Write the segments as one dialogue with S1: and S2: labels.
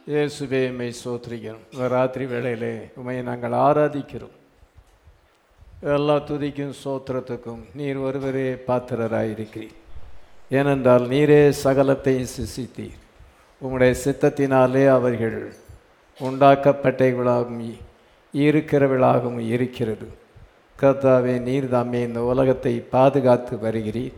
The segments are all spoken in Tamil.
S1: இயேசுவே உம்மை சோத்திரிக்கிறோம் இந்த ராத்திரி வேளையிலே உம்மை நாங்கள் ஆராதிக்கிறோம் எல்லா துதிக்கும் சோத்திரத்துக்கும் நீர் ஒருவரே பாத்திரராயிருக்கிறீர் ஏனென்றால் நீரே சகலத்தையும் சிசித்தீர் உம்முடைய சித்தத்தினாலே அவர்கள் உண்டாக்கப்பட்டவர்களாகவும் இ- இருக்கிறவர்களாகவும் இருக்கிறது கர்த்தாவே நீர் தாமே இந்த உலகத்தை பாதுகாத்து வருகிறீர்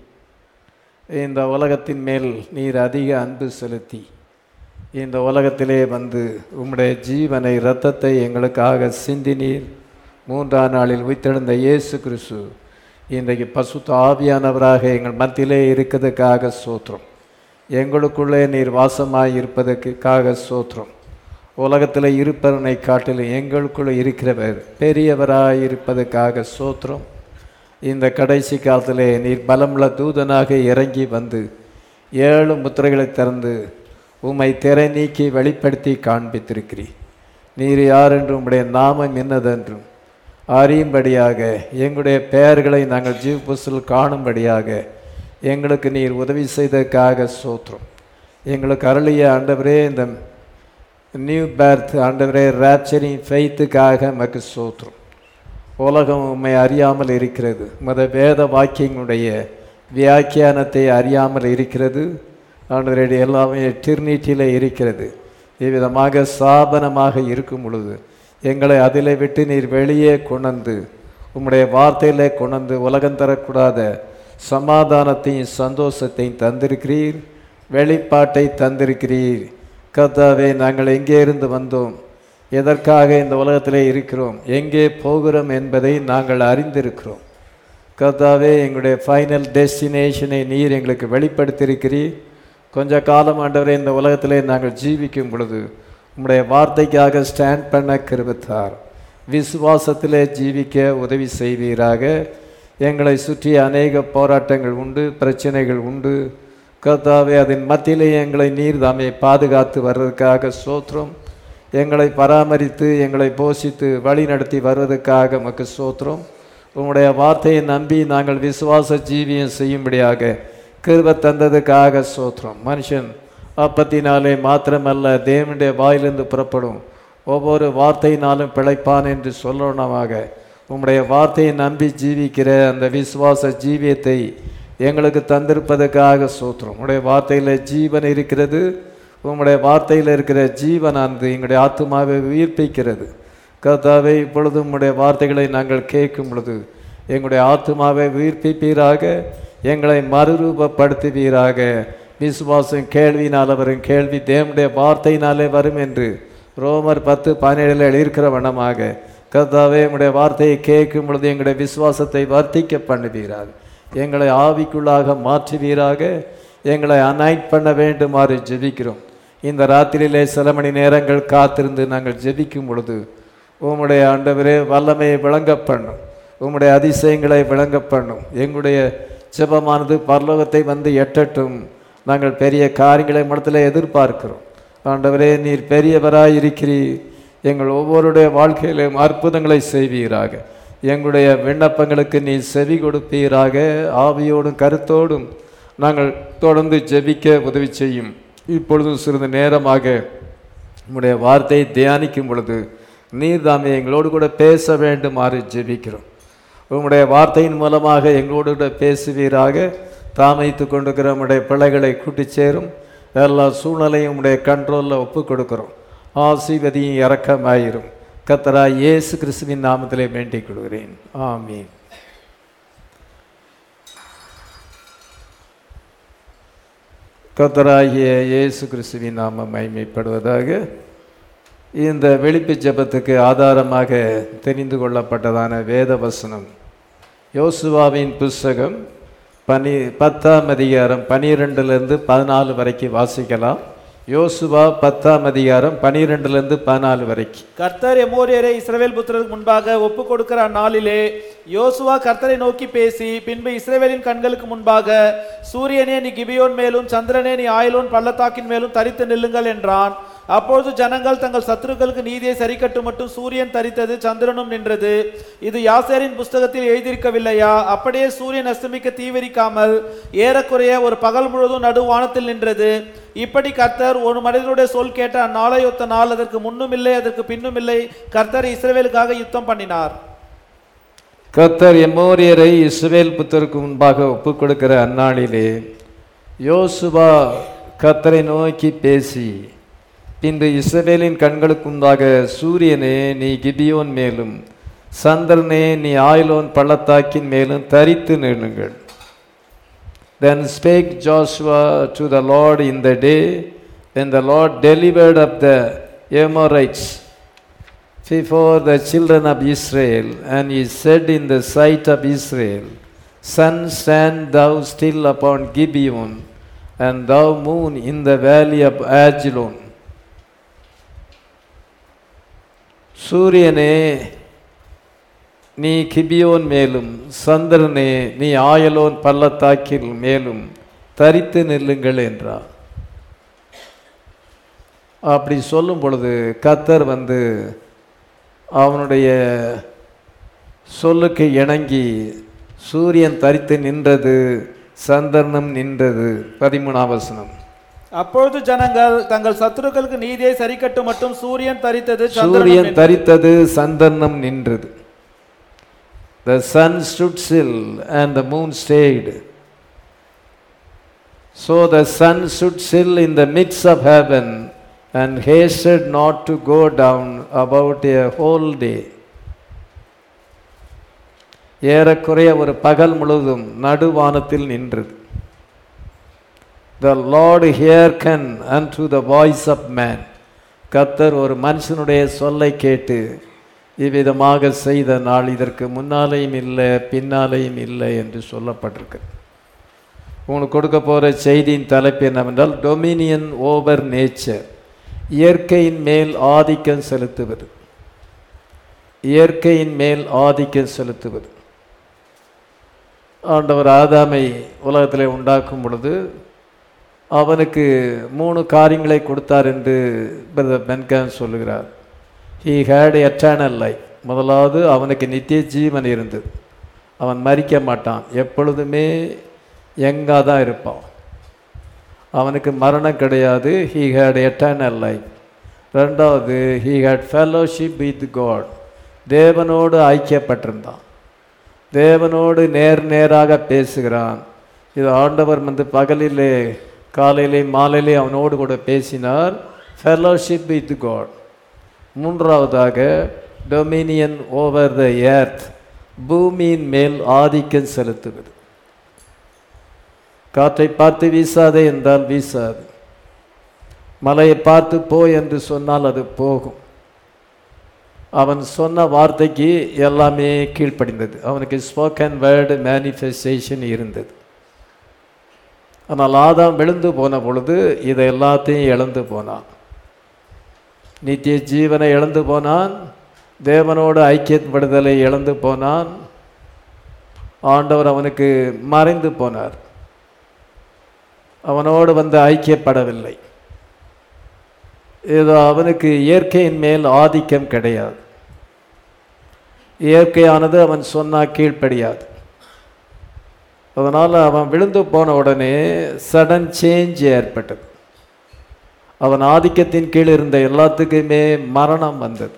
S1: இந்த உலகத்தின் மேல் நீர் அதிக அன்பு செலுத்தி இந்த உலகத்திலே வந்து உம்முடைய ஜீவனை இரத்தத்தை எங்களுக்காக சிந்தினீர் மூன்றாம் நாளில் உயிர்த்தெழுந்த இயேசு கிறிஸ்து இன்றைக்கு பசுத்த ஆவியானவராக எங்கள் மத்தியிலே இருக்கிறதுக்காக சோத்திரம் எங்களுக்குள்ளே நீர் வாசமாய் இருப்பதற்காக சோத்திரம் உலகத்தில் இருப்பவனை காட்டிலும் எங்களுக்குள்ளே இருக்கிறவர் பெரியவராய் இருப்பதற்காக சோத்திரம் இந்த கடைசி காலத்திலே நீர் பலமுள்ள தூதனாக இறங்கி வந்து ஏழு முத்திரைகளை திறந்து உம்மை திரை நீக்கி வெளிப்படுத்தி காண்பித்திருக்கிறீர் நீர் யார் என்றும் உம்முடைய நாமம் என்னதென்றும் அறியும்படியாக எங்களுடைய பெயர்களை நாங்கள் ஜீவ புஸ்தில் காணும்படியாக எங்களுக்கு நீர் உதவி செய்ததற்காக சோத்திரம் எங்களுக்கு அருளிய ஆண்டவரே இந்த நியூ பேர்த் ஆண்டவரே ரேப்சரிங் ஃபெய்த்துக்காக மக்கு சோத்திரம் உலகம் உம்மை அறியாமல் இருக்கிறது மத வேத வாக்கியங்களுடைய வியாக்கியானத்தை அறியாமல் இருக்கிறது ஆண்டவருடைய எல்லாமே டிர்னிட்டியில் இருக்கிறது இவ்விதமாக சாபனமாக இருக்கும் பொழுது எங்களை அதிலே விட்டு நீர் வெளியே கொணர்ந்து உம்முடைய வார்த்தையிலே கொணர்ந்து உலகம் தரக்கூடாத சமாதானத்தையும் சந்தோஷத்தையும் தந்திருக்கிறீர் வெளிப்பாட்டை தந்திருக்கிறீர் கர்த்தாவே நாங்கள் எங்கே இருந்து வந்தோம் எதற்காக இந்த உலகத்திலே இருக்கிறோம் எங்கே போகிறோம் என்பதை நாங்கள் அறிந்திருக்கிறோம் கர்த்தாவே எங்களுடைய ஃபைனல் டெஸ்டினேஷனை நீர் எங்களுக்கு வெளிப்படுத்தியிருக்கிறீர் கொஞ்ச காலம் ஆண்டவரே இந்த உலகத்திலே நாங்கள் ஜீவிக்கும் பொழுது உம்முடைய வார்த்தைக்காக ஸ்டாண்ட் பண்ண கிருபத்தார் விசுவாசத்திலே ஜீவிக்க உதவி செய்வீராக எங்களை சுற்றி அநேக போராட்டங்கள் உண்டு பிரச்சனைகள் உண்டு கர்த்தாவே அதன் மத்தியிலே எங்களை நீர் தாமே பாதுகாத்து வர்றதுக்காக சோத்திரம் எங்களை பராமரித்து எங்களை போஷித்து வழி நடத்தி வருவதற்காக மக்கு சோத்திரம் உம்முடைய வார்த்தையை நம்பி நாங்கள் விசுவாச ஜீவியம் செய்யும்படியாக கிருப தந்ததுக்காக சோத்திரம் மனுஷன் அப்பத்தினாலே மாத்திரமல்ல தேவனுடைய வாயிலிருந்து புறப்படும் ஒவ்வொரு வார்த்தையினாலும் பிழைப்பான் என்று சொல்லணமாக உம்முடைய வார்த்தையை நம்பி ஜீவிக்கிற அந்த விசுவாச ஜீவியத்தை எங்களுக்கு தந்திருப்பதற்காக சோத்திரம் உம்முடைய வார்த்தையில் ஜீவன் இருக்கிறது உம்முடைய வார்த்தையில் இருக்கிற ஜீவனானது எங்களுடைய ஆத்மாவை உயிர்ப்பிக்கிறது கர்த்தாவே இப்பொழுது உம்முடைய வார்த்தைகளை நாங்கள் கேட்கும் பொழுது எங்களுடைய ஆத்மாவை உயிர்ப்பிப்பீராக எங்களை மறுரூபப்படுத்துவீராக விசுவாசம் கேள்வியினால் வரும் கேள்வி தேவனுடைய வார்த்தையினாலே வரும் என்று ரோமர் பத்து பதினேழில் எழுதியிருக்கிற வண்ணமாக கர்த்தாவே உம்முடைய வார்த்தையை கேட்கும் பொழுது எங்களுடைய விசுவாசத்தை வர்த்திக்க பண்ணுவீராக எங்களை ஆவிக்குள்ளாக மாற்றுவீராக எங்களை அனாய்ட் பண்ண வேண்டுமாறு ஜெபிக்கிறோம் இந்த ராத்திரியிலே சில மணி நேரங்கள் காத்திருந்து நாங்கள் ஜெபிக்கும் பொழுது உம்முடைய ஆண்டவரே வல்லமையை விளங்க பண்ணும் உம்முடைய அதிசயங்களை விளங்க பண்ணும் எங்களுடைய ஜெபமானது பரலோகத்தை வந்து எட்டட்டும் நாங்கள் பெரிய காரியங்களை மனத்தில் எதிர்பார்க்கிறோம் ஆண்டவரே நீர் பெரியவராய் இருக்கிறீர் எங்கள் ஒவ்வொருடைய வாழ்க்கையிலும் அற்புதங்களை செய்வீராக எங்களுடைய விண்ணப்பங்களுக்கு நீ செவி கொடுப்பீராக ஆவியோடும் கருத்தோடும் நாங்கள் தொடர்ந்து ஜெபிக்க உதவி செய்யும் இப்பொழுதும் சிறிது நேரமாக உம்முடைய வார்த்தையை தியானிக்கும் பொழுது நீர் தாமே எங்களோடு கூட பேச வேண்டுமாறு ஜெபிக்கிறோம் உம்முடைய வார்த்தையின் மூலமாக எங்களோடு கூட பேசுவீராக தாமைத்து கொண்டிருக்கிற உம்முடைய பிள்ளைகளை கூட்டிச் சேரும் எல்லா சூழ்நிலையும் உம்முடைய கண்ட்ரோலில் ஒப்பு கொடுக்கிறோம் ஆசீர்வதியும் இறக்கமாயிரும் கத்தரா இயேசு கிறிஸ்துவின் நாமத்திலே வேண்டிக் கொள்கிறேன் ஆமீன் கத்தராகிய இயேசு கிறிஸ்துவின் நாமம் மைமைப்படுவதாக இந்த வெளிப்பு ஜெபத்துக்கு ஆதாரமாக தெரிந்து கொள்ளப்பட்டதான வேத வசனம் யோசுவாவின் புஸ்தகம் பனி பத்தாம் அதிகாரம் பனிரெண்டுலேருந்து பதினாலு வரைக்கும் வாசிக்கலாம் யோசுவா பத்தாம் அதிகாரம் பனிரெண்டுலேருந்து பதினாலு வரைக்கும்
S2: கர்த்தர் எமோரியரை இஸ்ரவேல் புத்திரருக்கு முன்பாக ஒப்பு கொடுக்கிற அந்நாளிலே யோசுவா கர்த்தரை நோக்கி பேசி பின்பு இஸ்ரவேலின் கண்களுக்கு முன்பாக சூரியனே நீ கிபியோன் மேலும் சந்திரனே நீ ஆயிலோன் பள்ளத்தாக்கின் மேலும் தரித்து நில்லுங்கள் என்றான் அப்பொழுது ஜனங்கள் தங்கள் சத்துருக்களுக்கு நீதியை சரிக்கட்டும் மட்டும் சூரியன் தரித்தது சந்திரனும் நின்றது இது யாசேரின் புஸ்தகத்தில் எழுதியிருக்கவில்லையா அப்படியே சூரியன் அஸ்தமிக்க தீவிரிக்காமல் ஏறக்குறைய ஒரு பகல் முழுவதும் நடு வானத்தில் நின்றது இப்படி கர்த்தர் ஒரு மனிதனுடைய சொல் கேட்ட அந்நாளையொத்த நாள் அதற்கு முன்னும் இல்லை அதற்கு பின்னும் இல்லை கர்த்தர் இஸ்ரவேலுக்காக யுத்தம் பண்ணினார்
S1: கர்த்தர் எம்மோரியரை இஸ்ரவேல் புத்தருக்கு முன்பாக ஒப்புக் கொடுக்கிற அந்நாளிலே யோசுவா கர்த்தரை நோக்கி பேசி பின்பு இஸ்ரவேலின் கண்களுக்கு முன்பாக சூரியனே நீ கிபியோன் மேலும் சந்திரனே நீ ஆயிலோன் பள்ளத்தாக்கின் மேலும் தரித்து நில்லுங்கள் Then spake Joshua to the Lord in the day when the Lord delivered up the Amorites before the children of Israel, and he said in the sight of Israel, Sun, stand thou still upon Gibeon, and thou moon in the valley of Ajalon. சூரியனே நீ கிபியோன் மேலும் சந்திரனே நீ ஆயலோன் பள்ளத்தாக்கில் மேலும் தரித்து நில்லுங்கள் என்றார் அப்படி சொல்லும் பொழுது கத்தர் வந்து அவனுடைய சொல்லுக்கு இணங்கி சூரியன் தரித்து நின்றது சந்திரனும் நின்றது பதிமூணாம் வசனம்
S2: அப்பொழுது ஜனங்கள் தங்கள் சத்துருக்களுக்கு நீதியை சரிக்கட்டும் மட்டும் சூரியன் தரித்தது சந்திரனும்
S1: சூரியன்
S2: நின்றது.
S1: தரித்தது சந்திரனும் நின்றது The sun stood still and the moon stayed. So the sun stood still in the midst of heaven and hasted not to go down about a whole day. ஏறக்குறைய ஒரு பகல் முழுவதும் நடுவானத்தில் நின்றது The Lord hearken unto the voice of man. கர்த்தர் ஒரு மனுஷனுடைய சொல்லை கேட்டு இவ்விதமாக செய்த நாள் இதற்கு முன்னாலேயும் இல்லை பின்னாலேயும் இல்லை என்று சொல்லப்பட்டிருக்கு உங்களுக்கு கொடுக்க போகிற செய்தியின் தலைப்பு என்னவென்றால் டொமினியன் ஓவர் நேச்சர் இயற்கையின் மேல் ஆதிக்கம் செலுத்துவது இயற்கையின் மேல் ஆதிக்கம் செலுத்துவது ஆண்டவர் ஆதாமை உலகத்திலே உண்டாக்கும் பொழுது அவனுக்கு மூணு காரியங்களை கொடுத்தார் என்று பிரதர் பென்கான் சொல்லுகிறார் ஹீ ஹேட் எட்டர்னல் லைஃப் முதலாவது அவனுக்கு நித்திய ஜீவன் இருந்தது அவன் மறிக்க மாட்டான் எப்பொழுதுமே யங்காக தான் இருப்பான் அவனுக்கு மரணம் கிடையாது ஹீ ஹேட் எட்டர்னல் லைஃப் ரெண்டாவது he had fellowship with God தேவனோடு ஐக்கியப்பட்டிருந்தான் தேவனோடு நேர் நேராக பேசுகிறான் இது ஆண்டவர் வந்து பகலிலே காலையிலே மாலையிலே அவனோடு கூட பேசினார் ஃபெலோஷிப் வித் காட் மூன்றாவதாக டொமினியன் ஓவர் த எர்த் பூமியின் மேல் ஆதிக்கம் செலுத்துவது காற்றை பார்த்து வீசாதே என்றால் வீசாது மலையை பார்த்து போ என்று சொன்னால் அது போகும் அவன் சொன்ன வார்த்தைக்கு எல்லாமே கீழ்ப்படிந்தது அவனுக்கு ஸ்போக்கன் வேர்டு மேனிஃபெஸ்டேஷன் இருந்தது ஆனால் ஆதாம் விழுந்து போன பொழுது இதை எல்லாத்தையும் இழந்து போனான் நித்திய ஜீவனை இழந்து போனான் தேவனோடு ஐக்கியப்படுதலை இழந்து போனான் ஆண்டவர் அவனுக்கு மறைந்து போனார் அவனோடு வந்து ஐக்கியப்படவில்லை ஏதோ அவனுக்கு இயற்கையின் மேல் ஆதிக்கம் கிடையாது இயற்கையானது அவன் சொன்னா கீழ்ப்படியாது அதனால் அவன் விழுந்து போன உடனே சடன் சேஞ்ச் ஏற்பட்டது அவன் ஆதிக்கத்தின் கீழ் இருந்த எல்லாத்துக்குமே மரணம் வந்தது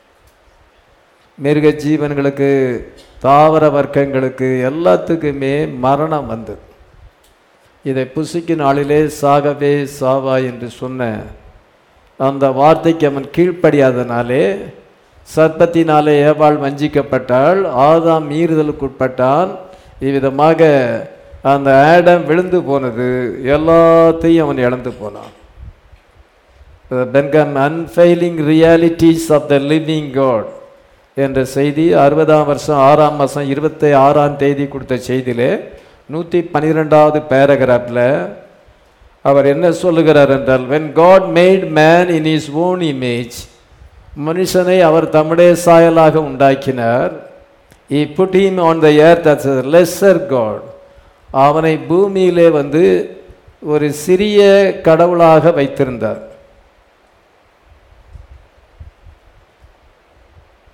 S1: மிருக ஜீவன்களுக்கு தாவர வர்க்கங்களுக்கு எல்லாத்துக்குமே மரணம் வந்தது இதை புசிக்கும் நாளிலே சாகவே சாவா என்று சொன்ன அந்த வார்த்தைக்கு அவன் கீழ்ப்படியாதனாலே சர்ப்பத்தினாலே ஏவாள் வஞ்சிக்கப்பட்டாள் ஆதாம் மீறுதலுக்குட்பட்டான் இவ்விதமாக அந்த ஆடம் விழுந்து போனது எல்லாத்தையும் அவன் இழந்து போனான் பென்கன் unfailing realities of the living God என்ற செய்தி அறுபதாம் வருஷம் ஆறாம் மாதம் இருபத்தி ஆறாம் தேதி கொடுத்த செய்தியிலே நூற்றி பன்னிரெண்டாவது பேராகிராஃபில் அவர் என்ன சொல்லுகிறார் என்றால் when God made man in his own image மனுஷனை அவர் தம்முடைய சாயலாக உண்டாக்கினார் he put him on the earth as a lesser God அவனை பூமியிலே வந்து ஒரு சிறிய கடவுளாக வைத்திருந்தார்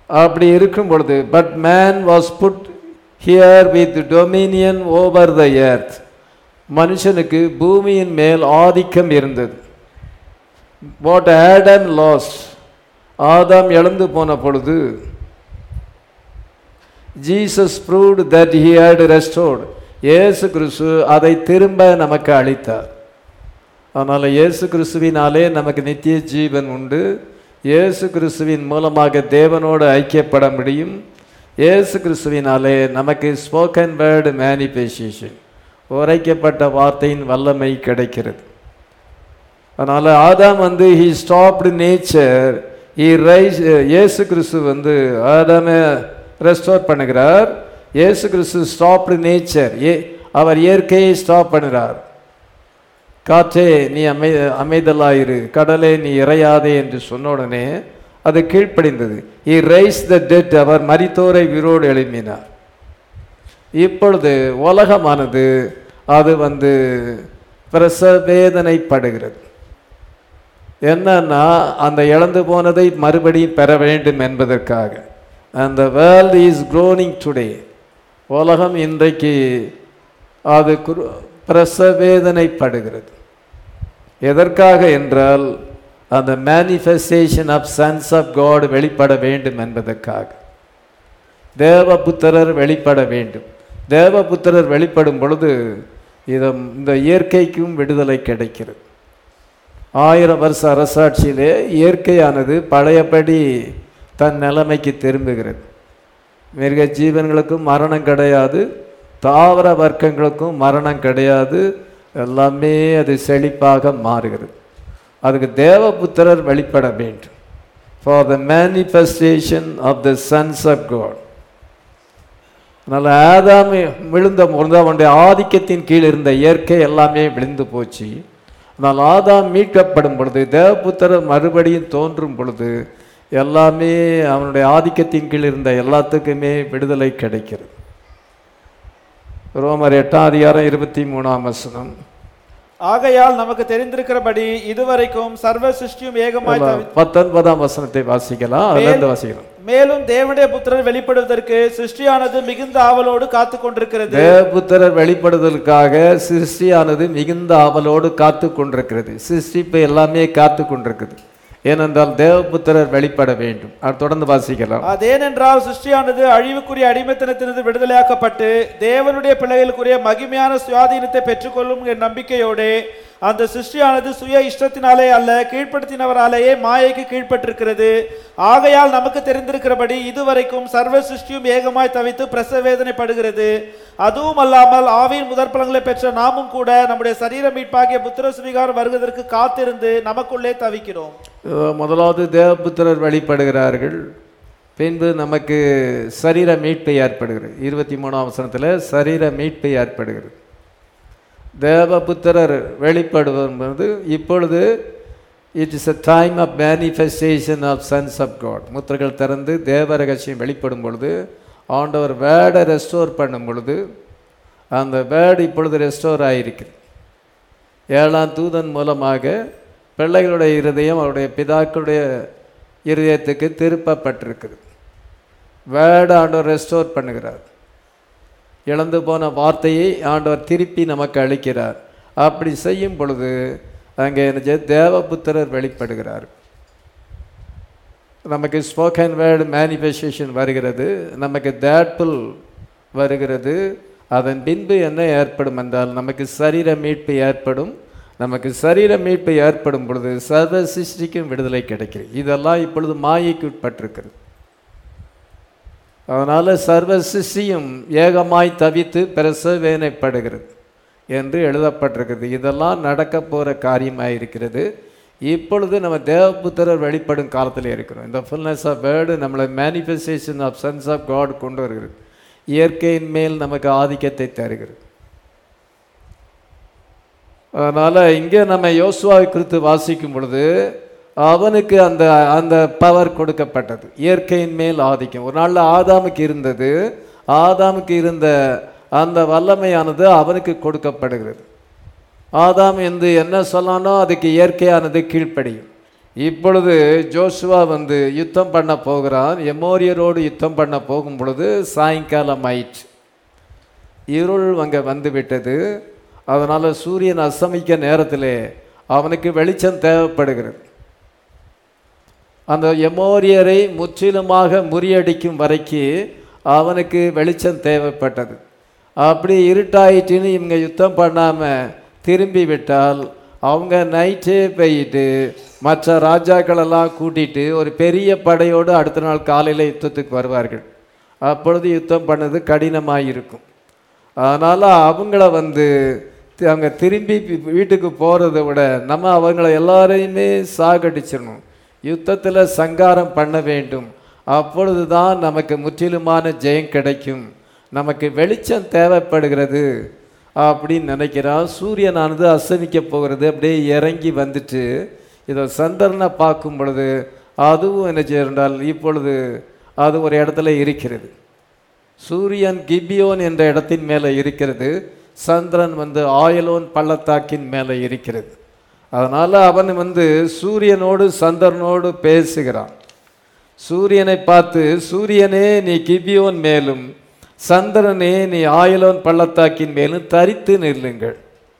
S1: அப்படி இருக்கும் பொழுது but man was put here with dominion over the earth மனுஷனுக்கு பூமியின் மேல் ஆதிக்கம் இருந்தது வாட் ஆடம் லாஸ் ஆதாம் இழந்து போன பொழுது Jesus proved that he had restored இயேசு கிறிஸ்து அதை திரும்ப நமக்கு அளித்தார் அதனால் இயேசு கிறிஸ்துவினாலே நமக்கு நித்திய ஜீவன் உண்டு இயேசு கிறிஸ்துவின் மூலமாக தேவனோடு ஐக்கியப்பட முடியும் இயேசு கிறிஸ்துவினாலே நமக்கு ஸ்போக்கன் வேர்டு மேனிஃபெஸ்டேஷன் உரைக்கப்பட்ட வார்த்தையின் வல்லமை கிடைக்கிறது அதனால் ஆதாம் வந்து he stopped nature he rise இயேசு கிறிஸ்து வந்து ஆதாமை ரெஸ்டோர் பண்ணுகிறார் இயேசு கிறிஸ்து ஸ்டாப்டு நேச்சர் ஏ அவர் இயற்கையை ஸ்டாப் பண்ணுகிறார் காற்றே நீ அமை அமைதலாயிரு கடலே நீ இறையாதே என்று சொன்ன உடனே அது கீழ்ப்படிந்தது இ ரைஸ் த டெட் அவர் மரித்தோரை விரோடு எழுப்பினார் இப்பொழுது உலகமானது அது வந்து பிரசவேதனைப்படுகிறது என்னன்னா அந்த இழந்து போனதை மறுபடியும் பெற வேண்டும் என்பதற்காக அந்த வேர்ல்ட் இஸ் க்ரோனிங் டுடே உலகம் இன்றைக்கு அது குரு- பிரசவேதனைப்படுகிறது எதற்காக என்றால் அந்த manifestation of sons of God வெளிப்பட வேண்டும் என்பதற்காக தேவபுத்திரர் வெளிப்பட வேண்டும் தேவபுத்திரர் வெளிப்படும் பொழுது இது இந்த இயற்கைக்கும் விடுதலை கிடைக்கிறது ஆயிரம் வருஷ அரசாட்சியிலே இயற்கையானது பழையபடி தன் நிலைமைக்கு திரும்புகிறது மிருக ஜீவன்களுக்கும் மரணம் கிடையாது தாவர வர்க்கங்களுக்கும் மரணம் கிடையாது எல்லாமே அது செழிப்பாக மாறுகிறது அதுக்கு தேவபுத்திரர் வெளிப்பட வேண்டும் for the manifestation of the sons of God அதனால் ஆதாம் விழுந்த பொழுது அவனுடைய ஆதிக்கத்தின் கீழ் இருந்த இயற்கை எல்லாமே விழுந்து போச்சு ஆனால் ஆதாம் மீட்கப்படும் பொழுது தேவபுத்திரர் மறுபடியும் தோன்றும் பொழுது எல்லாமே அவனுடைய ஆதிக்கத்தின் கீழ் இருந்த எல்லாத்துக்குமே விடுதலை கிடைக்கிறது ரோமர் எட்டாம் அதிகாரம் இருபத்தி மூணாம் வசனம்
S2: ஆகையால் நமக்கு தெரிந்திருக்கிறபடி இதுவரைக்கும் சர்வ சிருஷ்டியும் ஏகமாய் தவி-
S1: பத்தொன்பதாம் வசனத்தை வாசிக்கலாம் அதிலிருந்து வாசிக்கலாம்
S2: மேலும் தேவனுடைய புத்திரர் வெளிப்படுவதற்கு சிருஷ்டியானது மிகுந்த ஆவலோடு காத்து கொண்டிருக்கிறது
S1: தேவபுத்திரர் வெளிப்படுதலுக்காக சிருஷ்டியானது மிகுந்த ஆவலோடு காத்து கொண்டிருக்கிறது சிருஷ்டிப்பு எல்லாமே காத்து கொண்டிருக்குது ஏனென்றால் தேவபுத்திரர் வெளிப்பட வேண்டும் அது தொடர்ந்து வாசிக்கலாம்
S2: அதேனென்றால் சிருஷ்டியானது அழிவுக்குரிய அடிமைத்தனத்தினது விடுதலையாக்கப்பட்டு தேவனுடைய பிள்ளைகளுக்குரிய மகிமையான சுயாதீனத்தை பெற்றுக்கொள்ளும் என்ற நம்பிக்கையோடு அந்த சிருஷ்டியானது சுய இஷ்டத்தினாலே அல்ல கீழ்ப்படுத்தினவராலேயே மாயைக்கு கீழ்ப்பட்டிருக்கிறது ஆகையால் நமக்கு தெரிந்திருக்கிறபடி இதுவரைக்கும் சர்வ சிருஷ்டியும் ஏகமாய் தவித்து பிரசவேதனைப்படுகிறது அதுவும் அல்லாமல் ஆவியின் முதற் பலன்களை பெற்ற நாமும் கூட நம்முடைய சரீர மீட்பாகிய புத்திர சுவிகாரம் வருவதற்கு காத்திருந்து நமக்குள்ளே தவிக்கிறோம்
S1: அஹ் முதலாவது தேவபுத்திரர் வெளிப்படுகிறார்கள் பின்பு நமக்கு சரீர மீட்பு ஏற்படுகிறது இருபத்தி மூணாம் வசனத்தில் சரீர மீட்பு ஏற்படுகிறது தேவபுத்திரர் வெளிப்படுவது இப்பொழுது it is a time of manifestation of sons of God முத்திரைகள் திறந்து தேவ ரகசியம் வெளிப்படும் பொழுது ஆண்டவர் வேர்டை ரெஸ்டோர் பண்ணும் பொழுது அந்த வேர்டு இப்பொழுது ரெஸ்டோர் ஆகியிருக்கிறது ஏழாம் தூதன் மூலமாக பிள்ளைகளுடைய இருதயம் அவருடைய பிதாக்களுடைய இருதயத்துக்கு திருப்பப்பட்டிருக்குது வேர்டு ஆண்டவர் ரெஸ்டோர் பண்ணுகிறார் இழந்து போன வார்த்தையை ஆண்டவர் திருப்பி நமக்கு அளிக்கிறார் அப்படி செய்யும் பொழுது அங்கே என்ன தேவபுத்திரர் வெளிப்படுகிறார் நமக்கு ஸ்போக்கன் வேர்டு மேனிஃபெஸ்டேஷன் வருகிறது நமக்கு தேட்புல் வருகிறது அதன் பின்பு என்ன ஏற்படும் என்றால் நமக்கு சரீர மீட்பு ஏற்படும் நமக்கு சரீர மீட்பு ஏற்படும் பொழுது சர்வ சிருஷ்டிக்கும் விடுதலை கிடைக்கிறது இதெல்லாம் இப்பொழுது மாயைக்கு உட்பட்டிருக்கிறது அதனால் சர்வ சிருஷ்டியும் ஏகமாய் தவித்து பிரசவேனைப்படுகிறது என்று எழுதப்பட்டிருக்கிறது இதெல்லாம் நடக்க போகிற காரியமாக இருக்கிறது இப்பொழுது நம்ம தேவபுத்திரர் வெளிப்படும் காலத்தில் இருக்கிறோம் இந்த ஃபுல்னஸ் ஆஃப் வேர்டு நம்மளை manifestation of sons of God கொண்டு வருகிறது இயற்கையின் மேல் நமக்கு ஆதிக்கத்தை தருகிறது அதனால் இங்கே நம்ம யோசுவாவை குறித்து வாசிக்கும் பொழுது அவனுக்கு அந்த அந்த பவர் கொடுக்கப்பட்டது இயற்கையின் மேல் ஆதிக்கம் ஒரு நாளில் ஆதாமுக்கு இருந்தது ஆதாமுக்கு இருந்த அந்த வல்லமையானது அவனுக்கு கொடுக்கப்படுகிறது ஆதாம் என்று என்ன சொன்னானோ அதுக்கு இயற்கையானது கீழ்ப்படியும் இப்பொழுது ஜோஷுவா வந்து யுத்தம் பண்ண போகிறான் எமோரியரோடு யுத்தம் பண்ண போகும் பொழுது சாயங்காலம் ஆயிற்று இருள் அங்கே வந்து விட்டது அதனால் சூரியன் அஸ்தமிக்க நேரத்திலே அவனுக்கு வெளிச்சம் தேவைப்படுகிறது அந்த எமோரியரை முற்றிலுமாக முறியடிக்கும் வரைக்கு அவனுக்கு வெளிச்சம் தேவைப்பட்டது அப்படி இருட்டாயிட்டுன்னு இவங்க யுத்தம் பண்ணாமல் திரும்பி விட்டால் அவங்க நைட்டே போயிட்டு மற்ற ராஜாக்களெல்லாம் கூட்டிட்டு ஒரு பெரிய படையோடு அடுத்த நாள் காலையில் யுத்தத்துக்கு வருவார்கள் அப்பொழுது யுத்தம் பண்ணது கடினமாக இருக்கும் அதனால் அவங்கள வந்து தி- அவங்க திரும்பி வி- வீட்டுக்கு போகிறத விட நம்ம அவங்கள எல்லாரையுமே சாகடிச்சிடணும் யுத்தத்தில் சங்காரம் பண்ண வேண்டும் அப்பொழுது தான் நமக்கு முற்றிலுமான ஜெயம் கிடைக்கும் நமக்கு வெளிச்சம் தேவைப்படுகிறது அப்படின்னு நினைக்கிறான் சூரியனானது அஸ்தமிக்க போகிறது அப்படியே இறங்கி வந்துட்டு இதை சந்திரனை பார்க்கும் பொழுது அதுவும் என்ன செய்யறால் இப்பொழுது அது ஒரு இடத்துல இருக்கிறது சூரியன் கிபியோன் என்ற இடத்தின் மேலே இருக்கிறது சந்திரன் வந்து ஆயலோன் பள்ளத்தாக்கின் மேலே இருக்கிறது அதனால் அவன் வந்து சூரியனோடு சந்திரனோடு பேசுகிறான் சூரியனை பார்த்து சூரியனே நீ கிபியோன் மேலும் சந்திரனே நீ ஆயலோன் பள்ளத்தாக்கின் மேலும் தரித்து நில்லுங்கள்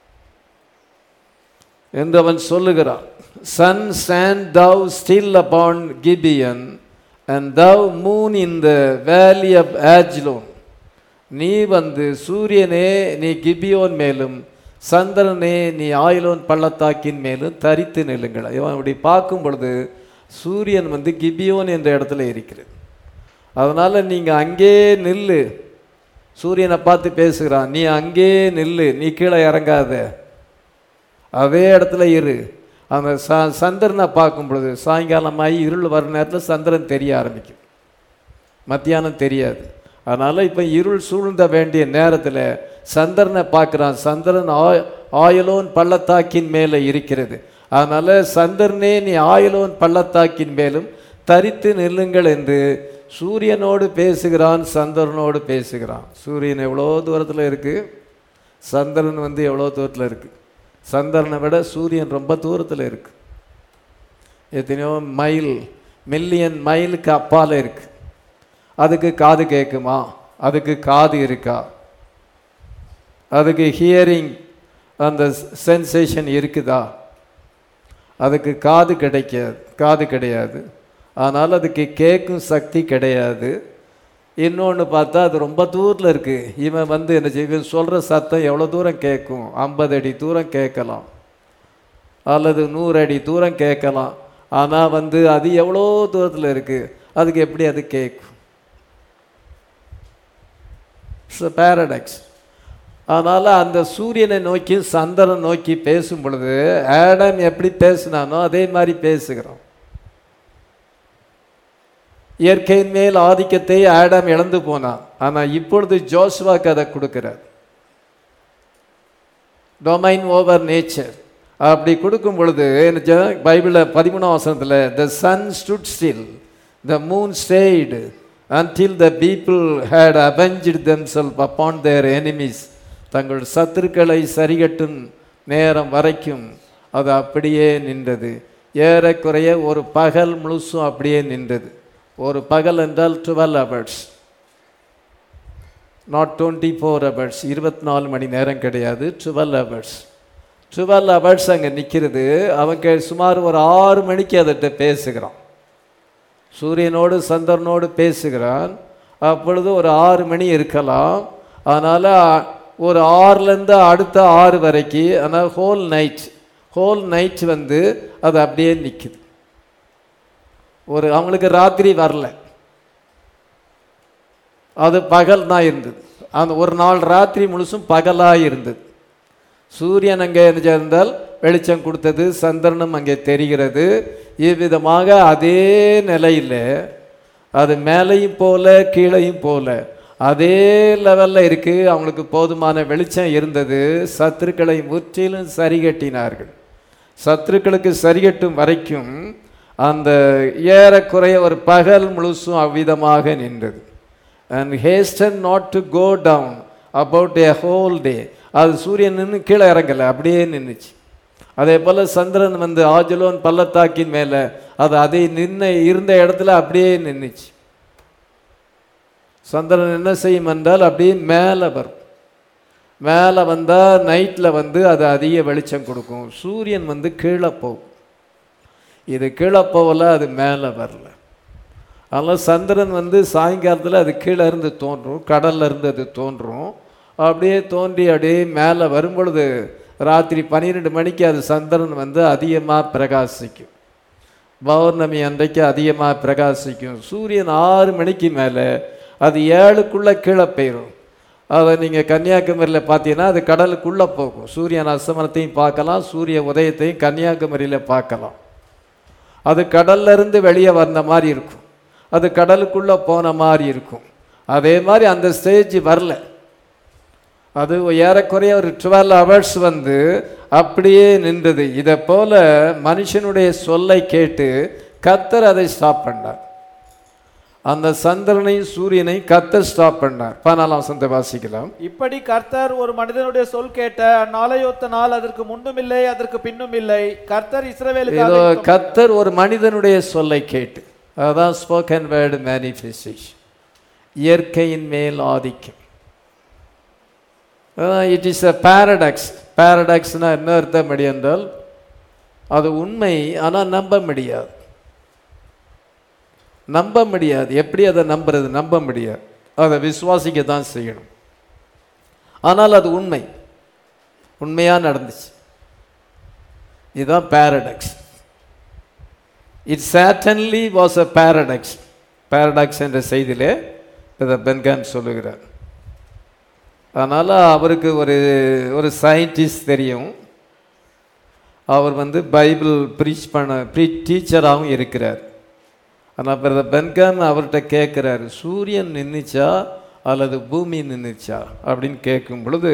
S1: என்று அவன் சொல்லுகிறான் sun stand thou still upon Gibeon and thou moon in the valley of ஆஜ்லோன் நீ வந்து சூரியனே நீ கிபியோன் மேலும் சந்திரனே நீ ஆயிலோன் பள்ளத்தாக்கின் மேலும் தரித்து நில்லுங்கள் இவன் அப்படி பார்க்கும் பொழுது சூரியன் வந்து கிபியோன் என்ற இடத்துல இருக்கிறது அதனால் நீங்கள் அங்கே நில்லு சூரியனை பார்த்து பேசுகிறான் நீ அங்கே நில்லு நீ கீழே இறங்காத அதே இடத்துல இரு அந்த ச சந்திரனை பார்க்கும் பொழுது சாயங்காலமாகி இருள் வர நேரத்தில் சந்திரன் தெரிய ஆரம்பிக்கும் மத்தியானம் தெரியாது அதனால் இப்போ இருள் சூழ்ந்த வேண்டிய நேரத்தில் சந்திரனை பார்க்குறான் சந்திரன் ஆய் ஆயலோன் பள்ளத்தாக்கின் மேலே இருக்கிறது அதனால் சந்திரனே நீ ஆயலோன் பள்ளத்தாக்கின் மேலும் தரித்து நில்லுங்கள் என்று சூரியனோடு பேசுகிறான் சந்திரனோடு பேசுகிறான் சூரியன் எவ்வளோ தூரத்தில் இருக்குது சந்திரன் வந்து எவ்வளோ தூரத்தில் இருக்குது சந்திரனை விட சூரியன் ரொம்ப தூரத்தில் இருக்கு எத்தனையோ மைல் மில்லியன் மைலுக்கு அப்பால் இருக்கு அதுக்கு காது கேட்குமா அதுக்கு காது இருக்கா அதுக்கு ஹியரிங் அந்த சென்சேஷன் இருக்குதா அதுக்கு காது கிடைக்காது காது கிடையாது ஆனால் அதுக்கு கேட்கும் சக்தி கிடையாது இன்னொன்று பார்த்தா அது ரொம்ப தூரத்தில் இருக்குது இவன் வந்து என்ன செய்வன் சொல்கிற சத்தம் எவ்வளோ தூரம் கேட்கும் ஐம்பது அடி தூரம் கேட்கலாம் அல்லது நூறு அடி தூரம் கேட்கலாம் ஆனால் வந்து அது எவ்வளோ தூரத்தில் இருக்குது அதுக்கு எப்படி அது கேட்கும் இட்ஸ் பேரடாக்ஸ் அதனால் அந்த சூரியனை நோக்கி சந்திரன் நோக்கி பேசும் பொழுது ஆடம் எப்படி பேசினானோ அதே மாதிரி பேசுகிறோம் இயற்கையின் மேல் ஆதிக்கத்தை ஆடம் இழந்து போனான் ஆனால் இப்பொழுது ஜோஸ்வாக்கு அதை கொடுக்கிறார் டொமைன் ஓவர் நேச்சர் அப்படி கொடுக்கும் பொழுது என்ன பைபிளில் பதிமூணாம் வசனத்தில் the sun stood still the moon stayed until the people had avenged themselves upon their enemies தங்கள் சத்துருக்களை சரிகட்டும் நேரம் வரைக்கும் அது அப்படியே நின்றது ஏறக்குறைய ஒரு பகல் முழுசும் அப்படியே நின்றது ஒரு பகல் என்றால் twelve hours not twenty four hours இருபத்தி நாலு மணி நேரம் கிடையாது டுவெல் ஹவர்ஸ் டுவெல் ஹவர்ஸ் அங்கே நிற்கிறது அவங்க சுமார் ஒரு ஆறு மணிக்கு அதட்ட பேசுகிறான் சூரியனோடு சந்திரனோடு பேசுகிறான் அப்பொழுது ஒரு ஆறு மணி இருக்கலாம் அதனால் ஒரு ஆறுலேருந்து அடுத்த ஆறு வரைக்கும் ஆனால் ஹோல் நைட் ஹோல் நைட் வந்து அது அப்படியே நிற்குது ஒரு அவங்களுக்கு ராத்திரி வரல அது பகல் தான் இருந்தது அந்த ஒரு நாள் ராத்திரி முழுசும் பகலாக இருந்தது சூரியன் அங்கே இருந்தால் வெளிச்சம் கொடுத்தது சந்திரனும் அங்கே தெரிகிறது இவ்விதமாக அதே நிலையில் அது மேலையும் போல கீழையும் போல அதே லெவலில் இருக்குது அவங்களுக்கு போதுமான வெளிச்சம் இருந்தது சத்துருக்களை முற்றிலும் சரிகட்டினார்கள் சத்துருக்களுக்கு சரிகட்டும் வரைக்கும் அந்த ஏறக்குறைய ஒரு பகல் முழுசும் அவ்விதமாக நின்றது and hasted not to go down about a whole day அது சூரியன் நின்று கீழே இறங்கலை அப்படியே நின்றுச்சு அதே போல் சந்திரன் வந்து ஆஜலோன் பள்ளத்தாக்கின் மேலே அது அதை நின்ன இருந்த இடத்துல அப்படியே நின்றுச்சு சந்திரன் என்ன செய்யும் என்றால் அப்படியே மேலே வரும் மேலே வந்தால் நைட்டில் வந்து அது அதிக வெளிச்சம் கொடுக்கும் சூரியன் வந்து கீழே போகும் இது கீழே போகல அது மேலே வரல அதனால் சந்திரன் வந்து சாயங்காலத்தில் அது கீழே இருந்து தோன்றும் கடல்ல இருந்து அது தோன்றும் அப்படியே தோன்றி அப்படியே மேலே வரும்பொழுது ராத்திரி பன்னிரெண்டு மணிக்கு அது சந்திரன் வந்து அதிகமாக பிரகாசிக்கும் பௌர்ணமி அன்றைக்கு அதிகமாக பிரகாசிக்கும் சூரியன் ஆறு மணிக்கு மேலே அது ஏழுக்குள்ளே கீழே போயிடும் அதை நீங்கள் கன்னியாகுமரியில் பார்த்தீங்கன்னா அது கடலுக்குள்ளே போகும் சூரியன் அஸ்தமனத்தையும் பார்க்கலாம் சூரிய உதயத்தையும் கன்னியாகுமரியில் பார்க்கலாம் அது கடல்ல இருந்து வெளியே வந்த மாதிரி இருக்கும் அது கடலுக்குள்ளே போன மாதிரி இருக்கும் அதே மாதிரி அந்த ஸ்டேஜ் வரல அது ஏறக்குறைய ஒரு டுவெல் ஹவர்ஸ் வந்து அப்படியே நின்றது இதை போல மனுஷனுடைய சொல்லை கேட்டு கத்தர் அதை ஸ்டாப் பண்ணார் அந்த சந்திரனையும் சூரியனையும் கத்தர் ஸ்டாப் பண்ணார் பதினாலாம் வசனத்தை வாசிக்கலாம்
S2: இப்படி கர்த்தர் ஒரு மனிதனுடைய சொல் கேட்ட அந்நாளையொத்த நாள் அதற்கு முன்னும் இல்லை அதற்கு பின்னும் இல்லை கர்த்தர்
S1: ஏதோ
S2: இஸ்ரவேலுக்காக
S1: கத்தர் ஒரு மனிதனுடைய சொல்லை கேட்டு அதான் ஸ்போக்கன் வேர்டு மேனிஃபெஸ்டேஷன் இயற்கையின் மேல் ஆதிக்கம் இட் இஸ் அ பேரடாக்ஸ் பேரடாக்ஸ்னால் என்ன அர்த்தம் என்றால் அது உண்மை ஆனால் நம்ப முடியாது நம்ப முடியாது எப்படி அதை நம்புறது நம்ப முடியாது அதை விசுவாசிக்க தான் செய்யணும் ஆனால் அது உண்மை உண்மையாக நடந்துச்சு இதுதான் paradox it certainly was a paradox paradox என்ற செய்தியிலே இதை பென்கான் சொல்லுகிறார் அதனால் அவருக்கு ஒரு ஒரு சயின்டிஸ்ட் தெரியும் அவர் வந்து பைபிள் ப்ரீச் பண்ண ப்ரீ டீச்சராகவும் இருக்கிறார் ஆனால் பிரதர் பென்கான் அவர்கிட்ட கேட்குறாரு சூரியன் நின்றுச்சா அல்லது பூமி நின்றுச்சா அப்படின்னு கேட்கும் பொழுது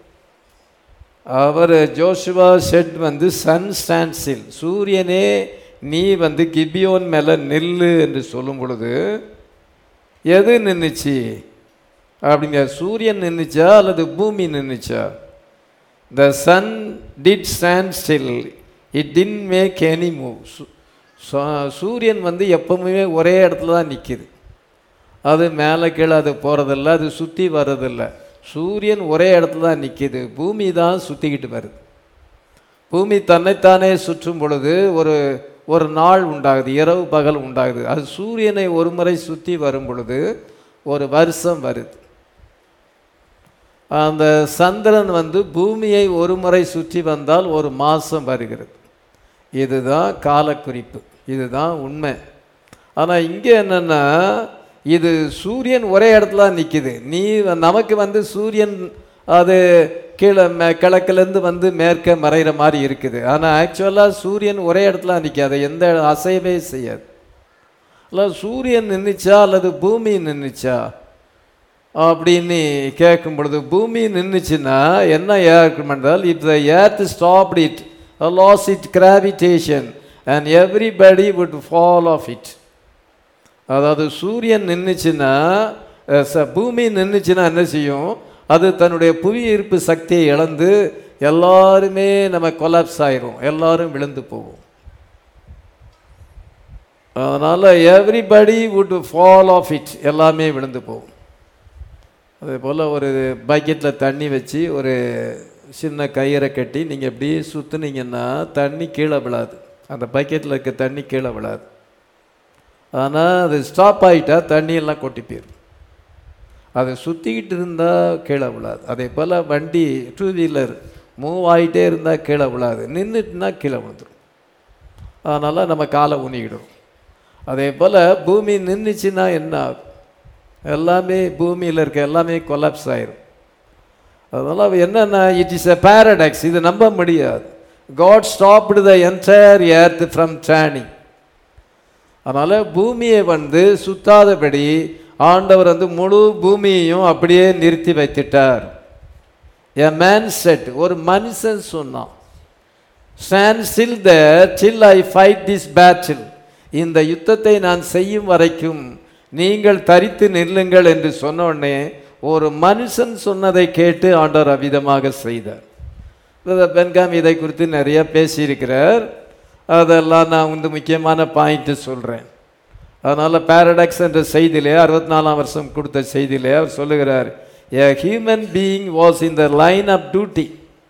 S1: அவர் ஜோஷுவா ஷெட் வந்து சன் ஸ்டான்சில் சூரியனே நீ வந்து கிபியோன் மேலே நில்லு என்று சொல்லும் பொழுது எது நின்றுச்சு அப்படிங்க சூரியன் நின்றுச்சா அல்லது பூமி நின்றுச்சா the sun did stand still it didn't make any move சூரியன் வந்து எப்பவுமே ஒரே இடத்துல தான் நிற்கிது அது மேலே கீழே அது போகிறதில்ல அது சுற்றி வர்றதில்ல சூரியன் ஒரே இடத்துல தான் நிற்கிது பூமி தான் சுற்றிக்கிட்டு வருது பூமி தன்னைத்தானே சுற்றும் பொழுது ஒரு ஒரு நாள் உண்டாகுது இரவு பகல் உண்டாகுது அது சூரியனை ஒரு முறை சுற்றி வரும் பொழுது ஒரு வருஷம் வருது அந்த சந்திரன் வந்து பூமியை ஒரு முறை சுற்றி வந்தால் ஒரு மாதம் வருகிறது இதுதான் காலக்குறிப்பு இதுதான் உண்மை ஆனால் இங்கே என்னென்னா இது சூரியன் ஒரே இடத்துல தான் நிற்கிது நீ நமக்கு வந்து சூரியன் அது கீழே மே கிழக்குலேருந்து வந்து மேற்க மறைகிற மாதிரி இருக்குது ஆனால் ஆக்சுவலாக சூரியன் ஒரே இடத்துல நிற்காது எந்த அசையவே செய்யாது இல்லை சூரியன் நின்றுச்சா அல்லது பூமி நின்றுச்சா அப்படின்னு கேட்கும் பொழுது பூமி நின்றுச்சுன்னா என்ன ஏற்கும் என்றால் it the earth stopped it lose it gravitation and everybody would fall off it அதாவது சூரியன் நின்றுச்சுன்னா அஹ், ச- பூமி நின்றுச்சுன்னா என்ன செய்யும் அது தன்னுடைய புவி ஈர்ப்பு சக்தியை இழந்து எல்லாருமே நம்ம கொலாப்ஸ் ஆயிரும் எல்லாரும் விழுந்து போவோம் அதனால் everybody would fall off it எல்லாமே விழுந்து போகும் அதே போல் ஒரு பக்கெட்டில் தண்ணி வச்சு ஒரு சின்ன கயிறை கட்டி நீங்கள் இப்படியே சுற்றுனீங்கன்னா தண்ணி கீழே விழாது அந்த பக்கெட்டில் இருக்க தண்ணி கீழே விழாது ஆனால் அது ஸ்டாப் ஆகிட்டா தண்ணி எல்லாம் கொட்டி போயிடும் அது சுற்றிக்கிட்டு இருந்தால் கீழே விழாது அதே போல் வண்டி டூ வீலர் மூவ் ஆகிட்டே இருந்தால் கீழே விழாது நின்றுட்டுனா கீழே விழுந்துடும் அதனால் நம்ம காலை ஊனிக்கிடும் அதே போல் பூமி நின்றுச்சுன்னா என்ன ஆகும் எல்லாமே பூமியில் இருக்க எல்லாமே கொலாப்ஸ் ஆயிரும் அதனால் என்னென்னா இட் இஸ் எ பேரடாக்ஸ் இது நம்ப முடியாது God stopped the entire earth from turning அதனால் பூமியை வந்து சுத்தாதபடி ஆண்டவர் வந்து முழு பூமியையும் அப்படியே நிறுத்தி வைத்துட்டார் எ மேன் செட் ஒரு மனுஷன் சொன்னான் stand still the till I fight this battle இந்த யுத்தத்தை நான் செய்யும் வரைக்கும் நீங்கள் தரித்து நில்லுங்கள் என்று சொன்ன உடனே ஒரு மனுஷன் சொன்னதை கேட்டு ஆண்டவர் அவ்விதமாக செய்தார் பிரதர் பென்காம் இதை குறித்து நிறைய பேசியிருக்கிறார் அதெல்லாம் நான் வந்து முக்கியமான பாயிண்ட்டு சொல்கிறேன் அதனால் பேரடாக்ஸ் என்ற செய்தியிலே அறுபத்தி நாலாம் வருஷம் கொடுத்த செய்தியிலே அவர் சொல்லுகிறார் a human being was in the line of duty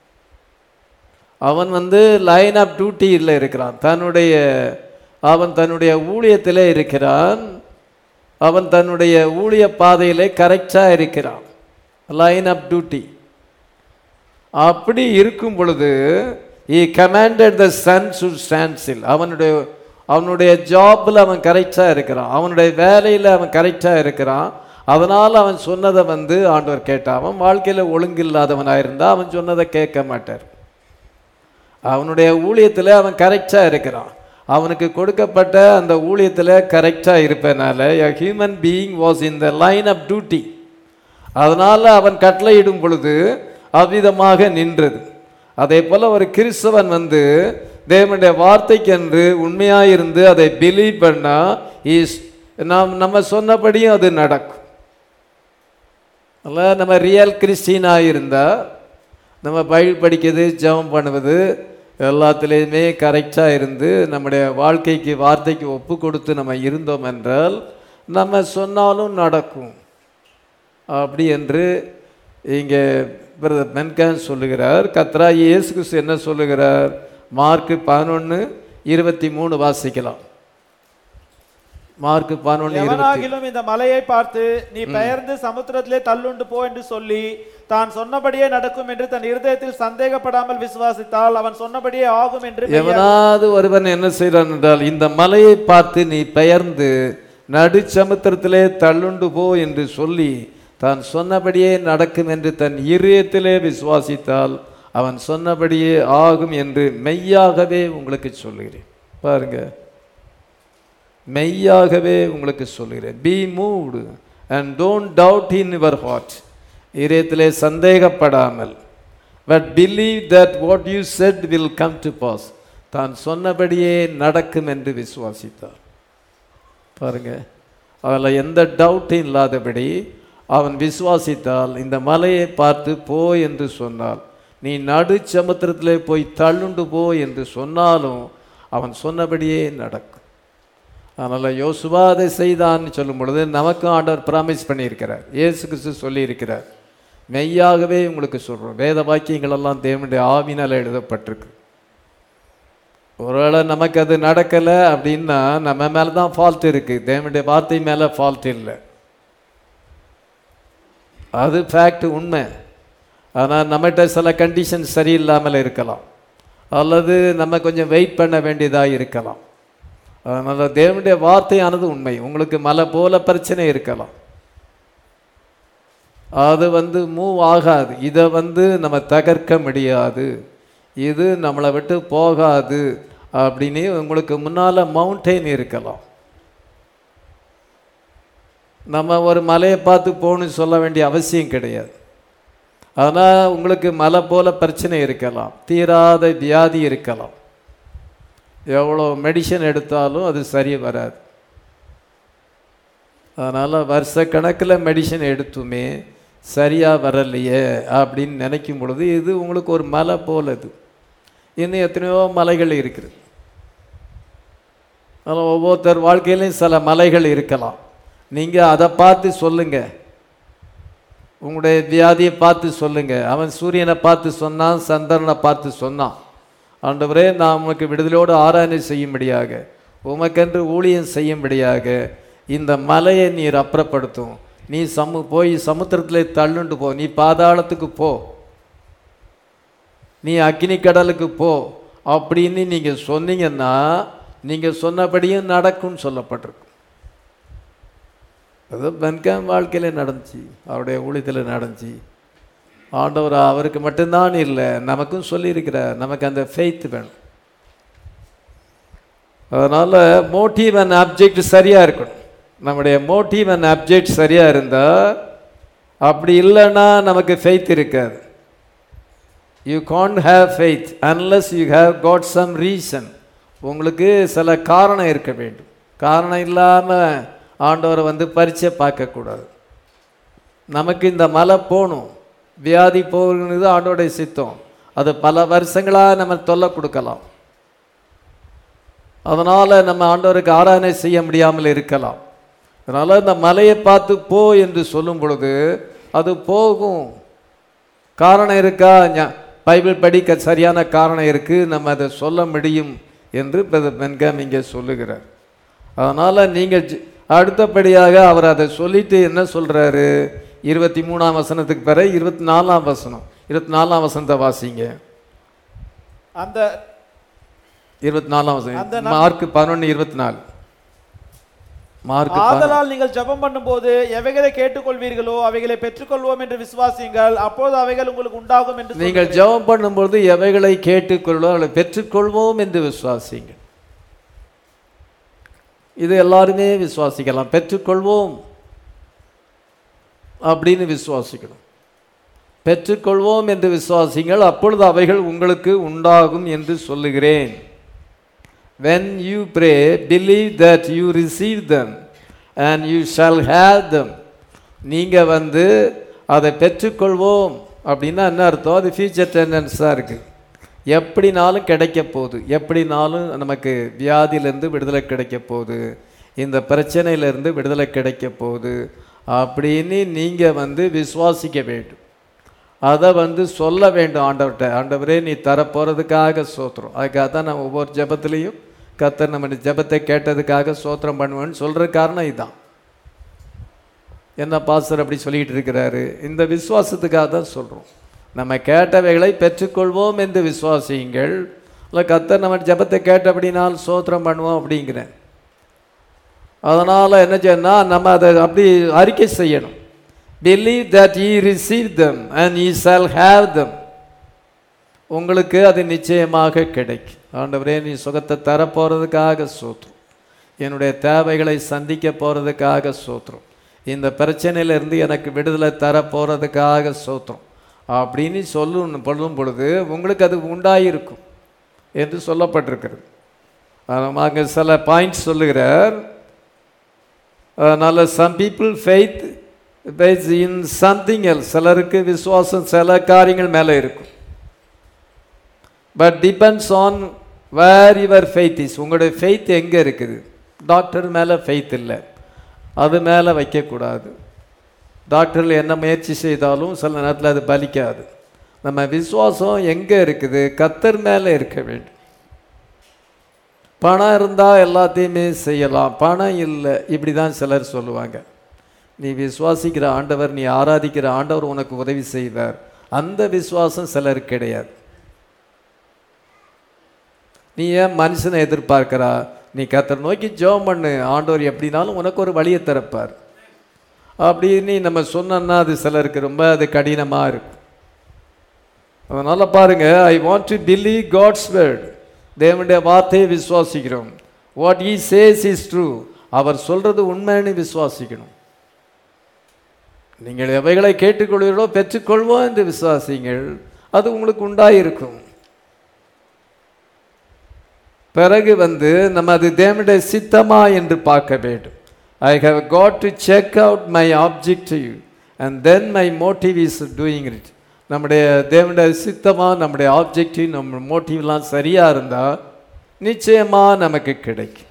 S1: அவன் வந்து லைன் ஆஃப் டியூட்டியில் இருக்கிறான் தன்னுடைய அவன் தன்னுடைய ஊழியத்திலே இருக்கிறான் அவன் தன்னுடைய ஊழிய பாதையிலே கரெக்டாக இருக்கிறான் லைன் ஆஃப் டியூட்டி அப்படி இருக்கும் பொழுது he commanded the sun to stand still அவனுடைய அவனுடைய ஜாப்பில் அவன் கரெக்டாக இருக்கிறான் அவனுடைய வேலையில் அவன் கரெக்டாக இருக்கிறான் அதனால் அவன் சொன்னதை வந்து ஆண்டவர் கேட்டான் அவன் வாழ்க்கையில் ஒழுங்கில்லாதவனாக இருந்தால் அவன் சொன்னதை கேட்க மாட்டார் அவனுடைய ஊழியத்தில் அவன் கரெக்டாக இருக்கிறான் அவனுக்கு கொடுக்கப்பட்ட அந்த ஊழியத்தில் கரெக்டாக இருப்பதனால a human being was in the line of duty அதனால் அவன் கட்டளையிடும் பொழுது அவ்விதமாக நின்றது அதே போல் ஒரு கிறிஸ்தவன் வந்து தேவனுடைய வார்த்தைக்கென்று உண்மையாக இருந்து அதை பிலீவ் பண்ணால் இஸ் நாம் நம்ம சொன்னபடியும் அது நடக்கும் அல்ல நம்ம ரியல் கிறிஸ்டினாக இருந்தால் நம்ம பைபிள் படிக்கிறது ஜெபம் பண்ணுவது எல்லாத்துலேயுமே கரெக்டாக இருந்து நம்முடைய வாழ்க்கைக்கு வார்த்தைக்கு ஒப்பு கொடுத்து நம்ம இருந்தோம் என்றால் நம்ம சொன்னாலும் நடக்கும் அப்படி என்று இங்கே பிரதர் மென்கான் சொல்லுகிறார் கத்ரா இயேசு கிறிஸ்து என்ன சொல்லுகிறார் மார்க்கு பதினொன்று இருபத்தி மூணு வாசிக்கலாம் மார்க்கு பதினொன்று இருபத்தி
S2: எவனாகிலும் இந்த மலையை பார்த்து நீ பெயர்ந்து சமுத்திரத்திலே தள்ளுண்டு போ என்று சொல்லி தான் சொன்னபடியே நடக்கும் என்று தன் இருதயத்தில் சந்தேகப்படாமல் விசுவாசித்தால் அவன் சொன்னபடியே ஆகும் என்று மெய்யாக-
S1: எவனாவது ஒருவன் என்ன செய்கிறான் என்றால் இந்த மலையை பார்த்து நீ பெயர்ந்து நடுச்சமுத்திரத்திலே தள்ளுண்டு போ என்று சொல்லி தான் சொன்னபடியே நடக்கும் என்று தன் இருதயத்திலே விசுவாசித்தால் அவன் சொன்னபடியே ஆகும் என்று மெய்யாகவே உங்களுக்கு சொல்லுகிறேன் பாருங்க மெய்யாகவே உங்களுக்கு சொல்லுகிறேன் be moved and don't doubt in your heart இதயத்திலே சந்தேகப்படாமல் but believe that what you said will come to pass தான் சொன்னபடியே நடக்கும் என்று விசுவாசித்தார் பாருங்க அதில் எந்த டவுட்டும் இல்லாதபடி அவன் விசுவாசித்தால் இந்த மலையை பார்த்து போ என்று சொன்னால் நீ நடு சமுத்திரத்திலே போய் தள்ளுண்டு போ என்று சொன்னாலும் அவன் சொன்னபடியே நடக்கும் அதனால் யோசுவா அதை செய்தான்னு சொல்லும் பொழுது நமக்கும் ஆண்டவர் ப்ராமிஸ் பண்ணியிருக்கிறார் இயேசு கிறிஸ்து சொல்லியிருக்கிறார் மெய்யாகவே உங்களுக்கு சொல்கிறோம் வேத வாக்கியங்கள் எல்லாம் தேவனுடைய ஆவினால் எழுதப்பட்டிருக்கு ஒருவேளை நமக்கு அது நடக்கலை அப்படின்னா நம்ம மேலே தான் ஃபால்ட் இருக்குது தேவனுடைய வார்த்தை மேலே ஃபால்ட் இல்லை அது ஃபேக்ட் உண்மை ஆனால் நம்மகிட்ட சில கண்டிஷன் சரியில்லாமல் இருக்கலாம் அல்லது நம்ம கொஞ்சம் வெயிட் பண்ண வேண்டியதாக இருக்கலாம் அதனால் தேவனுடைய வார்த்தையானது உண்மை உங்களுக்கு மலை போல பிரச்சனை இருக்கலாம் அது வந்து மூவ் ஆகாது இதை வந்து நம்ம தகர்க்க முடியாது இது நம்மளை விட்டு போகாது அப்படின்னு உங்களுக்கு முன்னால் மவுண்டெயின் இருக்கலாம் நம்ம ஒரு மலையை பார்த்து போகணும்னு சொல்ல வேண்டிய அவசியம் கிடையாது ஆனால் உங்களுக்கு மலை போல பிரச்சனை இருக்கலாம் தீராத வியாதி இருக்கலாம் எவ்வளோ மெடிசன் எடுத்தாலும் அது சரி வராது அதனால் வருஷக்கணக்கில் மெடிசன் எடுத்துமே சரியாக வரலையே அப்படின்னு நினைக்கும் பொழுது இது உங்களுக்கு ஒரு மலை போல இது இன்னும் எத்தனையோ மலைகள் இருக்குது அதில் ஒவ்வொருத்தர் வாழ்க்கையிலையும் சில மலைகள் இருக்கலாம் நீங்கள் அதை பார்த்து சொல்லுங்கள் உங்களுடைய வியாதியை பார்த்து சொல்லுங்கள் அவன் சூரியனை பார்த்து சொன்னான் சந்திரனை பார்த்து சொன்னான் ஆண்டவரே நான் உமக்கு விடுதலையோடு ஆராய்ச்சி செய்யும்படியாக உமக்கென்று ஊழியம் செய்யும்படியாக இந்த மலையை நீர் அப்புறப்படுத்தும் நீ சமு போய் சமுத்திரத்தில் தள்ளுண்டு போ நீ பாதாளத்துக்கு போ நீ அக்னி கடலுக்கு போ அப்படின்னு நீங்கள் சொன்னீங்கன்னா நீங்கள் சொன்னபடியும் நடக்கும்னு சொல்லப்பட்டிருக்கு அது பென்காம் வாழ்க்கையில் நடந்துச்சு அவருடைய ஊழியத்தில் நடந்துச்சு ஆண்டவர் அவருக்கு மட்டும்தான் இல்லை நமக்கும் சொல்லியிருக்கிறார் நமக்கு அந்த ஃபெய்த் வேணும் அதனால் மோட்டிவ் அண்ட் அப்ஜெக்ட் சரியாக இருக்கணும் நம்முடைய மோட்டிவ் அண்ட் அப்ஜெக்ட் சரியாக இருந்தால் அப்படி இல்லைன்னா நமக்கு ஃபெய்த் இருக்காது you can't have faith unless you have got some reason உங்களுக்கு சில காரணம் இருக்க வேண்டும் காரணம் இல்லாமல் ஆண்டவரை வந்து பரீட்சை பார்க்கக்கூடாது நமக்கு இந்த மலை போகணும் வியாதி போகிறது ஆண்டோடைய சித்தம் அது பல வருஷங்களாக நம்ம தொல்லை கொடுக்கலாம் அதனால் நம்ம ஆண்டவருக்கு ஆராதனை செய்ய முடியாமல் இருக்கலாம் அதனால் இந்த மலையை பார்த்து போ என்று சொல்லும் பொழுது அது போகும் காரணம் இருக்கா ஞா- பைபிள் படிக்க சரியான காரணம் இருக்குது நம்ம அதை சொல்ல முடியும் என்று பிரதர் பென்காம் இங்கே சொல்லுகிறார் அதனால் நீங்கள் ஜ- அடுத்தபடியாக அவர் அதை சொல்லிட்டு என்ன சொல்கிறாரு இருபத்தி மூணாம் வசனத்துக்கு பிறகு இருபத்தி நாலாம் வசனம் இருபத்தி நாலாம் வசனத்தை வாசிங்க
S2: அந்த
S1: இருபத்தி நாலாம்
S2: அந்த
S1: வசனம்
S2: நா-
S1: மார்க் பதினொன்று இருபத்தி நாலு மார்க் பதினொன்று.
S2: ஆதலால் நீங்கள் ஜெபம் பண்ணும்போது எவைகளை கேட்டுக்கொள்வீர்களோ அவைகளை பெற்றுக்கொள்வோம் என்று விசுவாசியுங்கள் அப்போது அவைகள் உங்களுக்கு உண்டாகும் என்று
S1: நீங்கள் ஜெபம் பண்ணும்பொழுது எவைகளை கேட்டுக்கொள்வோம் அவளை பெற்றுக்கொள்வோம் என்று விசுவாசிங்கள் இது எல்லாருமே விசுவாசிக்கலாம் பெற்றுக்கொள்வோம் அப்படின்னு விசுவாசிக்கணும் பெற்றுக்கொள்வோம் என்று விசுவாசிங்கள் அப்பொழுது அவைகள் உங்களுக்கு உண்டாகும் என்று சொல்லுகிறேன் when you pray believe that you receive them and you shall have them நீங்க வந்து அதை பெற்றுக்கொள்வோம் அப்படின்னா என்ன அர்த்தம் அது ஃபியூச்சர் டெண்டன்ஸாக இருக்குது எப்படினாலும் கிடைக்க போகுது எப்படினாலும் நமக்கு வியாதியிலேருந்து விடுதலை கிடைக்க போகுது இந்த பிரச்சனையிலேருந்து விடுதலை கிடைக்க போகுது அப்படின்னு நீங்கள் வந்து விசுவாசிக்க வேண்டும் அதை வந்து சொல்ல வேண்டும் ஆண்டவர்கிட்ட ஆண்டவரே நீ தரப்போகிறதுக்காக சோத்திரம் அதுக்காக தான் நான் ஒவ்வொரு ஜெபத்துலேயும் கத்தர் நம்ம ஜெபத்தை கேட்டதுக்காக சோத்திரம் பண்ணுவேன்னு சொல்கிற காரணம் இதுதான் என்ன பாஸ்டர் அப்படி சொல்லிட்டு இருக்கிறாரு இந்த விசுவாசத்துக்காக தான் சொல்கிறோம் நம்ம கேட்டவைகளை பெற்றுக்கொள்வோம் என்று விசுவாசியுங்கள் இல்லை கத்தர் நம்ம ஜெபத்தை கேட்டபடினால் சோத்திரம் பண்ணுவோம் அப்படிங்கிறேன் அதனால் என்ன செய்யணும் நம்ம அதை அப்படி அறிக்கை செய்யணும் believe that ye receive them and ye shall have them உங்களுக்கு அது நிச்சயமாக கிடைக்கும் ஆண்டவரே நீ சுகத்தை தரப்போகிறதுக்காக சோத்திரம் என்னுடைய தேவைகளை சந்திக்க போகிறதுக்காக சோத்திரம் இந்த பிரச்சனையிலிருந்து எனக்கு விடுதலை தரப்போகிறதுக்காக சோத்திரம் அப்படின்னு சொல்லும் சொல்லும் பொழுது உங்களுக்கு அது உண்டாயிருக்கும் என்று சொல்லப்பட்டிருக்கிறது அங்கே சில பாயிண்ட்ஸ் சொல்லுகிறார் அதனால் some people faith base in something else சிலருக்கு விசுவாசம் சில காரியங்கள் மேலே இருக்கும் but depends on where your faith is உங்களுடைய ஃபெய்த் எங்கே இருக்குது டாக்டர் மேலே ஃபெய்த் இல்லை அது மேலே வைக்கக்கூடாது டாக்டர்கள் என்ன முயற்சி செய்தாலும் சில நேரத்தில் அது பலிக்காது நம்ம விசுவாசம் எங்கே இருக்குது கத்தர் மேலே இருக்க வேண்டும் பணம் இருந்தால் எல்லாத்தையுமே செய்யலாம் பணம் இல்லை இப்படி தான் சிலர் சொல்லுவாங்க நீ விசுவாசிக்கிற ஆண்டவர் நீ ஆராதிக்கிற ஆண்டவர் உனக்கு உதவி செய்வார் அந்த விசுவாசம் சிலருக்கு கிடையாது நீ ஏன் மனுஷனை எதிர்பார்க்கிறா நீ கத்தர் நோக்கி ஜெபம் பண்ணு ஆண்டவர் எப்படினாலும் உனக்கு ஒரு வழியை திறப்பார் அப்படின்னு நம்ம சொன்னோன்னா அது சிலருக்கு ரொம்ப அது கடினமாக இருக்கும் அதனால் பாருங்க I want to believe God's word தேவனுடைய வார்த்தையை விசுவாசிக்கிறோம் what he says is true அவர் சொல்றது உண்மைன்னு விசுவாசிக்கணும் நீங்கள் எவைகளை கேட்டுக்கொள்வீர்களோ பெற்றுக்கொள்வோம் என்று விசுவாசிங்கள் அது உங்களுக்கு உண்டாயிருக்கும் பிறகு வந்து நம்ம அது தேவனுடைய சித்தமா என்று பார்க்க வேண்டும் I have got to check out my objective and then my motive is doing it நம்முடைய தேவனுடைய சித்தமா நம்முடைய ஆப்ஜெக்டிவ் நம்ம மோட்டிவ்லாம் சரியா இருந்தா நிச்சயமா நமக்கு கிடைக்கும்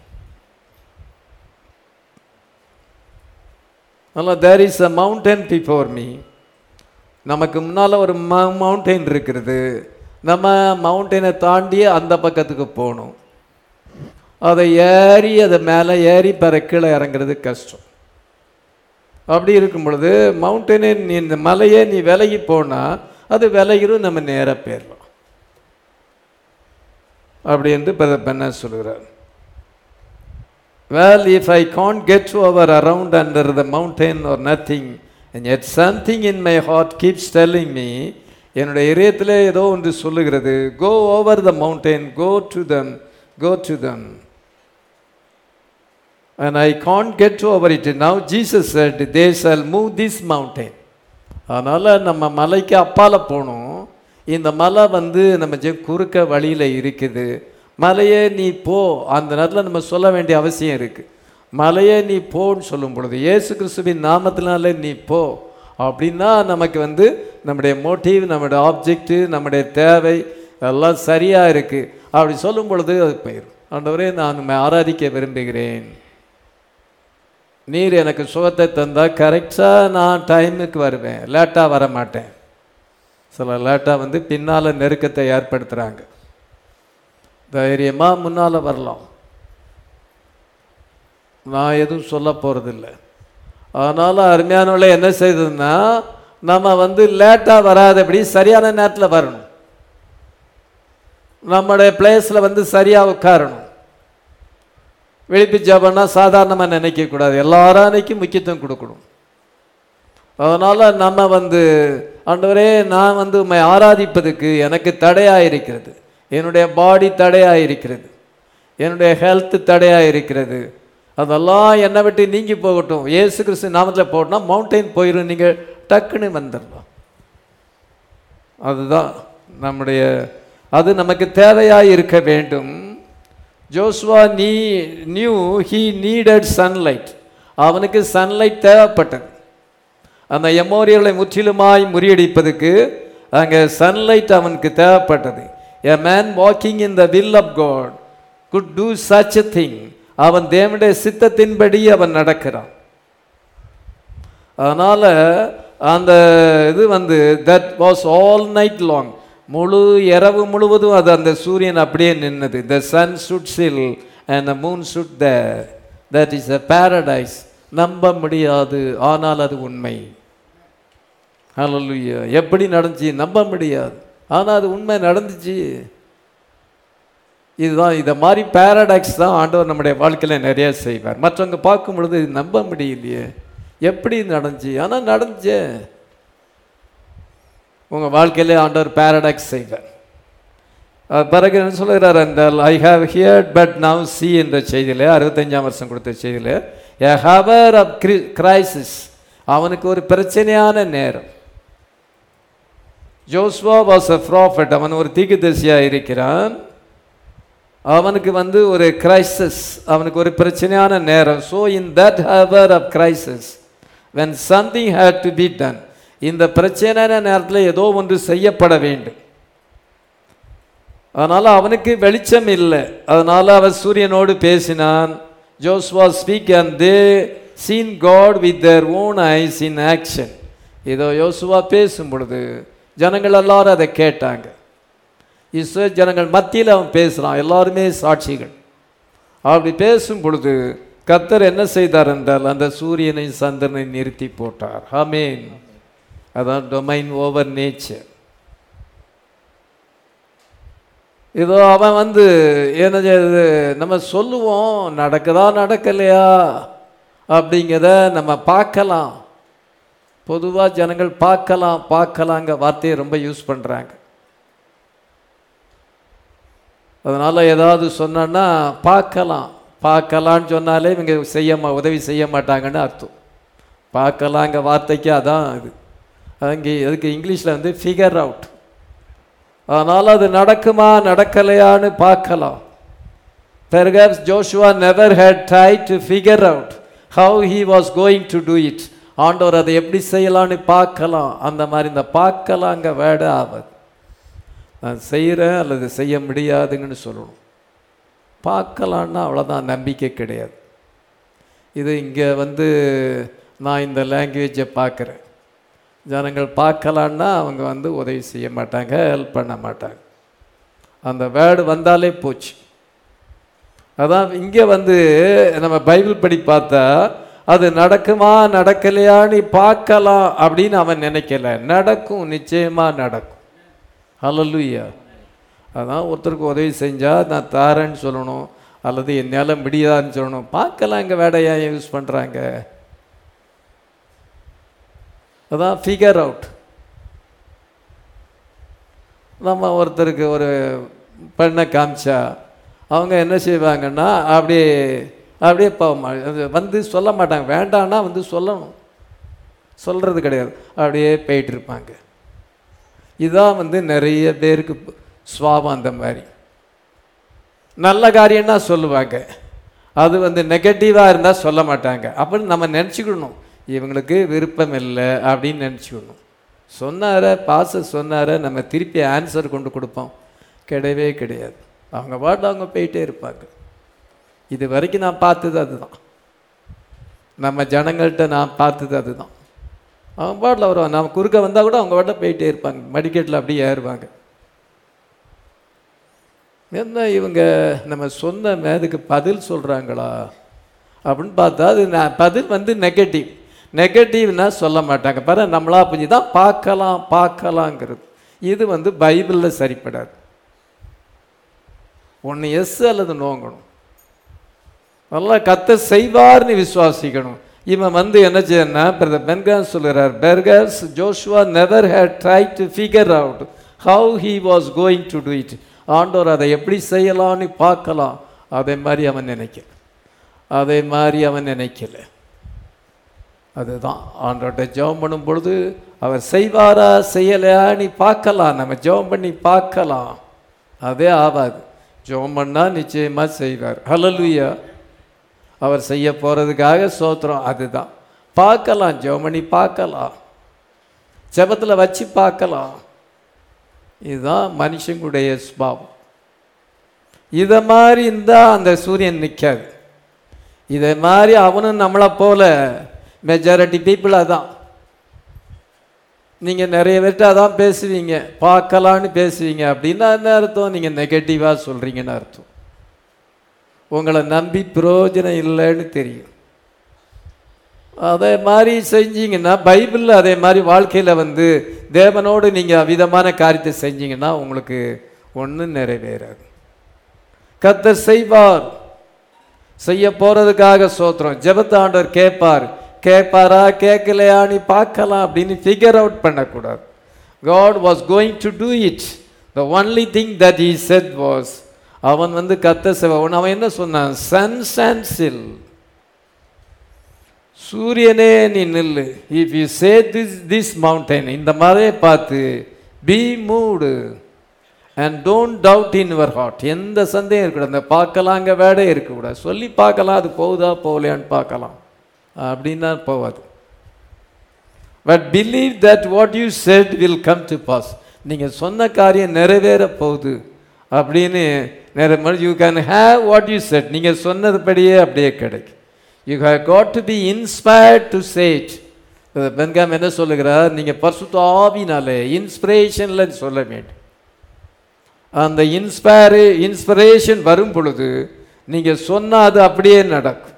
S1: அதனால் there is a mountain before me நமக்கு முன்னால் ஒரு ம மவுண்டைன் இருக்கிறது நம்ம மவுண்டனை தாண்டி அந்த பக்கத்துக்கு போகணும் அதை ஏறி அதை மேலே ஏறி பிற கீழே இறங்குறது கஷ்டம் அப்படி இருக்கும் பொழுது மவுண்டனே நீ இந்த மலையே நீ விலகி போனால் அது விலகிரும் நம்ம நேராக போயிடலாம் அப்படி என்று பெண்ண சொல்கிறார் Well, if I can't get over around under the mountain or nothing, and yet something in my heart keeps telling me, என்னுடைய இதயத்தில் ஏதோ ஒன்று சொல்லுகிறது go over the mountain go to them go to them and I can't get over it. Now Jesus said, they shall move this mountain. அதனால் நம்ம மலைக்கு அப்பால போகணும் இந்த மலை வந்து நம்ம ஜெ குறுக்க வழியில் இருக்குது மலையே நீ போ அந்த நேரத்தில் நம்ம சொல்ல வேண்டிய அவசியம் இருக்குது மலையே நீ போன்னு சொல்லும் பொழுது இயேசு கிறிஸ்துவின் நாமத்தினால நீ போ அப்படின்னா நமக்கு வந்து நம்முடைய மோட்டிவ் நம்முடைய ஆப்ஜெக்ட் நம்முடைய தேவை எல்லாம் சரியாக இருக்குது அப்படி சொல்லும் பொழுது அது போயிடும் ஆண்டவரே நான் உம்மை ஆராதிக்க விரும்புகிறேன் நீர் எனக்கு சுகத்தை தந்தால் கரெக்டாக நான் டைமுக்கு வருவேன் லேட்டாக வர மாட்டேன் சில லேட்டாக வந்து பின்னால் நெருக்கத்தை ஏற்படுத்துகிறாங்க தைரியமாக முன்னால் வரலாம் நான் எதுவும் சொல்ல போகிறதில்ல அதனால் அருமையானவளை என்ன செய்ததுன்னா நம்ம வந்து லேட்டாக வராதபடி சரியான நேரத்தில் வரணும் நம்முடைய பிளேஸில் வந்து சரியாக உட்காரணும் விழிப்பு ஜபம்னா சாதாரணமாக நினைக்கக்கூடாது எல்லாரும் அன்னைக்கும் முக்கியத்துவம் கொடுக்கணும் அதனால் நம்ம வந்து ஆண்டவரே நான் வந்து உம்மை ஆராதிப்பதுக்கு எனக்கு தடையாக இருக்கிறது என்னுடைய பாடி தடையாக இருக்கிறது என்னுடைய ஹெல்த் தடையாக இருக்கிறது அதெல்லாம் என்னை விட்டு நீங்கி போகட்டும் ஏசு கிறிஸ்து நாமத்தில் போட்டோம்னா மவுண்டைன் போயிடும் நீங்கள் டக்குன்னு வந்துடலாம் அதுதான் நம்முடைய அது நமக்கு தேவையாக இருக்க வேண்டும் ஜோஸ்வா நீ நியூ ஹீ நீடட் சன்லைட் அவனுக்கு சன்லைட் தேவைப்பட்டது அந்த எமோரியலை முற்றிலுமாய் முறியடிப்பதுக்கு அங்கே சன்லைட் அவனுக்கு தேவைப்பட்டது a man walking in the will of God could do such a thing அவன் தேவனுடைய சித்தத்தின்படி அவன் நடக்கிறான் அதனால் அந்த இது வந்து that was all night long முழு இரவு முழுவதும் அது அந்த சூரியன் அப்படியே நின்னது the sun stood still and the moon stood the that is a paradise நம்ப முடியாது ஆனால் அது உண்மை ஹalleluya எப்படி நடந்துச்சு நம்ப முடியாது ஆனால் அது உண்மை நடந்துச்சு இதுதான் இதை மாதிரி பேரடாக்ஸ் தான் ஆண்டவர் நம்முடைய வாழ்க்கையில் நிறைய செய்வார் மற்றவங்க பார்க்கும் பொழுது இது நம்ப முடியலையே எப்படி நடந்துச்சு ஆனால் நடந்துச்சே உங்கள் வாழ்க்கையிலே ஆண்டவர் பேரடாக்ஸ் செய்வார் அது பிறகு என்ன சொல்லுகிறார் என்றால் I have heard but now see என்ற செய்தியில் அறுபத்தஞ்சாம் வருஷம் கொடுத்த செய்தியில் எ ஹவர் ஆஃப் கிரி கிரைசிஸ் அவனுக்கு ஒரு பிரச்சனையான நேரம் ஜோஸ்வா வாஸ் அ ப்ராஃபட் அவன் ஒரு தீக்குதரிசியாக இருக்கிறான் அவனுக்கு வந்து ஒரு கிரைசஸ் அவனுக்கு ஒரு பிரச்சனையான நேரம் so in that hour of crisis when something had to be done இந்த பிரச்சனையான நேரத்தில் ஏதோ ஒன்று செய்யப்பட வேண்டும் அதனால் அவனுக்கு வெளிச்சம் இல்லை அதனால் அவன் சூரியனோடு பேசினான் Joshua speak and they seen God with their own eyes in action இதோ யோசுவா பேசும் பொழுது ஜனங்கள் எல்லாரும் அதை கேட்டாங்க இஸ்ரோ ஜனங்கள் மத்தியில் அவன் பேசுகிறான் எல்லாருமே சாட்சிகள் அப்படி பேசும் பொழுது கத்தர் என்ன செய்தார் என்றால் அந்த சூரியனை சந்திரனை நிறுத்தி போட்டார் ஆமேன் அதான் டொமைன் ஓவர் நேச்சர் இதோ அவன் வந்து என்ன செய்யுது நம்ம சொல்லுவோம் நடக்குதா நடக்கலையா அப்படிங்கிறத நம்ம பார்க்கலாம் பொதுவாக ஜனங்கள் பார்க்கலாம் பார்க்கலாங்க வார்த்தையை ரொம்ப யூஸ் பண்ணுறாங்க அதனால் ஏதாவது சொன்னோன்னா பார்க்கலாம் பார்க்கலான்னு சொன்னாலே இவங்க செய்ய மா உதவி செய்ய மாட்டாங்கன்னு அர்த்தம் பார்க்கலாங்க வார்த்தைக்கு அதான் இது அங்கே அதுக்கு இங்கிலீஷில் வந்து ஃபிகர் அவுட் அதனால் அது நடக்குமா நடக்கலையான்னு பார்க்கலாம் perhaps Joshua never had try to figure out how he was going to do it ஆண்டவர் அதை எப்படி செய்யலான்னு பார்க்கலாம் அந்த மாதிரி இந்த பார்க்கலாங்க வேட ஆகாது நான் செய்கிறேன் அல்லது செய்ய முடியாதுங்கன்னு சொல்லணும் பார்க்கலான்னா அவ்வளோதான் நம்பிக்கை கிடையாது இது இங்கே வந்து நான் இந்த லாங்குவேஜை பார்க்குறேன் ஜனங்கள் பார்க்கலான்னா அவங்க வந்து உதவி செய்ய மாட்டாங்க ஹெல்ப் பண்ண மாட்டாங்க அந்த வேர்டு வந்தாலே போச்சு அதான் இங்கே வந்து நம்ம பைபிள் படி பார்த்தா அது நடக்குமா நடக்கலையான்னு பார்க்கலாம் அப்படின்னு அவன் நினைக்கல நடக்கும் நிச்சயமாக நடக்கும் ஹalleluya அதான் ஒருத்தருக்கு உதவி செஞ்சால் நான் தாரேன்னு சொல்லணும் அல்லது என்னால் முடியாதுன்னு சொல்லணும் பார்க்கலாம் இங்கே வேடையா யூஸ் பண்ணுறாங்க அதான் ஃபிகர் அவுட் நம்ம ஒருத்தருக்கு ஒரு பெண்ணை காமிச்சா அவங்க என்ன செய்வாங்கன்னா அப்படியே அப்படியே பாவம் அது வந்து சொல்ல மாட்டாங்க வேண்டான்னா வந்து சொல்லணும் சொல்கிறது கிடையாது அப்படியே போயிட்டு இருப்பாங்க இதான் வந்து நிறைய பேருக்கு சுவாபம் அந்த மாதிரி நல்ல காரியம்னா சொல்லுவாங்க அது வந்து நெகட்டிவாக இருந்தால் சொல்ல மாட்டாங்க அப்படின்னு நம்ம நினச்சிக்கணும் இவங்களுக்கு விருப்பம் இல்லை அப்படின்னு நினச்சிக்கணும் சொன்னார பாச சொன்னார நம்ம திருப்பி ஆன்சர் கொண்டு கொடுப்போம் கிடையவே கிடையாது அவங்க பாட்டில் அவங்க போயிட்டே இருப்பாங்க இது வரைக்கும் நான் பார்த்தது அதுதான் நம்ம ஜனங்கள்கிட்ட நான் பார்த்தது அதுதான் அவங்க பாட்டில் வருவாங்க நம்ம குறுக்க வந்தால் கூட அவங்க பாட்டில் போயிட்டே இருப்பாங்க மடிக்கட்டில் அப்படியே ஏறுவாங்க என்ன இவங்க நம்ம சொன்ன மேதுக்கு பதில் சொல்கிறாங்களா அப்படின்னு பார்த்தா அது ந- பதில் வந்து நெகட்டிவ் நெகட்டிவ்னா சொல்ல மாட்டாங்க பாரு நம்மளா புரிஞ்சு தான் பார்க்கலாம் பார்க்கலாங்கிறது இது வந்து பைபிளில் சரிப்படாது ஒன்று எஸ் அல்லது நோங்கணும் நல்லா கத்த செய்வார்னு விசுவாசிக்கணும் இவன் வந்து என்ன செய்யணும்னா பிரதர் பென்கான் சொல்கிறார் perhaps Joshua never had try to figure out how he was going to do it ஆண்டவர் அதை எப்படி செய்யலாம்னு பார்க்கலாம் அதே மாதிரி அவன் நினைக்கல அதே மாதிரி அவன் நினைக்கல அதுதான் ஆண்டவர்கிட்ட ஜெபம் பண்ணும் பொழுது அவர் செய்வாரா செய்யலையான்னு பார்க்கலாம் நம்ம ஜெபம் பண்ணி பார்க்கலாம் அதே ஆகாது ஜெபம் பண்ணால் நிச்சயமாக செய்வார் ஹalleluya அவர் செய்ய போகிறதுக்காக சோத்திரம் அதுதான் பார்க்கலாம் ஜெபம் பண்ணி பார்க்கலாம் ஜெபத்தில் வச்சு பார்க்கலாம் இதுதான் மனுஷங்களுடைய சுபாவம் இதை மாதிரி இருந்தால் அந்த சூரியன் நிற்காது இதை மாதிரி அவனும் நம்மளை போல மெஜாரிட்டி பீப்புள் அதான் நீங்கள் நிறைய பேர்கிட்ட அதான் பேசுவீங்க பார்க்கலான்னு பேசுவீங்க அப்படின்னா என்ன அர்த்தம் நீங்கள் நெகட்டிவாக சொல்கிறீங்கன்னு அர்த்தம் உங்களை நம்பி பிரயோஜனம் இல்லைன்னு தெரியும் அதே மாதிரி செஞ்சீங்கன்னா பைபிளில் அதே மாதிரி வாழ்க்கையில் வந்து தேவனோடு நீங்கள் அவிதமான காரியத்தை செஞ்சீங்கன்னா உங்களுக்கு ஒன்றும் நிறைவேறாது கத்தர் செய்வார் செய்ய போகிறதுக்காக சோத்திரம் ஜெபத்தை ஆண்டவர் கேட்பார் கேட்பாரா கேட்கலையான்னு பார்க்கலாம் அப்படின்னு ஃபிகர் அவுட் பண்ணக்கூடாது God was going to do it the only thing that he said was அவன் வந்து கத்த செவன் அவன் என்ன சொன்னான் சன் அண்ட் சில் சூரியனே நீ நில்லு if you say this this mountain இந்த மலையை பார்த்து be moved and don't doubt in your heart எந்த சந்தேகம் இருக்கக்கூடாது அந்த பார்க்கலாங்க வேடே இருக்கக்கூடாது சொல்லி பார்க்கலாம் அது போகுதா போகலையான்னு பார்க்கலாம் அப்படின்னா போகாது but believe that what you said will come to pass நீங்கள் சொன்ன காரியம் நிறைவேற போகுது அப்படின்னு நிறைய you can have what you said நீங்கள் சொன்னதுபடியே அப்படியே கிடைக்கும் you have got to be inspired to said பென்காம் என்ன சொல்லுகிறார் நீங்கள் பரிசுத்த ஆவினாலே இன்ஸ்பிரேஷனில் சொல்ல வேண்டும் அந்த இன்ஸ்பயரு இன்ஸ்பிரேஷன் வரும் பொழுது நீங்கள் சொன்னால் அது அப்படியே நடக்கும்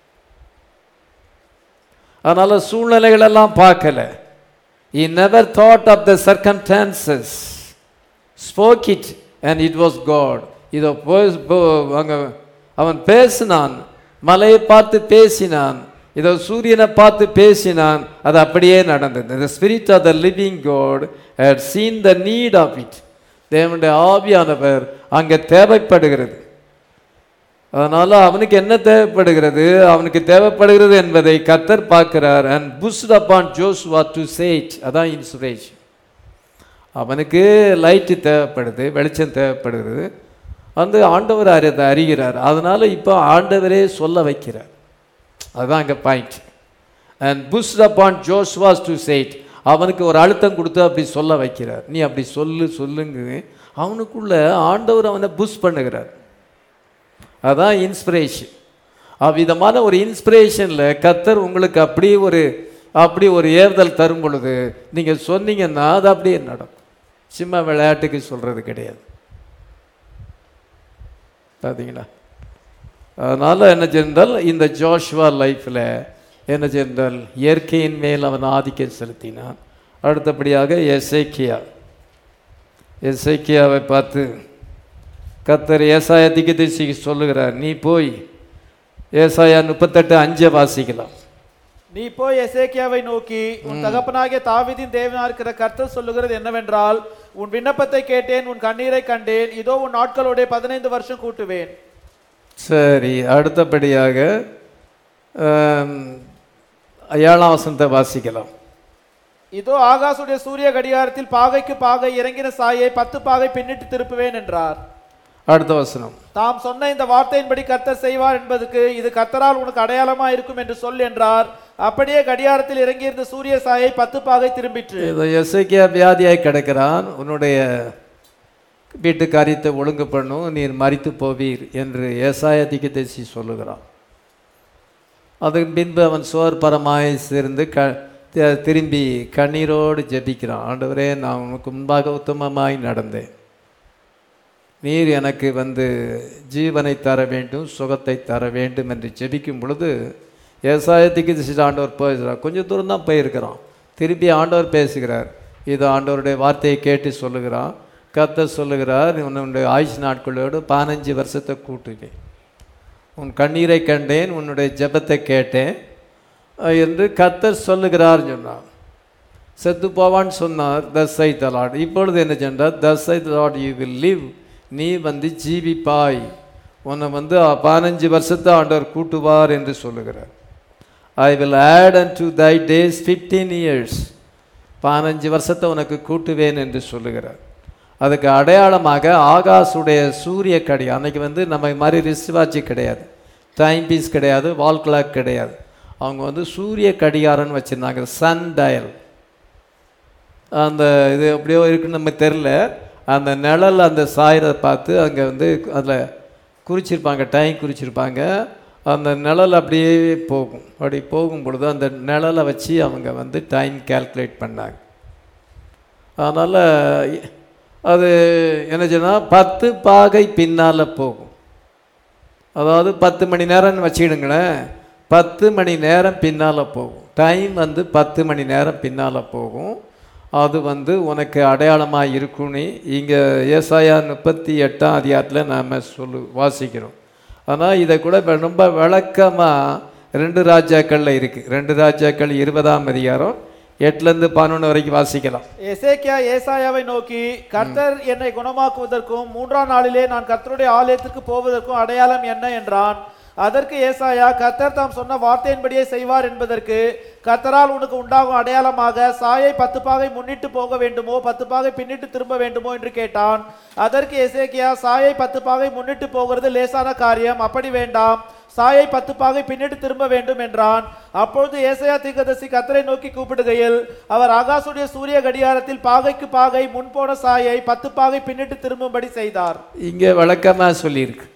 S1: அதனால் சூழ்நிலைகளெல்லாம் பார்க்கல he never thought of the circumstances spoke it and it was god இதோ போ- போ- அங்க அவன் பேசினான் மலையை பார்த்து பேசினான் இதோ சூரியனை பார்த்து பேசினான் அது அப்படியே நடந்தது the spirit of the living god had seen the need of it தேவனுடைய ஆவியானவர் அங்கே தேவைப்படுகிறது அதனால அவனுக்கு என்ன தேவைப்படுகிறது அவனுக்கு தேவைப்படுகிறது என்பதை கத்தர் பார்க்கிறார் and pushed upon Joshua to said அதான் இன்ஸ்பிரேஷன் அவனுக்கு லைட்டு தேவைப்படுது வெளிச்சம் தேவைப்படுகிறது வந்து ஆண்டவர் அதை அறிகிறார் அதனால இப்போ ஆண்டவரே சொல்ல வைக்கிறார் அதுதான் அங்கே point and pushed upon Joshua's to said அவனுக்கு ஒரு அழுத்தம் கொடுத்து அப்படி சொல்ல வைக்கிறார் நீ அப்படி சொல்லு சொல்லுங்க அவனுக்குள்ள ஆண்டவர் அவனை புஷ் பண்ணுகிறார் அதான் இன்ஸ்பிரேஷன் அவ்விதமான ஒரு இன்ஸ்பிரேஷனில் கத்தர் உங்களுக்கு அப்படி ஒரு அப்படி ஒரு ஏறுதல் தரும் பொழுது நீங்கள் சொன்னீங்கன்னா அது அப்படியே நடக்கும் சும்மா விளையாட்டுக்கு சொல்கிறது கிடையாது பார்த்தீங்களா அதனால் என்ன சென்றால் இந்த ஜோஷ்வா லைஃப்பில் என்ன சென்றால் இயற்கையின் மேல் அவன் ஆதிக்கம் செலுத்தினான் அடுத்தபடியாக எசேக்கியா எசேக்கியாவை பார்த்து கத்தர் ஏசாயா திகதிசிக்கு சொல்லுகிறார் நீ போய் ஏசாயா முப்பத்தெட்டு அஞ்சை வாசிக்கலாம்
S2: நீ போய் எசேக்கியாவை நோக்கி உன் தகப்பனாகிய தாவீதின் தேவனா இருக்கிற கர்த்தர் சொல்லுகிறது என்னவென்றால் உன் விண்ணப்பத்தை கேட்டேன் உன் கண்ணீரை கண்டேன் இதோ உன் நாட்களோட பதினைந்து வருஷம் கூட்டுவேன்
S1: சரி அடுத்தபடியாக ஆம், ஏழாம் வசனத்தை வாசிக்கலாம்
S2: இதோ ஆகாசுடைய சூரிய கடிகாரத்தில் பாகைக்கு பாகை இறங்கின சாயை பத்து பாகை பின்னிட்டு திருப்புவேன் என்றார்
S1: அடுத்த வசனம்
S2: தாம் சொன்ன இந்த வார்த்தையின்படி கர்த்தர் செய்வார் என்பதற்கு இது கர்த்தரால் உனக்கு அடையாளமா இருக்கும் என்று சொல் என்றார் அப்படியே கடியாரத்தில் இறங்கியிருந்த சூரிய சாயை பத்து பாகை திரும்பிற்று
S1: இது எசைக்கியா வியாதியாய் கிடக்கிறான் உன்னுடைய வீட்டு காரியத்தை ஒழுங்கு பண்ணும் நீர் மறித்து போவீர் என்று ஏசாய திகதேசி சொல்லுகிறான் அதன் பின்பு அவன் சோர்பரமாய் சேர்ந்து க தி- திரும்பி கண்ணீரோடு ஜெபிக்கிறான் ஆண்டவரே நான் உனக்கு முன்பாக உத்தமமாய் நடந்தேன் நீர் எனக்கு வந்து ஜீவனை தர வேண்டும் சுகத்தை தர வேண்டும் என்று ஜெபிக்கும் பொழுது விவசாயத்துக்கு திசை ஆண்டவர் போயிருக்கிறார் கொஞ்சம் தூரம் தான் போயிருக்கிறான் திருப்பி ஆண்டவர் பேசுகிறார் இது ஆண்டவருடைய வார்த்தையை கேட்டு சொல்லுகிறான் கர்த்தர் சொல்லுகிறார் உன்னுடைய ஆயுஷ் நாட்களோடு பதினஞ்சு வருஷத்தை கூட்டுவேன் உன் கண்ணீரை கண்டேன் உன்னுடைய ஜெபத்தை கேட்டேன் அஹ் என்று கர்த்தர் சொல்லுகிறார் சொன்னான் செத்து போவான்னு சொன்னார் தசை தலாட் இப்பொழுது என்ன சென்றார் தசை தலாட் யூ வில் லிவ் நீ வந்து ஜீவிப்பாய் உன்னை வந்து பதினஞ்சு வருஷத்தை ஆண்டவர் கூட்டுவார் என்று சொல்லுகிறார் I will add and to thy days fifteen years பதினஞ்சு வருஷத்தை உனக்கு கூட்டுவேன் என்று சொல்லுகிறார் அதுக்கு அடையாளமாக ஆகாசுடைய சூரிய கடி அன்னைக்கு வந்து நம்ம மாதிரி ரிஸ்ட் வாட்ச் கிடையாது டைம் பீஸ் கிடையாது வால் கிளாக் கிடையாது அவங்க வந்து சூரிய கடிகாரன்னு வச்சுருந்தாங்க சன் டயல் அந்த இது எப்படியோ இருக்குன்னு நம்ம தெரில அந்த நிழல் அந்த சாயரை பார்த்து அங்கே வந்து அதில் குறிச்சிருப்பாங்க டைம் குறிச்சிருப்பாங்க அந்த நிழல் அப்படியே போகும் அப்படி போகும் பொழுது அந்த நிழலை வச்சு அவங்க வந்து டைம் கால்குலேட் பண்ணாங்க அதனால் அது என்ன சொன்னால் பத்து பாகை பின்னால் போகும் அதாவது பத்து மணி நேரம்னு வச்சுக்கிடுங்களேன் பத்து மணி நேரம் பின்னால் போகும் டைம் வந்து பத்து மணி நேரம் பின்னால் போகும் அது வந்து உனக்கு அடையாளமாக இருக்கும்னு இங்கே ஏசாயா முப்பத்தி எட்டாம் அதிகாரத்தில் நாம் சொல்லு வாசிக்கிறோம் ஆனால் இதை கூட வெ- ரொம்ப விளக்கமாக ரெண்டு ராஜாக்களில் இருக்குது ரெண்டு ராஜாக்கள் இருபதாம் அதிகாரம் எட்டுலேருந்து பதினொன்று வரைக்கும் வாசிக்கலாம்
S2: எசேக்கியா ஏசாயாவை நோக்கி கர்த்தர் என்னை குணமாக்குவதற்கும் மூன்றாம் நாளிலே நான் கர்த்தருடைய ஆலயத்துக்கு போவதற்கும் அடையாளம் என்ன என்றான் அதற்கு ஏசாயா கர்த்தர் தாம் சொன்ன வார்த்தையின்படியே செய்வார் என்பதற்கு கர்த்தரால் உனக்கு உண்டாகும் அடையாளமாக சாயை பத்து பாகை முன்னிட்டு போக வேண்டுமோ பத்து பாகை பின்னிட்டு திரும்ப வேண்டுமோ என்று கேட்டான் அதற்கு எசேக்கியா சாயை பத்து பாகை முன்னிட்டு போகிறது லேசான காரியம் அப்படி வேண்டாம் சாயை பத்து பாகை பின்னிட்டு திரும்ப வேண்டும் என்றான் அப்பொழுது ஏசாயா தீர்க்கதரிசி கத்தரை நோக்கி கூப்பிடுகையில் அவர் ஆகாசுடைய சூரிய கடிகாரத்தில் பாகைக்கு பாகை முன்போன சாயை பத்து பாகை பின்னிட்டு திரும்பும்படி செய்தார்
S1: இங்கே விளக்கமாக சொல்லியிருக்கு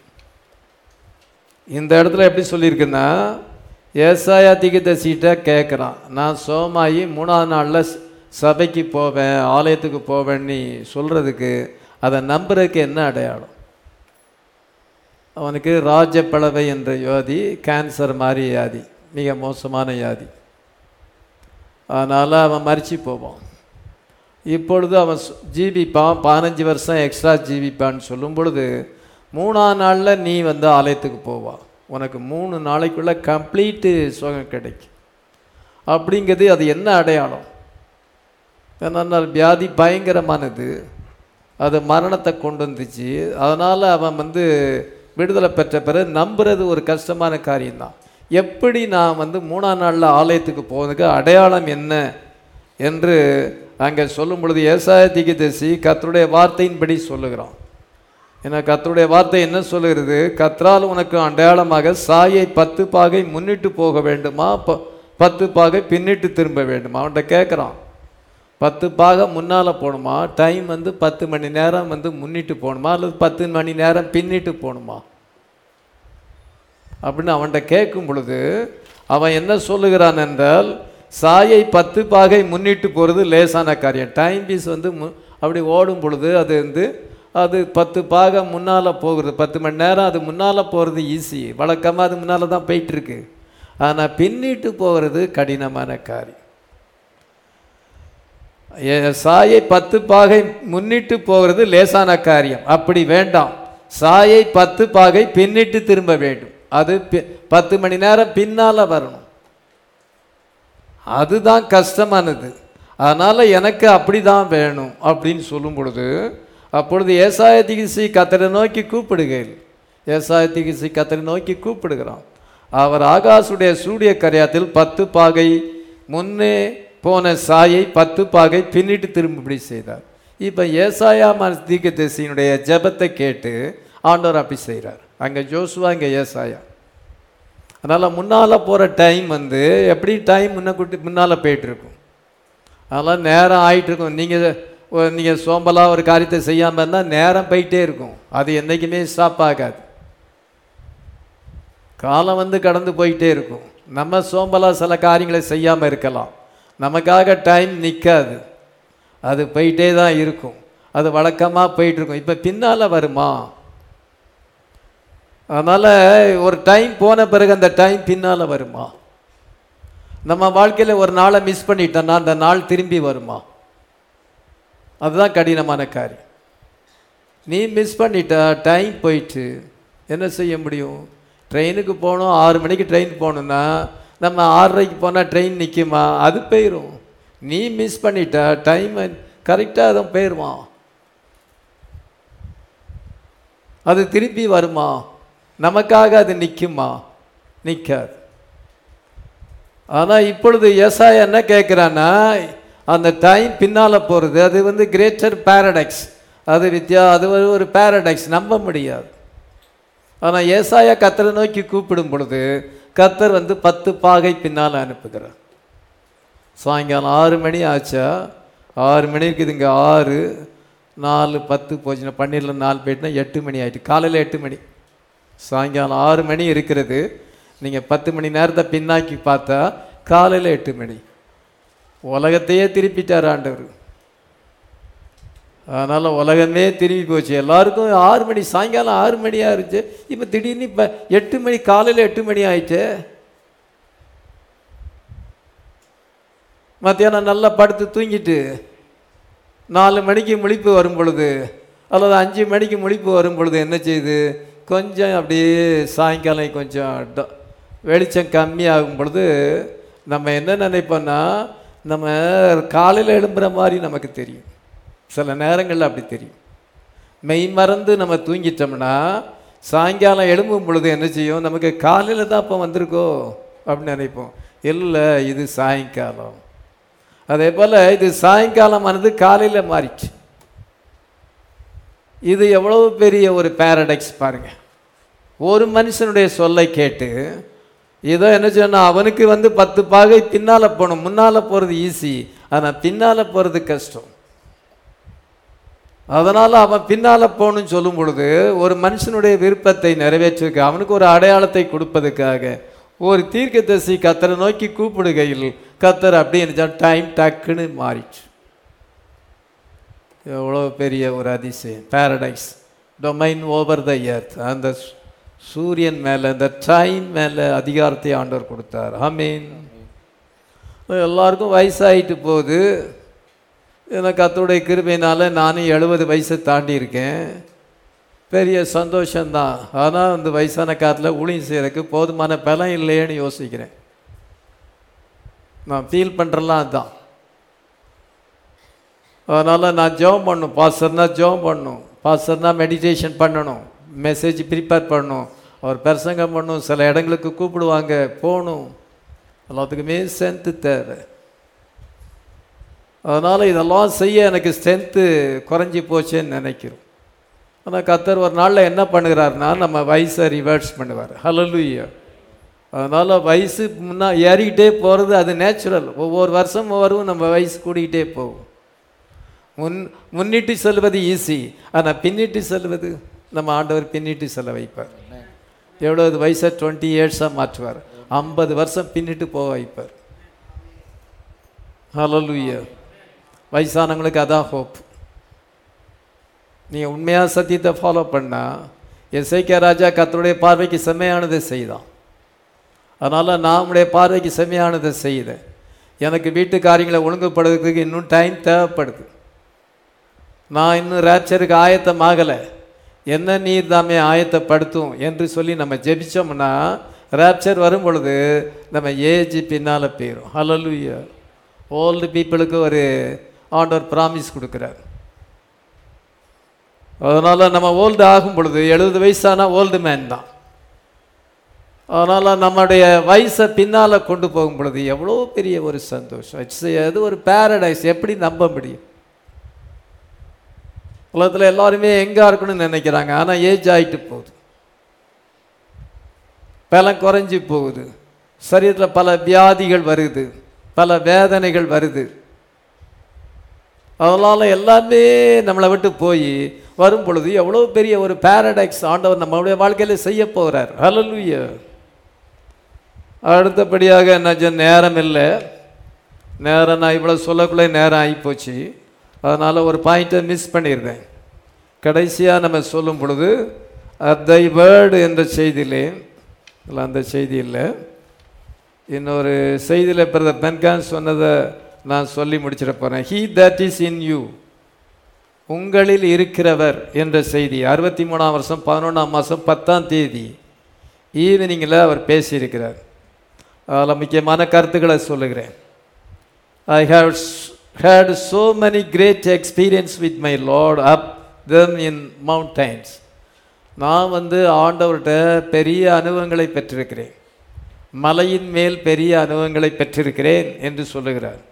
S1: இந்த இடத்துல எப்படி சொல்லியிருக்குன்னா ஏசாயா திகதசிகிட்ட கேட்குறான் நான் சோமாயி மூணாவது நாளில் ஸ்- சபைக்கு போவேன் ஆலயத்துக்கு போவேன்னு சொல்கிறதுக்கு அதை நம்புறதுக்கு என்ன அடையாளம் அவனுக்கு ராஜப்பளவை என்ற வியாதி கேன்சர் மாதிரி வியாதி மிக மோசமான வியாதி அதனால் அவன் மறிச்சு போவான் இப்பொழுது அவன் சு- ஜீவிப்பான் பதினஞ்சு வருஷம் எக்ஸ்ட்ரா ஜீவிப்பான்னு சொல்லும் பொழுது மூணாம் நாளில் நீ வந்து ஆலயத்துக்கு போவா உனக்கு மூணு நாளைக்குள்ள கம்ப்ளீட்டு சுகம் கிடைக்கும் அப்படிங்கிறது அது என்ன அடையாளம் ஏன்னா வியாதி பயங்கரமானது அது மரணத்தை கொண்டு வந்துச்சு அதனால் அவன் வந்து விடுதலை பெற்ற பிறகு நம்புறது ஒரு கஷ்டமான காரியம்தான் எப்படி நான் வந்து மூணாம் நாளில் ஆலயத்துக்கு போவதுக்கு அடையாளம் என்ன என்று அங்கே சொல்லும் பொழுது ஏசாய திகதசி கர்த்தருடைய வார்த்தையின்படி சொல்லுகிறான் ஏன்னா கர்த்தருடைய வார்த்தை என்ன சொல்லுகிறது கத்ரால் உனக்கு அடையாளமாக சாயை பத்து பாகை முன்னிட்டு போக வேண்டுமா ப- பத்து பாகை பின்னிட்டு திரும்ப வேண்டுமா அவன்கிட்ட கேட்குறான் பத்து பாகை முன்னால் போகணுமா டைம் வந்து பத்து மணி நேரம் வந்து முன்னிட்டு போகணுமா அல்லது பத்து மணி நேரம் பின்னிட்டு போகணுமா அப்படின்னு அவன்கிட்ட கேட்கும் பொழுது அவன் என்ன சொல்லுகிறான் என்றால் சாயை பத்து பாகை முன்னிட்டு போகிறது லேசான காரியம் டைம் பீஸ் வந்து மு- அப்படி ஓடும் பொழுது அது வந்து அது பத்து பாகை முன்னால் போகிறது பத்து மணி நேரம் அது முன்னால் போகிறது ஈஸி வழக்கமாக அது முன்னால் தான் போயிட்டுருக்கு ஆனால் பின்னிட்டு போகிறது கடினமான காரியம் ஏ- சாயை பத்து பாகை முன்னிட்டு போகிறது லேசான காரியம் அப்படி வேண்டாம் சாயை பத்து பாகை பின்னிட்டு திரும்ப வேண்டும் அது பி- பத்து மணி நேரம் பின்னால் வரணும் அதுதான் கஷ்டமானது அதனால் எனக்கு அப்படி தான் வேணும் அப்படின்னு சொல்லும் பொழுது அப்பொழுது ஏசாய திகிசி கத்தரை நோக்கி கூப்பிடுகையில் ஏசாய திகிசி கத்தரை நோக்கி கூப்பிடுகிறான் அவர் ஆகாசுடைய சூரிய கரையாத்தில் பத்து பாகை முன்னே போன சாயை பத்து பாகை பின்னிட்டு திரும்பும்படி செய்தார் இப்போ ஏசாயா தீர்க்கதரிசியினுடைய ஜெபத்தை கேட்டு ஆண்டவர் அப்படி செய்கிறார் அங்கே ஜோசுவா இங்கே ஏசாயா அதனால் முன்னால் போகிற டைம் வந்து எப்படி டைம் முன்ன கூட்டி முன்னால் போயிட்டுருக்கும் அதெல்லாம் நேரம் ஆயிட்டிருக்கும் நீங்கள் நீங்கள் சோம்பலாக ஒரு காரியத்தை செய்யாமல் இருந்தால் நேரம் போயிட்டே இருக்கும் அது என்றைக்குமே ஸ்டாப் ஆகாது காலம் வந்து கடந்து போயிட்டே இருக்கும் நம்ம சோம்பலாக சில காரியங்களை செய்யாமல் இருக்கலாம் நமக்காக டைம் நிற்காது அது போயிட்டே தான் இருக்கும் அது வழக்கமாக போயிட்டுருக்கும் இப்போ பின்னால் வருமா அதனால் ஒரு டைம் போன பிறகு அந்த டைம் பின்னால் வருமா நம்ம வாழ்க்கையில் ஒரு நாளை மிஸ் பண்ணிட்டோன்னா அந்த நாள் திரும்பி வருமா அதுதான் கடினமான காரியம் நீ மிஸ் பண்ணிட்ட டைம் போயிட்டு என்ன செய்ய முடியும் ட்ரெயினுக்கு போகணும் ஆறு மணிக்கு ட்ரெயின் போகணுன்னா நம்ம ஆறரைக்கு போனால் ட்ரெயின் நிற்குமா அது போயிடும் நீ மிஸ் பண்ணிட்ட டைம் கரெக்டாக அதுவும் போயிடுவான் அது திருப்பி வருமா நமக்காக அது நிற்குமா நிற்காது ஆனால் இப்பொழுது ஏசாயா என்ன கேட்குறான்னா அந்த டைம் பின்னால் போகிறது அது வந்து கிரேட்டர் பேரடைக்ஸ் அது வித்யா அது ஒரு ஒரு பேரடைக்ஸ் நம்ப முடியாது ஆனால் ஏசாயா கத்தரை நோக்கி கூப்பிடும் பொழுது கத்தர் வந்து பத்து பாகை பின்னால் அனுப்புகிறார் சாயங்காலம் ஆறு மணி ஆச்சா ஆறு மணி இருக்குது இங்கே ஆறு நாலு பத்து போச்சுன்னா பன்னீரில் நாலு போயிட்டுனா எட்டு மணி ஆயிட்டு காலையில் எட்டு மணி சாயங்காலம் ஆறு மணி இருக்கிறது நீங்கள் பத்து மணி நேரத்தை பின்னாக்கி பார்த்தா காலையில் எட்டு மணி உலகத்தையே திருப்பிட்டார் ஆண்டவர் அதனால் உலகமே திரும்பி போச்சு எல்லாருக்கும் ஆறு மணி சாயங்காலம் ஆறு மணியாக இருந்துச்சு இப்போ திடீர்னு இப்போ எட்டு மணி காலையில் எட்டு மணி ஆயிடுச்சு மத்தியானம் நல்லா படுத்து தூங்கிட்டு நாலு மணிக்கு முழிப்பு வரும் பொழுது அல்லது அஞ்சு மணிக்கு முழிப்பு வரும் பொழுது என்ன செய்யுது கொஞ்சம் அப்படியே சாயங்காலம் கொஞ்சம் ட- வெளிச்சம் கம்மியாகும் பொழுது நம்ம என்ன நினைப்போம்னா நம்ம காலையில் எழும்புற மாதிரி நமக்கு தெரியும் சில நேரங்களில் அப்படி தெரியும் மெய் மறந்து நம்ம தூங்கிட்டோம்னா சாயங்காலம் எழும்பும் பொழுது என்ன செய்யும் நமக்கு காலையில் தான் இப்போ வந்திருக்கோ அப்படின்னு நினைப்போம் இல்லை இது சாயங்காலம் அதே போல் இது சாயங்காலமானது காலையில் மாறிச்சு இது எவ்வளவு பெரிய ஒரு பேரடைக்ஸ் பாருங்க ஒரு மனுஷனுடைய சொல்லை கேட்டு இதோ என்ன சொன்னா அவனுக்கு வந்து பத்து பாகை பின்னால் போகணும் முன்னால் போகிறது ஈஸி ஆனால் பின்னால் போகிறது கஷ்டம் அதனால் அவன் பின்னால் போகணும்னு சொல்லும் பொழுது ஒரு மனுஷனுடைய விருப்பத்தை நிறைவேற்றுக்க அவனுக்கு ஒரு அடையாளத்தை கொடுப்பதுக்காக ஒரு தீர்க்கதரிசி கத்தரை நோக்கி கூப்பிடுகையில் கத்தர் அப்படின்னு டைம் டக்குன்னு மாறிச்சு எவ்வளோ பெரிய ஒரு அதிசயம் paradise domain over the earth அந்த சு- சூரியன் மேலே அந்த டைம் மேலே அதிகாரத்தை ஆண்டவர் கொடுத்தார் ஆமீன் எல்லாருக்கும் வயசாயிட்டு போகுது எனக்கு அத்தோடைய கிருபையினால நானும் எழுபது வயசை தாண்டி இருக்கேன் பெரிய சந்தோஷம்தான் ஆனால் அந்த வயசான காலத்தில் ஊழியம் செய்யறதுக்கு போதுமான பலம் இல்லையேன்னு யோசிக்கிறேன் நான் ஃபீல் பண்ணுறலாம் அதுதான் அதனால் நான் ஜெபம் பண்ணணும் பாஸ்டர்னா ஜெபம் பண்ணணும் பாஸ்டர்னா மெடிடேஷன் பண்ணணும் மெசேஜ் ப்ரிப்பேர் பண்ணணும் அவர் பிரசங்கம் பண்ணணும் சில இடங்களுக்கு கூப்பிடுவாங்க போகணும் எல்லாத்துக்குமே ஸ்ட்ரென்த்து தேவை அதனால் இதெல்லாம் செய்ய எனக்கு ஸ்ட்ரென்த்து குறைஞ்சி போச்சேன்னு நினைக்கிறோம் ஆனால் கத்தர் ஒரு நாளில் என்ன பண்ணுகிறாருன்னா நம்ம வயசை ரிவர்ஸ் பண்ணுவார் ஹலலுயா அதனால் வயசு முன்னா ஏறிக்கிட்டே போகிறது அது நேச்சுரல் ஒவ்வொரு வருஷம் வரும் நம்ம வயசு கூடிக்கிட்டே போகும் முன் முன்னிட்டு செல்வது ஈஸி ஆனால் பின்னிட்டு செல்வது நம்ம ஆண்டவர் பின்னிட்டு செல்ல வைப்பார் எவ்வளவு வயசை டுவெண்ட்டி இயர்ஸாக மாற்றுவார் ஐம்பது வருஷம் பின்னிட்டு போக வைப்பார் ஹalleluya வயசானவங்களுக்கு அதான் ஹோப் நீங்கள் உண்மையாக சத்தியத்தை ஃபாலோ பண்ணால் எஸ்ஐகே ராஜா கத்தருடைய பார்வைக்கு செம்மையானதை செய்தான் அதனால் நான் உடைய பார்வைக்கு செம்மையானதை செய்தேன் எனக்கு வீட்டு காரியங்களை ஒழுங்குபடுறதுக்கு இன்னும் டைம் தேவைப்படுது நான் இன்னும் ரேப்சருக்கு ஆயத்தமாகலை என்ன நீர் தாமே ஆயத்தப்படுத்தும் என்று சொல்லி நம்ம ஜெபிச்சோம்னா ரேப்சர் வரும் பொழுது நம்ம ஏஜ் பின்னால் போயிடும் ஹalleluya ஓல்டு பீப்புளுக்கு ஒரு ஆண்டவர் ப்ராமிஸ் கொடுக்குறார் அதனால் நம்ம ஓல்டு ஆகும் பொழுது எழுபது வயசானா ஓல்டு மேன் தான் அதனால் நம்முடைய வயசை பின்னால் கொண்டு போகும் பொழுது எவ்வளோ பெரிய ஒரு சந்தோஷம் இட்ஸ் அது ஒரு பேரடைஸ் எப்படி நம்ப முடியும் உலகத்தில் எல்லாருமே எங்கே இருக்கணும்னு நினைக்கிறாங்க ஆனால் ஏஜ் ஆகிட்டு போகுது பலம் குறைஞ்சி போகுது சரீரத்தில் பல வியாதிகள் வருது பல வேதனைகள் வருது அதனால் எல்லாமே நம்மளை விட்டு போய் வரும் பொழுது எவ்வளோ பெரிய ஒரு பேரடைக்ஸ் ஆண்டவர் நம்மளுடைய வாழ்க்கையில் செய்ய போகிறார் ஹalleluya அடுத்தபடியாக என்ன நேரம் இல்லை நேரம் நான் இவ்வளோ சொல்லக்குள்ளே நேரம் ஆகிப்போச்சு அதனால் ஒரு பாயிண்ட்டை மிஸ் பண்ணிடுறேன் கடைசியாக நம்ம சொல்லும் பொழுது தை வேர்டு என்ற செய்தியிலே இல்லை அந்த செய்தி இல்லை இன்னொரு செய்தியில் பிரதர் பென்கான் சொன்னதை நான் சொல்லி முடிச்சிட போகிறேன் he that is in you உங்களில் இருக்கிறவர் என்ற செய்தி அறுபத்தி மூணாம் வருஷம் பதினொன்றாம் மாதம் பத்தாம் தேதி ஈவினிங்கில் அவர் பேசியிருக்கிறார் அதில் முக்கியமான கருத்துக்களை சொல்லுகிறேன் I have had so many great experience with my lord up them in mountains நான் வந்து ஆண்டவர்கிட்ட பெரிய அனுபவங்களை பெற்றிருக்கிறேன் மலையின் மேல் பெரிய அனுபவங்களை பெற்றிருக்கிறேன் என்று சொல்லுகிறார்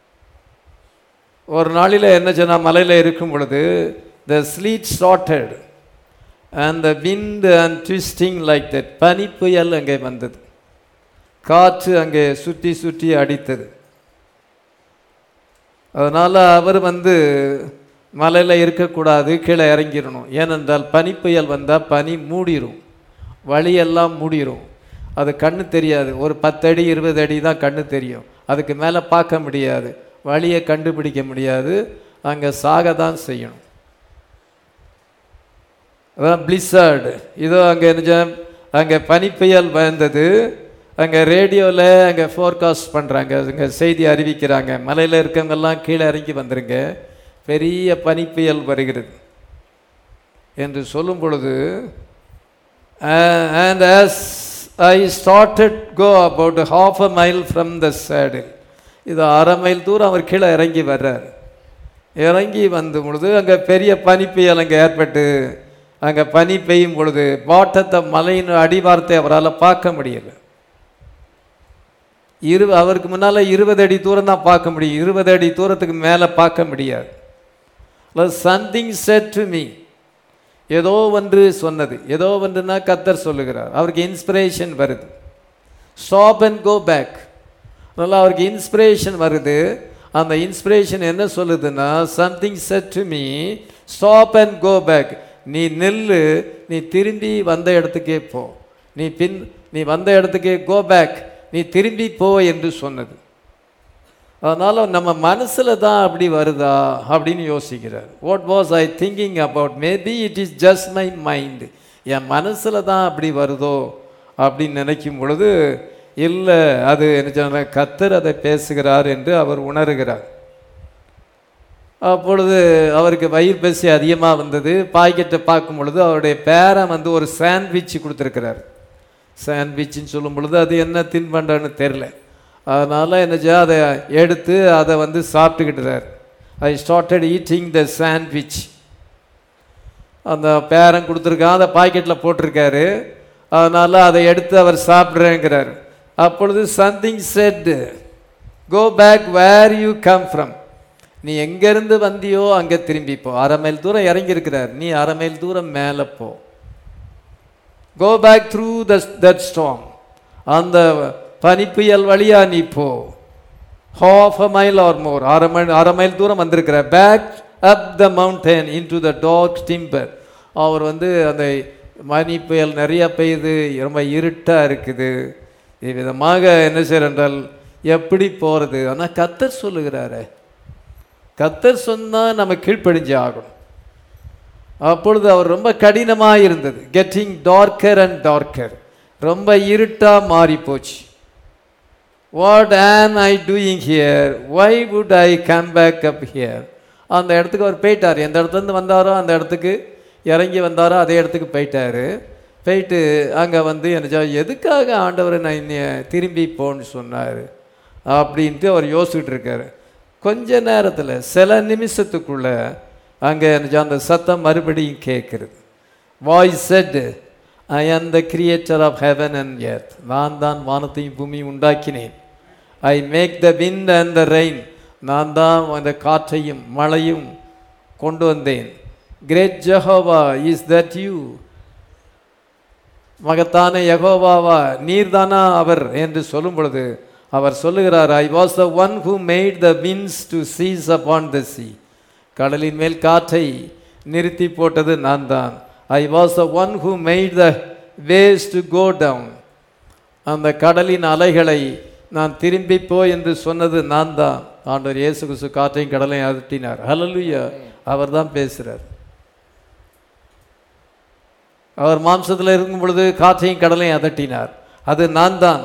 S1: ஒரு நாளில் என்ன சொன்னா மலையில் இருக்கும் பொழுது the sleet started and the wind and twisting like that பனி புயல் அங்கே வந்தது காற்று அங்கே சுற்றி சுற்றி அடித்தது அதனால் அவர் வந்து மலையில் இருக்கக்கூடாது கீழே இறங்கிடணும் ஏனென்றால் பனி புயல் வந்தால் பனி மூடிரும் வழியெல்லாம் மூடிரும் அது கண்ணு தெரியாது ஒரு பத்தடி இருபது அடி தான் கண்ணு தெரியும் அதுக்கு மேலே பார்க்க முடியாது வழியை கண்டுபிடிக்க முடியாது அங்கே சாக தான் செய்யணும் அதான் பிளிஸார்டு இதோ அங்கே என்ன அங்கே பனிப்புயல் வந்தது அங்கே ரேடியோவில் அங்கே ஃபோர்காஸ்ட் பண்ணுறாங்க அங்கே செய்தி அறிவிக்கிறாங்க மலையில் இருக்கவங்கெல்லாம் கீழே இறங்கி வந்துருங்க பெரிய பனிப்புயல் வருகிறது என்று சொல்லும் பொழுது and as I started go about half a mile from the saddle இது அரை மைல் தூரம் அவர் கீழே இறங்கி வர்றார் இறங்கி வந்த பொழுது அங்கே பெரிய பனிப்புயல் அங்கே ஏற்பட்டு அங்கே பனி பெய்யும் பொழுது பாட்டத்தை மலையின் அடிவாரத்தை அவரால் பார்க்க முடியல இரு அவருக்கு முன்னால் இருபது அடி தூரம் தான் பார்க்க முடியும் இருபது அடி தூரத்துக்கு மேலே பார்க்க முடியாது சம்திங் செட் டு மீ ஏதோ ஒன்று சொன்னது ஏதோ ஒன்றுனா கத்தர் சொல்லுகிறார் அவருக்கு இன்ஸ்பிரேஷன் வருது ஸ்டாப் அண்ட் கோ பேக் அதனால் அவருக்கு இன்ஸ்பிரேஷன் வருது அந்த இன்ஸ்பிரேஷன் என்ன சொல்லுதுன்னா something said to me stop and go back நீ நில்லு நீ திரும்பி வந்த இடத்துக்கே போ நீ பின் நீ வந்த இடத்துக்கே கோ பேக் நீ திரும்பி போ என்று சொன்னது அதனால் நம்ம மனசில் தான் அப்படி வருதா அப்படின்னு யோசிக்கிறார் what was I thinking about maybe it is just my mind என் மனசில் தான் அப்படி வருதோ அப்படின்னு நினைக்கும் பொழுது இல்லை அது என்ன சொன்ன கத்தர் அதை பேசுகிறார் என்று அவர் உணர்கிறார் அப்பொழுது அவருக்கு வயிறு பசி அதிகமாக வந்தது பாக்கெட்டை பார்க்கும் பொழுது அவருடைய பேரன் வந்து ஒரு சாண்ட்விச் கொடுத்துருக்கிறார் சாண்ட்விச்னு சொல்லும் பொழுது அது என்ன தின்பண்டன்னு தெரில அதனால் என்னச்சா அதை எடுத்து அதை வந்து சாப்பிட்டுக்கிட்டுறார் I started eating the sandwich அந்த பேரன் கொடுத்துருக்கான் அதை பாக்கெட்டில் போட்டிருக்காரு அதனால் அதை எடுத்து அவர் சாப்பிட்றேங்கிறார் அப்பொழுது something said go back where you come from நீ எங்கேருந்து வந்தியோ அங்கே திரும்பி போ அரை மைல் தூரம் இறங்கியிருக்கிறார் நீ அரை மைல் தூரம் மேலே போ go back through the that storm அந்த பனிப்புயல் வழியா நீ போ half a mile or more அரை மைல் அரை மைல் தூரம் வந்திருக்கிற back up the mountain into the dark timber அவர் வந்து அந்த மணி புயல் நிறைய பெய்யுது ரொம்ப இருட்டாக இருக்குது விதமாக என்ன செய்யற என்றால் எப்படி போகிறது ஆனால் கத்தர் சொல்லுகிறாரு கத்தர் சொன்னால் நம்ம கீழ்ப்படிஞ்சு ஆகணும் அப்பொழுது அவர் ரொம்ப கடினமாக இருந்தது கெட்டிங் டார்க்கர் அண்ட் டார்க்கர் ரொம்ப இருட்டாக மாறி போச்சு what am I doing here why would I come back up here அந்த இடத்துக்கு அவர் போயிட்டார் எந்த இடத்துலேருந்து வந்தாரோ அந்த இடத்துக்கு இறங்கி வந்தாரோ அதே இடத்துக்கு போயிட்டாரு போயிட்டு அங்கே வந்து என்ன எதுக்காக ஆண்டவரை நான் இன்னைய திரும்பி போன்னு சொன்னார் அப்படின்ட்டு அவர் யோசிச்சுட்டு இருக்காரு கொஞ்ச நேரத்தில் சில நிமிஷத்துக்குள்ள அங்கே என்ன அந்த சத்தம் மறுபடியும் கேட்குறது voice said I am the creator of heaven and earth நான் தான் வானத்தையும் பூமியும் உண்டாக்கினேன் I make the wind and the rain நான் தான் அந்த காற்றையும் மழையும் கொண்டு வந்தேன் great Jehovah is that you மகத்தான யகோவாவா நீர்தானா அவர் என்று சொல்லும் பொழுது அவர் சொல்லுகிறார் I was the one who made the winds to cease upon the sea கடலின் மேல் காற்றை நிறுத்தி போட்டது நான் தான் I was the one who made the ways to go down அந்த கடலின் அலைகளை நான் திரும்பி போ என்று சொன்னது நான் தான் ஆண்டவர் இயேசு கிறிஸ்து காற்றையும் கடலையும் அதட்டினார் ஹalleluya அவர் தான் பேசுகிறார் அவர் மாம்சத்தில் இருக்கும் பொழுது காற்றையும் கடலையும் அதட்டினார் அது நான் தான்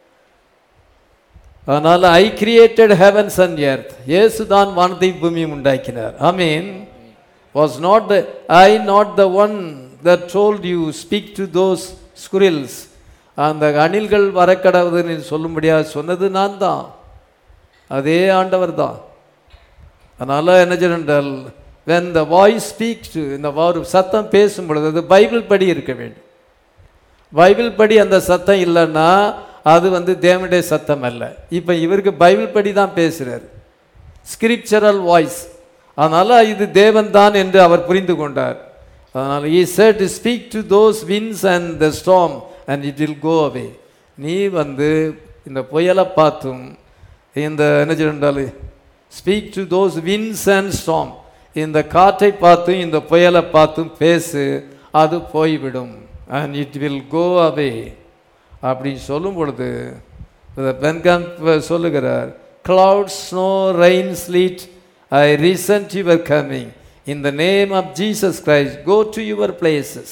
S1: அதனால் I created heavens and earth இயேசு தான் வானத்தையும் பூமியும் உண்டாக்கினார் ஆமீன் was not the I not the one that told you speak to those squirrels அந்த அணில்கள் வரக்கடவுதுன்னு சொல்லும்படியாக சொன்னது நான் தான் அதே ஆண்டவர் தான் அதனால் என்ன சொன்னால் when the voice speaks to இந்த ஒரு சத்தம் பேசும் பொழுது அது பைபிள் படி இருக்க வேண்டும் பைபிள் படி அந்த சத்தம் இல்லைன்னா அது வந்து தேவனுடைய சத்தம் அல்ல இப்போ இவருக்கு பைபிள் படி தான் பேசுகிறார் ஸ்கிரிப்சரல் வாய்ஸ் அதனால் இது தேவன் தான் என்று அவர் புரிந்து கொண்டார் அதனால் he said speak to those winds and the storm and it will go away நீ வந்து இந்த புயலை பார்த்தும் இந்த என்ன சொல்றால் speak to those winds and storm இந்த காற்றை பார்த்தும் இந்த புயலை பார்த்தும் பேசு அது போய்விடும் and it will go away அப்படின்னு சொல்லும் பொழுது பென்காம் சொல்லுகிறார் clouds snow rain sleet i resent your coming in the name of jesus christ go to your places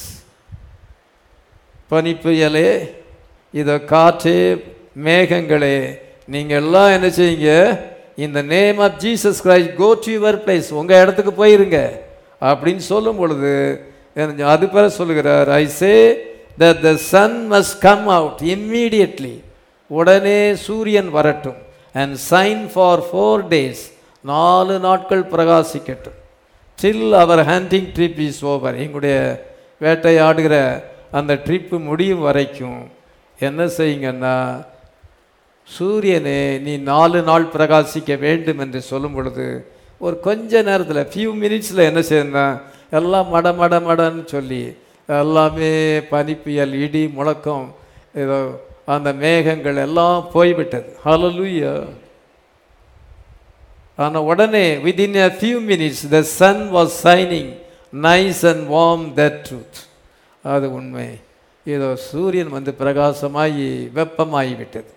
S1: பனிப்புயலே இதை காற்றே மேகங்களே நீங்கள் எல்லாம் என்ன செய்யுங்க இந்த name of Jesus Christ go to your place உங்கள் இடத்துக்கு போயிருங்க அப்படின்னு சொல்லும் பொழுது எனக்கு அது பேர சொல்லுகிறார் ஐ சே that the sun must come out immediately உடனே சூரியன் வரட்டும் and shine for four days நாலு நாட்கள் பிரகாசிக்கட்டும் till our hunting trip is over எங்களுடைய வேட்டையாடுகிற அந்த ட்ரிப்பு முடியும் வரைக்கும் என்ன செய்யுங்கன்னா சூரியனே நீ நாலு நாள் பிரகாசிக்க வேண்டும் என்று சொல்லும் பொழுது ஒரு கொஞ்ச நேரத்தில் ஃபியூ மினிட்ஸில் என்ன செய்யணும்னா எல்லாம் மட மட மடன்னு சொல்லி எல்லாமே பனிப்புயல் இடி முழக்கம் ஏதோ அந்த மேகங்கள் எல்லாம் போய்விட்டது ஹalleluya ஆனால் உடனே within a few minutes the sun was shining nice and warm that truth அது உண்மை ஏதோ சூரியன் வந்து பிரகாசமாகி வெப்பமாகி விட்டது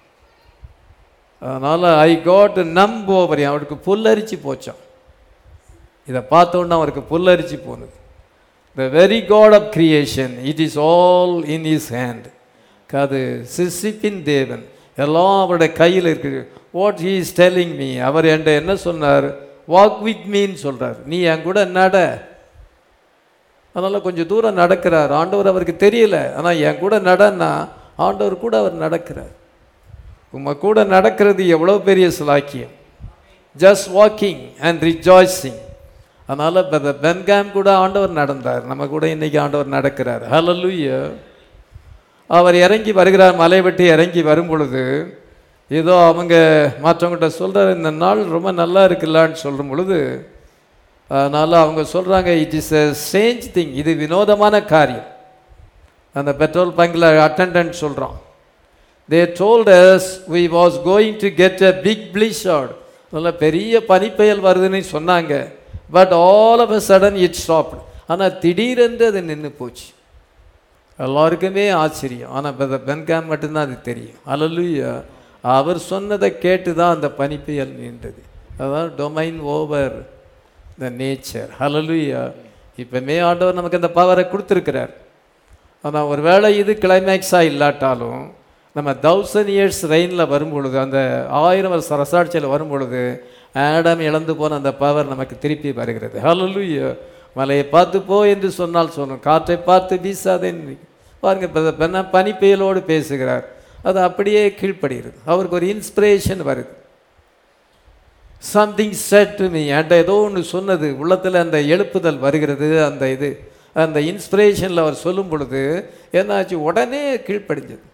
S1: அதனால் ஐ காட் நம்ப ஓவர் அவருக்கு புல்லரிச்சு போச்சான் இதை பார்த்தோன்னா அவருக்கு புல்லரிச்சு போனது the very God of creation it is all in his hand அது சிசிப்பின் தேவன் எல்லாம் அவருடைய கையில் இருக்குது what he is telling me அவர் என்கிட்ட என்ன சொன்னார் வாக் வித் மீன்னு சொல்கிறார் நீ என் கூட நட அதனால் கொஞ்சம் தூரம் நடக்கிறார் ஆண்டவர் அவருக்கு தெரியல ஆனால் என் கூட நடன்னா ஆண்டவர் கூட அவர் நடக்கிறார் உங்க கூட நடக்கிறது எவ்வளோ பெரிய சிலாக்கியம் ஜஸ்ட் வாக்கிங் அண்ட் ரிஜாய்ஸிங் அதனால் இப்போ பென்காம் கூட ஆண்டவர் நடந்தார் நம்ம கூட இன்னைக்கு ஆண்டவர் நடக்கிறார் ஹalleluya அவர் இறங்கி வருகிறார் மலை வெட்டி இறங்கி வரும் பொழுது ஏதோ அவங்க மற்றவங்ககிட்ட சொல்கிறார் இந்த நாள் ரொம்ப நல்லா இருக்குல்லான்னு சொல்லும் பொழுது அதனால் அவங்க சொல்கிறாங்க it is a strange thing இது வினோதமான காரியம் அந்த பெட்ரோல் பங்கில் அட்டண்டன்ட் சொல்கிறான் they told us we was going to get a big blizzard நல்ல பெரிய பனிப்புயல் வருதுன்னு சொன்னாங்க but all of a sudden it stop ஆனால் திடீரென்று அது நின்று போச்சு எல்லாருக்குமே ஆச்சரியம் ஆனால் இப்போ பென்காம் மட்டும்தான் அது தெரியும் அலலுயா அவர் சொன்னதை கேட்டு தான் அந்த பனிப்புயல் நின்றது அதான் domain over the nature hallelujah இப்போமே ஆண்டவர் நமக்கு அந்த பவரை கொடுத்துருக்கிறார் ஆனால் ஒரு வேளை இது கிளைமேக்ஸாக இல்லாட்டாலும் நம்ம தௌசண்ட் இயர்ஸ் ரெயினில் வரும்பொழுது அந்த ஆயிரம் வருஷ ரசாட்சியில் வரும்பொழுது ஆடம் இழந்து போன அந்த பவர் நமக்கு திருப்பி வருகிறது ஹalleluya மலையை பார்த்து போ என்று சொன்னால் சொல்லும் காற்றை பார்த்து வீசாதேன்னு பாருங்க இப்போ பெண்ண பனி புயலோடு பேசுகிறார் அது அப்படியே கீழ்ப்படுகிறது அவருக்கு ஒரு இன்ஸ்பிரேஷன் வருது சம்திங் செட் டு மீ என்கிட்ட ஏதோ ஒன்று சொன்னது உள்ளத்தில் அந்த எழுப்புதல் வருகிறது அந்த இது அந்த இன்ஸ்பிரேஷனில் அவர் சொல்லும் பொழுது என்னாச்சு உடனே கீழ்ப்படிஞ்சது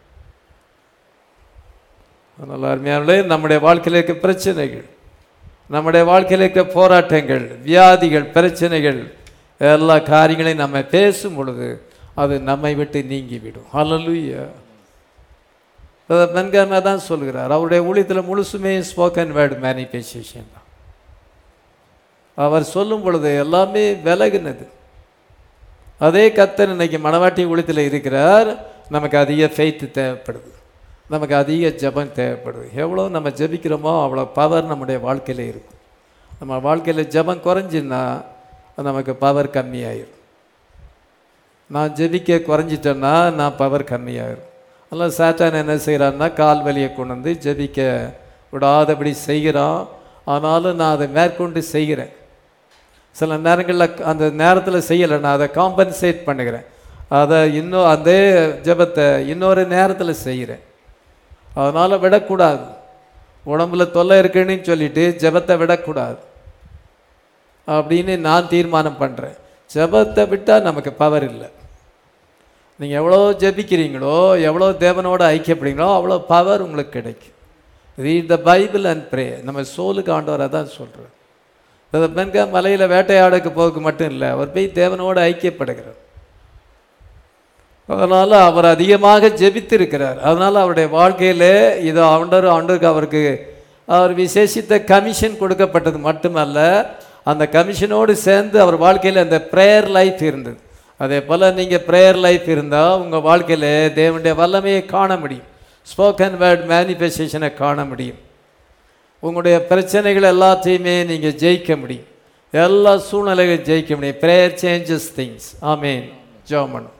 S1: அதனால் அருமையானே நம்முடைய வாழ்க்கையில் இருக்க பிரச்சனைகள் நம்முடைய வாழ்க்கையில் இருக்க போராட்டங்கள் வியாதிகள் பிரச்சனைகள் எல்லா காரியங்களையும் நம்ம பேசும் பொழுது அது நம்மை விட்டு நீங்கிவிடும் ஹalleluya பெண்காரமாக தான் சொல்கிறார் அவருடைய ஊழியத்தில் முழுசுமே ஸ்போக்கன் வேர்டு மேனிஃபெஸ்டேஷன் தான் அவர் சொல்லும் பொழுது எல்லாமே விலகுனது அதே கத்தர் இன்னைக்கு மணவாட்டி ஊழியத்தில் இருக்கிறார் நமக்கு அதிக ஃபெய்த்து தேவைப்படுது நமக்கு அதிக ஜெபம் தேவைப்படுது எவ்வளோ நம்ம ஜெபிக்கிறோமோ அவ்வளோ பவர் நம்முடைய வாழ்க்கையில் இருக்கும் நம்ம வாழ்க்கையில் ஜெபம் குறைஞ்சின்னா நமக்கு பவர் கம்மியாயிரும் நான் ஜெபிக்க குறைஞ்சிட்டேன்னா நான் பவர் கம்மியாயிரும் அதனால் சாத்தான் என்ன செய்கிறான்னா கால் வலியை கொண்டு வந்து ஜெபிக்க விடாதபடி செய்கிறான் ஆனாலும் நான் அதை மேற்கொண்டு செய்கிறேன் சில நேரங்களில் அந்த நேரத்தில் செய்யலை நான் அதை காம்பன்சேட் பண்ணுகிறேன் அதை இன்னும் அதே ஜெபத்தை இன்னொரு நேரத்தில் செய்கிறேன் அதனால் விடக்கூடாது உடம்புல தொல்லை இருக்குன்னு சொல்லிட்டு ஜெபத்தை விடக்கூடாது அப்படின்னு நான் தீர்மானம் பண்ணுறேன் ஜெபத்தை விட்டால் நமக்கு பவர் இல்லை நீங்கள் எவ்வளோ ஜெபிக்கிறீங்களோ எவ்வளோ தேவனோட ஐக்கியப்படுறீங்களோ அவ்வளோ பவர் உங்களுக்கு கிடைக்கும் read the Bible and pray நம்ம சோலுக்கு ஆண்டவர் அதான் சொல்கிறேன் அந்த பெண்க மலையில் வேட்டையாடுக்கு போக்கு மட்டும் இல்லை அவர் போய் தேவனோடு ஐக்கியப்படுகிறார் அதனால் அவர் அதிகமாக ஜெபித்திருக்கிறார் அதனால் அவருடைய வாழ்க்கையில் இது ஆண்டவர் ஆண்டருக்கு அவருக்கு அவர் விசேஷித்த கமிஷன் கொடுக்கப்பட்டது மட்டுமல்ல அந்த கமிஷனோடு சேர்ந்து அவர் வாழ்க்கையில் அந்த ப்ரேயர் லைஃப் இருந்தது அதே போல் நீங்கள் ப்ரேயர் லைஃப் இருந்தால் உங்கள் வாழ்க்கையில் தேவனுடைய வல்லமையை காண முடியும் ஸ்போக்கன் வேர்ட் மேனிஃபெஸ்டேஷனை காண முடியும் உங்களுடைய பிரச்சனைகள் எல்லாத்தையுமே நீங்கள் ஜெயிக்க முடியும் எல்லா சூழ்நிலைகளும் ஜெயிக்க முடியும் ப்ரேயர் சேஞ்சஸ் திங்ஸ் ஆமேன் ஜோமன்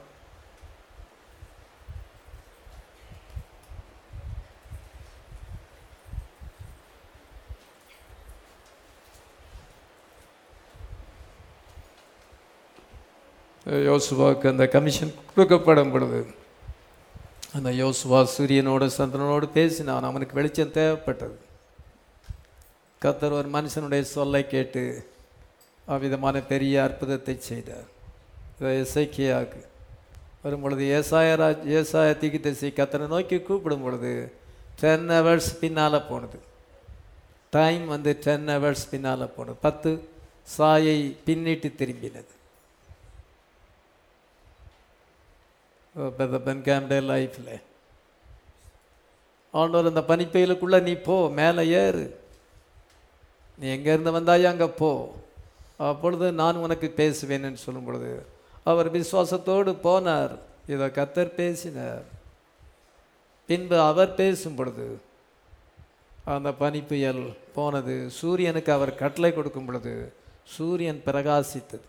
S1: யோசுவாவுக்கு அந்த கமிஷன் கொடுக்கப்படும் பொழுது அந்த யோசுவா சூரியனோடு சந்திரனோடு பேசினான் அவனுக்கு வெளிச்சம் தேவைப்பட்டது கத்தர் ஒரு மனுஷனுடைய சொல்லை கேட்டு அவ்விதமான பெரிய அற்புதத்தை செய்தார் இதை இசைக்கியாக்கு வரும் பொழுது ஏசாயராஜ் ஏசாய தீக்கு திசை கத்தரை நோக்கி கூப்பிடும் பொழுது டென் ஹவர்ஸ் பின்னால் போனது டைம் வந்து டென் ஹவர்ஸ் பின்னால் போனது பத்து சாயை பின்னிட்டு திரும்பினது பென்காம்டே லைஃப்பில் ஆண்டவர் அந்த பனிப்பெயலுக்குள்ளே நீ போ மேலே ஏறு நீ எங்கேருந்து வந்தாயோ அங்கே போ அப்பொழுது நான் உனக்கு பேசுவேன்னு சொல்லும் பொழுது அவர் விசுவாசத்தோடு போனார் இதை கத்தர் பேசினார் பின்பு அவர் பேசும் பொழுது அந்த பனிப்புயல் போனது சூரியனுக்கு அவர் கட்டளை கொடுக்கும் பொழுது சூரியன் பிரகாசித்தது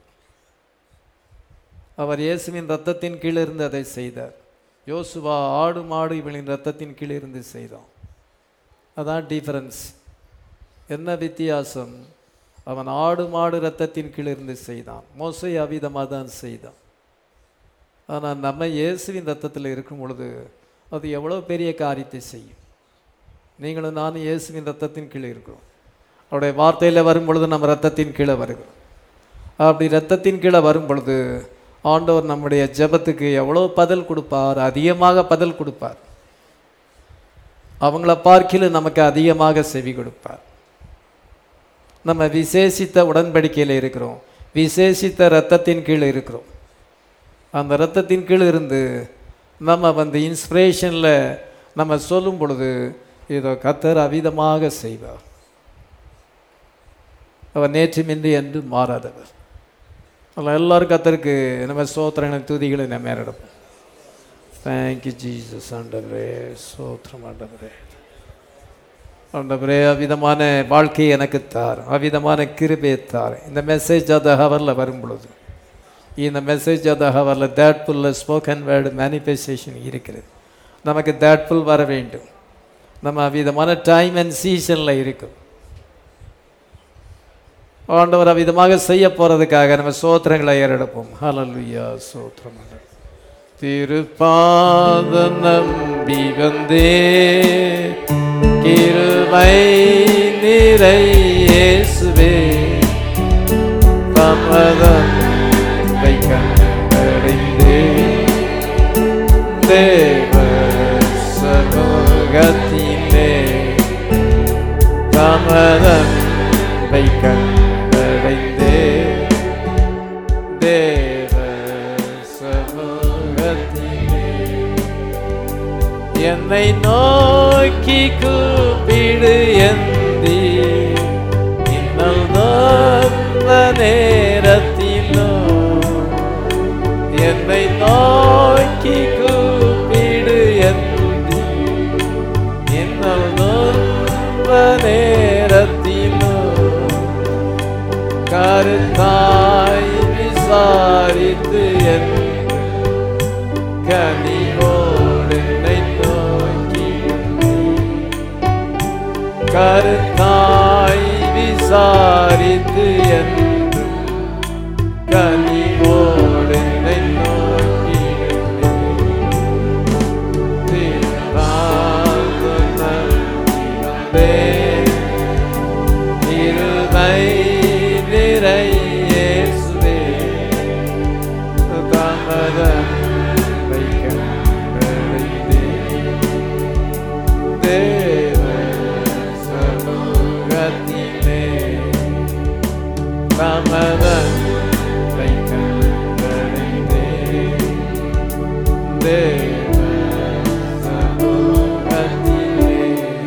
S1: அவர் இயேசுவின் ரத்தத்தின் கீழ் இருந்து அதை செய்தார் யோசுவா ஆடு மாடு இவளின் ரத்தத்தின் கீழ் இருந்து செய்தான் அதான் டிஃபரன்ஸ் என்ன வித்தியாசம் அவன் ஆடு மாடு ரத்தத்தின் கீழ் இருந்து செய்தான் மோசை அவிதமாக தான் செய்தான் ஆனால் நம்ம இயேசுவின் ரத்தத்தில் இருக்கும் பொழுது அது எவ்வளோ பெரிய காரியத்தை செய்யும் நீங்களும் நானும் இயேசுவின் ரத்தத்தின் கீழே இருக்கிறோம் அவருடைய வார்த்தையில் வரும் பொழுது நம்ம ரத்தத்தின் கீழே வருகிறோம் அப்படி ரத்தத்தின் கீழே வரும் பொழுது ஆண்டவர் நம்முடைய ஜெபத்துக்கு எவ்வளோ பதில் கொடுப்பார் அதிகமாக பதில் கொடுப்பார் அவங்கள பார்க்கிலும் நமக்கு அதிகமாக செவி கொடுப்பார் நம்ம விசேஷித்த உடன்படிக்கையில் இருக்கிறோம் விசேஷித்த ரத்தத்தின் கீழ் இருக்கிறோம் அந்த ரத்தத்தின் கீழ் இருந்து நம்ம வந்து இன்ஸ்பிரேஷனில் நம்ம சொல்லும் பொழுது இதோ கத்தர் அவிதமாக செய்வார் அவர் நேற்றுமின்றி என்று மாறாதவர் அதில் எல்லாரும் கத்தருக்கு நம்ம சோத்திரங்களை துதிகளை நம்ம எடுப்போம் தேங்க்யூ ஜீசஸ் ஆண்டவரே சோத்திரம் ஆண்டவரே ஆண்டவரே அவ்விதமான வாழ்க்கையை எனக்கு தார் அவ்விதமான கிருபையை தார் இந்த மெசேஜ் அந்த ஹவரில் வரும் பொழுது இந்த மெசேஜ் அந்த ஹவரில் தேட்ஃபுல்ல ஸ்போக்கன் வேர்டு மேனிஃபெஸ்டேஷன் இருக்கிறது நமக்கு தேட்ஃபுல் வர வேண்டும் நம்ம அவ்விதமான டைம் அண்ட் சீசனில் இருக்கும் ஆண்டவர் அவ்விதமாக செய்ய போகிறதுக்காக நம்ம சோத்திரங்களை ஏறெடுப்போம் ஹலலுயா சோத்திரம் திருப்பாத நம்பி வந்தே கிருபை நிறை இயேசுவே தமதம் கண்டடைந்தே தேவ சமூகத்திலே தமதம் கண்டடைந்தே என்னை நோக்கி கூப்பிடு எந்தி இன்னல் நொந்த நேரத்திலோ என்னை நோக்கி கூப்பிடு எந்தி இன்னல் நொந்த நேரத்திலோ கருத்தாய் விசாரித்து என் கனிவோடு என்னை நோக்கி கருத்தாய் விசாரித்து என்று கனிவோடு என்னை நோக்கி இருமை நிறையேசுவே தாமதம் வைக்கப்படுத்தே தேவ சமூகத்திலே தாமதம் வைக்கப்படுத்தே தேவ சமூகத்திலே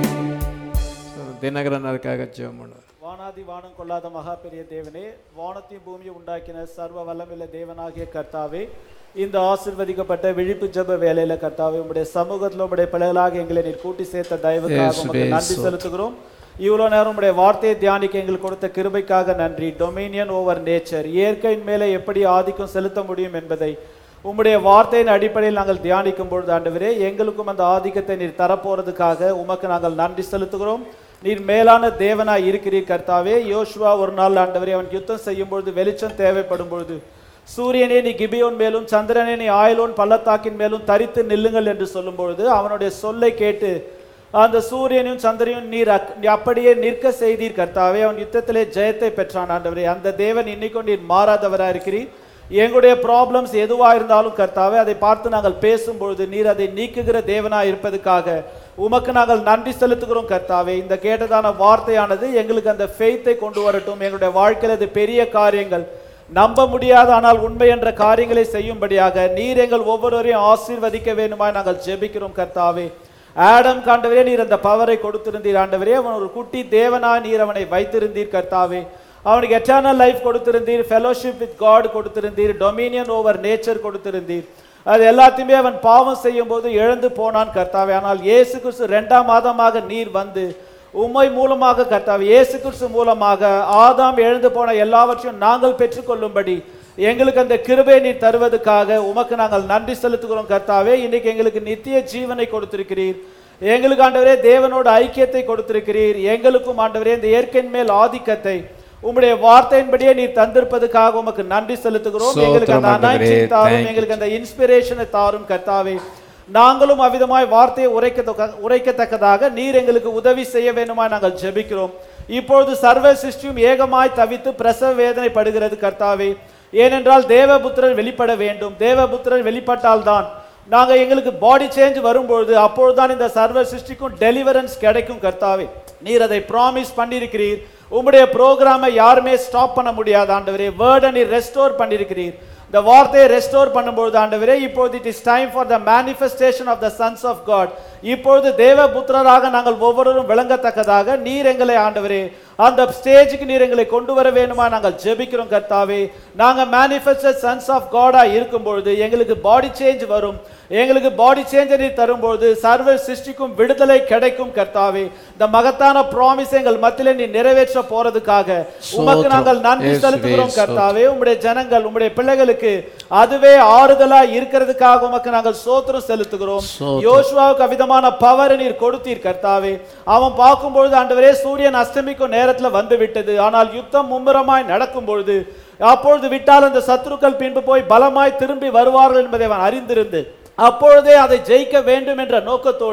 S1: தினகரன் அதுக்காக ஜெபம் பண்ணுவார்
S2: வானாதி வானம் கொள்ளாத மகா பெரிய தேவனே வானத்தையும் பூமியை உண்டாக்கின சர்வ வல்லமில்ல தேவனாகிய கர்த்தாவே இந்த ஆசிர்வதிக்கப்பட்ட விழிப்பு ஜெப வேலையில கர்த்தாவே உங்களுடைய சமூகத்தில் உங்களுடைய பிள்ளைகளாக எங்களை நீர் கூட்டி சேர்த்த தயவுக்காக உமக்கு
S1: இயேசுவே,
S2: நன்றி
S1: ஸ்தோத்திரம்.
S2: செலுத்துகிறோம் இவ்வளவு நேரம் உங்களுடைய வார்த்தையை தியானிக்க எங்களுக்கு கொடுத்த கிருபைக்காக நன்றி டொமினியன் ஓவர் நேச்சர் இயற்கையின் மேலே எப்படி ஆதிக்கம் செலுத்த முடியும் என்பதை உம்முடைய வார்த்தையின் அடிப்படையில் நாங்கள் தியானிக்கும் பொழுது ஆண்டவரே எங்களுக்கும் அந்த ஆதிக்கத்தை நீர் தரப்போறதுக்காக உமக்கு நாங்கள் நன்றி செலுத்துகிறோம் நீர் மேலான தேவனாய் இருக்கிறீர் கர்த்தாவே யோசுவா ஒரு நாள் ஆண்டவரே அவன் யுத்தம் செய்யும் பொழுது வெளிச்சம் தேவைப்படும் பொழுது சூரியனே நீ கிபியோன் மேலும் சந்திரனே நீ ஆயலோன் பள்ளத்தாக்கின் மேலும் தரித்து நில்லுங்கள் என்று சொல்லும் பொழுது அவனுடைய சொல்லை கேட்டு அந்த சூரியனையும் சந்திரனையும் நீர் அக்- நீ அப்படியே நிற்க செய்தீர் கர்த்தாவே அவன் யுத்தத்திலே ஜெயத்தை பெற்றான் ஆண்டவரே அந்த தேவன் இன்னைக்கும் நீர் மாறாதவரா இருக்கிறீர் எங்களுடைய ப்ராப்ளம்ஸ் எதுவா இருந்தாலும் கர்த்தாவே அதை பார்த்து நாங்கள் பேசும்பொழுது நீர் அதை நீக்குகிற தேவனா இருப்பதுக்காக உமக்கு நாங்கள் நன்றி செலுத்துகிறோம் கர்த்தாவே இந்த கேட்டதான வார்த்தையானது எங்களுக்கு அந்த ஃபெய்த்தை கொண்டு வரட்டும் எங்களுடைய வாழ்க்கையில் அது பெரிய காரியங்கள் நம்ப முடியாத ஆனால் உண்மை என்ற காரியங்களை செய்யும்படியாக நீர் எங்கள் ஒவ்வொருவரையும் ஆசீர்வதிக்க வேண்டுமாய் நாங்கள் ஜெபிக்கிறோம் கர்த்தாவே ஆடம் காண்டவரே நீர் அந்த பவரை கொடுத்திருந்தீர் ஆண்டவரே அவன் ஒரு குட்டி தேவனா நீர் அவனை வைத்திருந்தீர் கர்த்தாவே அவனுக்கு எட்டர்னல் லைஃப் கொடுத்திருந்தீர் ஃபெலோஷிப் வித் காட் கொடுத்திருந்தீர் டொமினியன் ஓவர் நேச்சர் கொடுத்திருந்தீர் அது எல்லாத்தையுமே அவன் பாவம் செய்யும் போது இழந்து போனான் கர்த்தாவே ஆனால் இயேசு கிறிஸ்து ரெண்டாம் மாதமாக நீர் வந்து உம்மை மூலமாக கர்த்தாவே இயேசு கிறிஸ்து மூலமாக ஆதாம் எழுந்து போன எல்லாவற்றையும் நாங்கள் பெற்றுக்கொள்ளும்படி எங்களுக்கு அந்த கிருபை நீர் தருவதற்காக உமக்கு நாங்கள் நன்றி செலுத்துகிறோம் கர்த்தாவே இன்னைக்கு எங்களுக்கு நித்திய ஜீவனை கொடுத்திருக்கிறீர் எங்களுக்கு ஆண்டவரே தேவனோட ஐக்கியத்தை கொடுத்திருக்கிறீர் எங்களுக்கும் ஆண்டவரே இந்த இயற்கையின் மேல் ஆதிக்கத்தை உம்முடைய வார்த்தையின்படியே நீர் தந்திருப்பதற்காக உமக்கு நன்றி செலுத்துகிறோம் எங்களுக்கு அந்த
S1: ஸ்தோத்திரம் ஆண்டவரே.
S2: anointing தாரும்
S1: Thank you.
S2: எங்களுக்கு அந்த இன்ஸ்பிரேஷனை தாரும் கர்த்தாவே நாங்களும் அவ்விதமாய் வார்த்தையை உரைக்க உரைக்கத்தக்கதாக நீர் எங்களுக்கு உதவி செய்ய வேண்டுமா நாங்கள் ஜெபிக்கிறோம் இப்பொழுது சர்வ சிருஷ்டியும் ஏகமாய் தவித்து பிரசவ வேதனைப்படுகிறது கர்த்தாவே ஏனென்றால் தேவபுத்திரன் வெளிப்பட வேண்டும் தேவபுத்திரன் வெளிப்பட்டால்தான் நாங்க எங்களுக்கு பாடி சேஞ்ச் வரும்பொழுது அப்பொழுதுதான் இந்த சர்வ சிருஷ்டிக்கும் டெலிவரன்ஸ் கிடைக்கும் கர்த்தாவே நீர் அதை ப்ராமிஸ் பண்ணியிருக்கிறீர் உம்முடைய ப்ரோக்ராமை யாருமே ஸ்டாப் பண்ண முடியாது ஆண்டவரே வேர்டை நீர் ரெஸ்டோர் பண்ணியிருக்கிறீர் இந்த வார்த்தையை ரெஸ்டோர் பண்ணும்பொழுது ஆண்டவரே இப்பொழுது it is time for the manifestation of the sons of God இப்பொழுது தேவபுத்திரராக நாங்கள் ஒவ்வொருவரும் விளங்கத்தக்கதாக நீர் எங்களை ஆண்டவரே அந்த ஸ்டேஜுக்கு நீர் எங்களை கொண்டு வர வேணுமா நாங்கள் ஜெபிக்கிறோம் கர்த்தாவே நாங்க மேனிஃபெஸ்டட் சன்ஸ் ஆஃப் காடா இருக்கும் பொழுது எங்களுக்கு பாடி சேஞ்ச் வரும் எங்களுக்கு பாடி சேஞ்சை நீர் தரும்பொழுது சர்வ சிருஷ்டிக்கும் விடுதலை கிடைக்கும் கர்த்தாவே இந்த மகத்தான ப்ராமிஸ் எங்கள் மத்தியிலே நீ நிறைவேற்ற போறதுக்காக உமக்கு
S1: ஸ்தோத்திரம்.
S2: நாங்கள் நன்றி
S1: இயேசுவே,
S2: செலுத்துகிறோம்
S1: ஸ்தோத்திரம்.
S2: கர்த்தாவே உம்முடைய ஜனங்கள் உம்முடைய பிள்ளைகளுக்கு அதுவே ஆறுதலா இருக்கிறதுக்காக உமக்கு நாங்கள் சோத்திரம் செலுத்துகிறோம்
S1: ஸ்தோத்திரம்.
S2: யோசுவாவுக்கு அவிதமான பவர் நீர் கொடுத்தீர் கர்த்தாவே அவன் பார்க்கும்பொழுது ஆண்டவரே சூரியன் அஸ்தமிக்கும் நேரத்துல வந்து விட்டது ஆனால் யுத்தம் மும்முரமாய் நடக்கும் பொழுது அப்பொழுது விட்டால் அந்த சத்துருக்கள் பின்பு போய் பலமாய் திரும்பி வருவார்கள் என்பதை அவன் அறிந்திருந்து அப்பொழுதே அதை ஜெயிக்க வேண்டும் என்ற நோக்கத்தோடு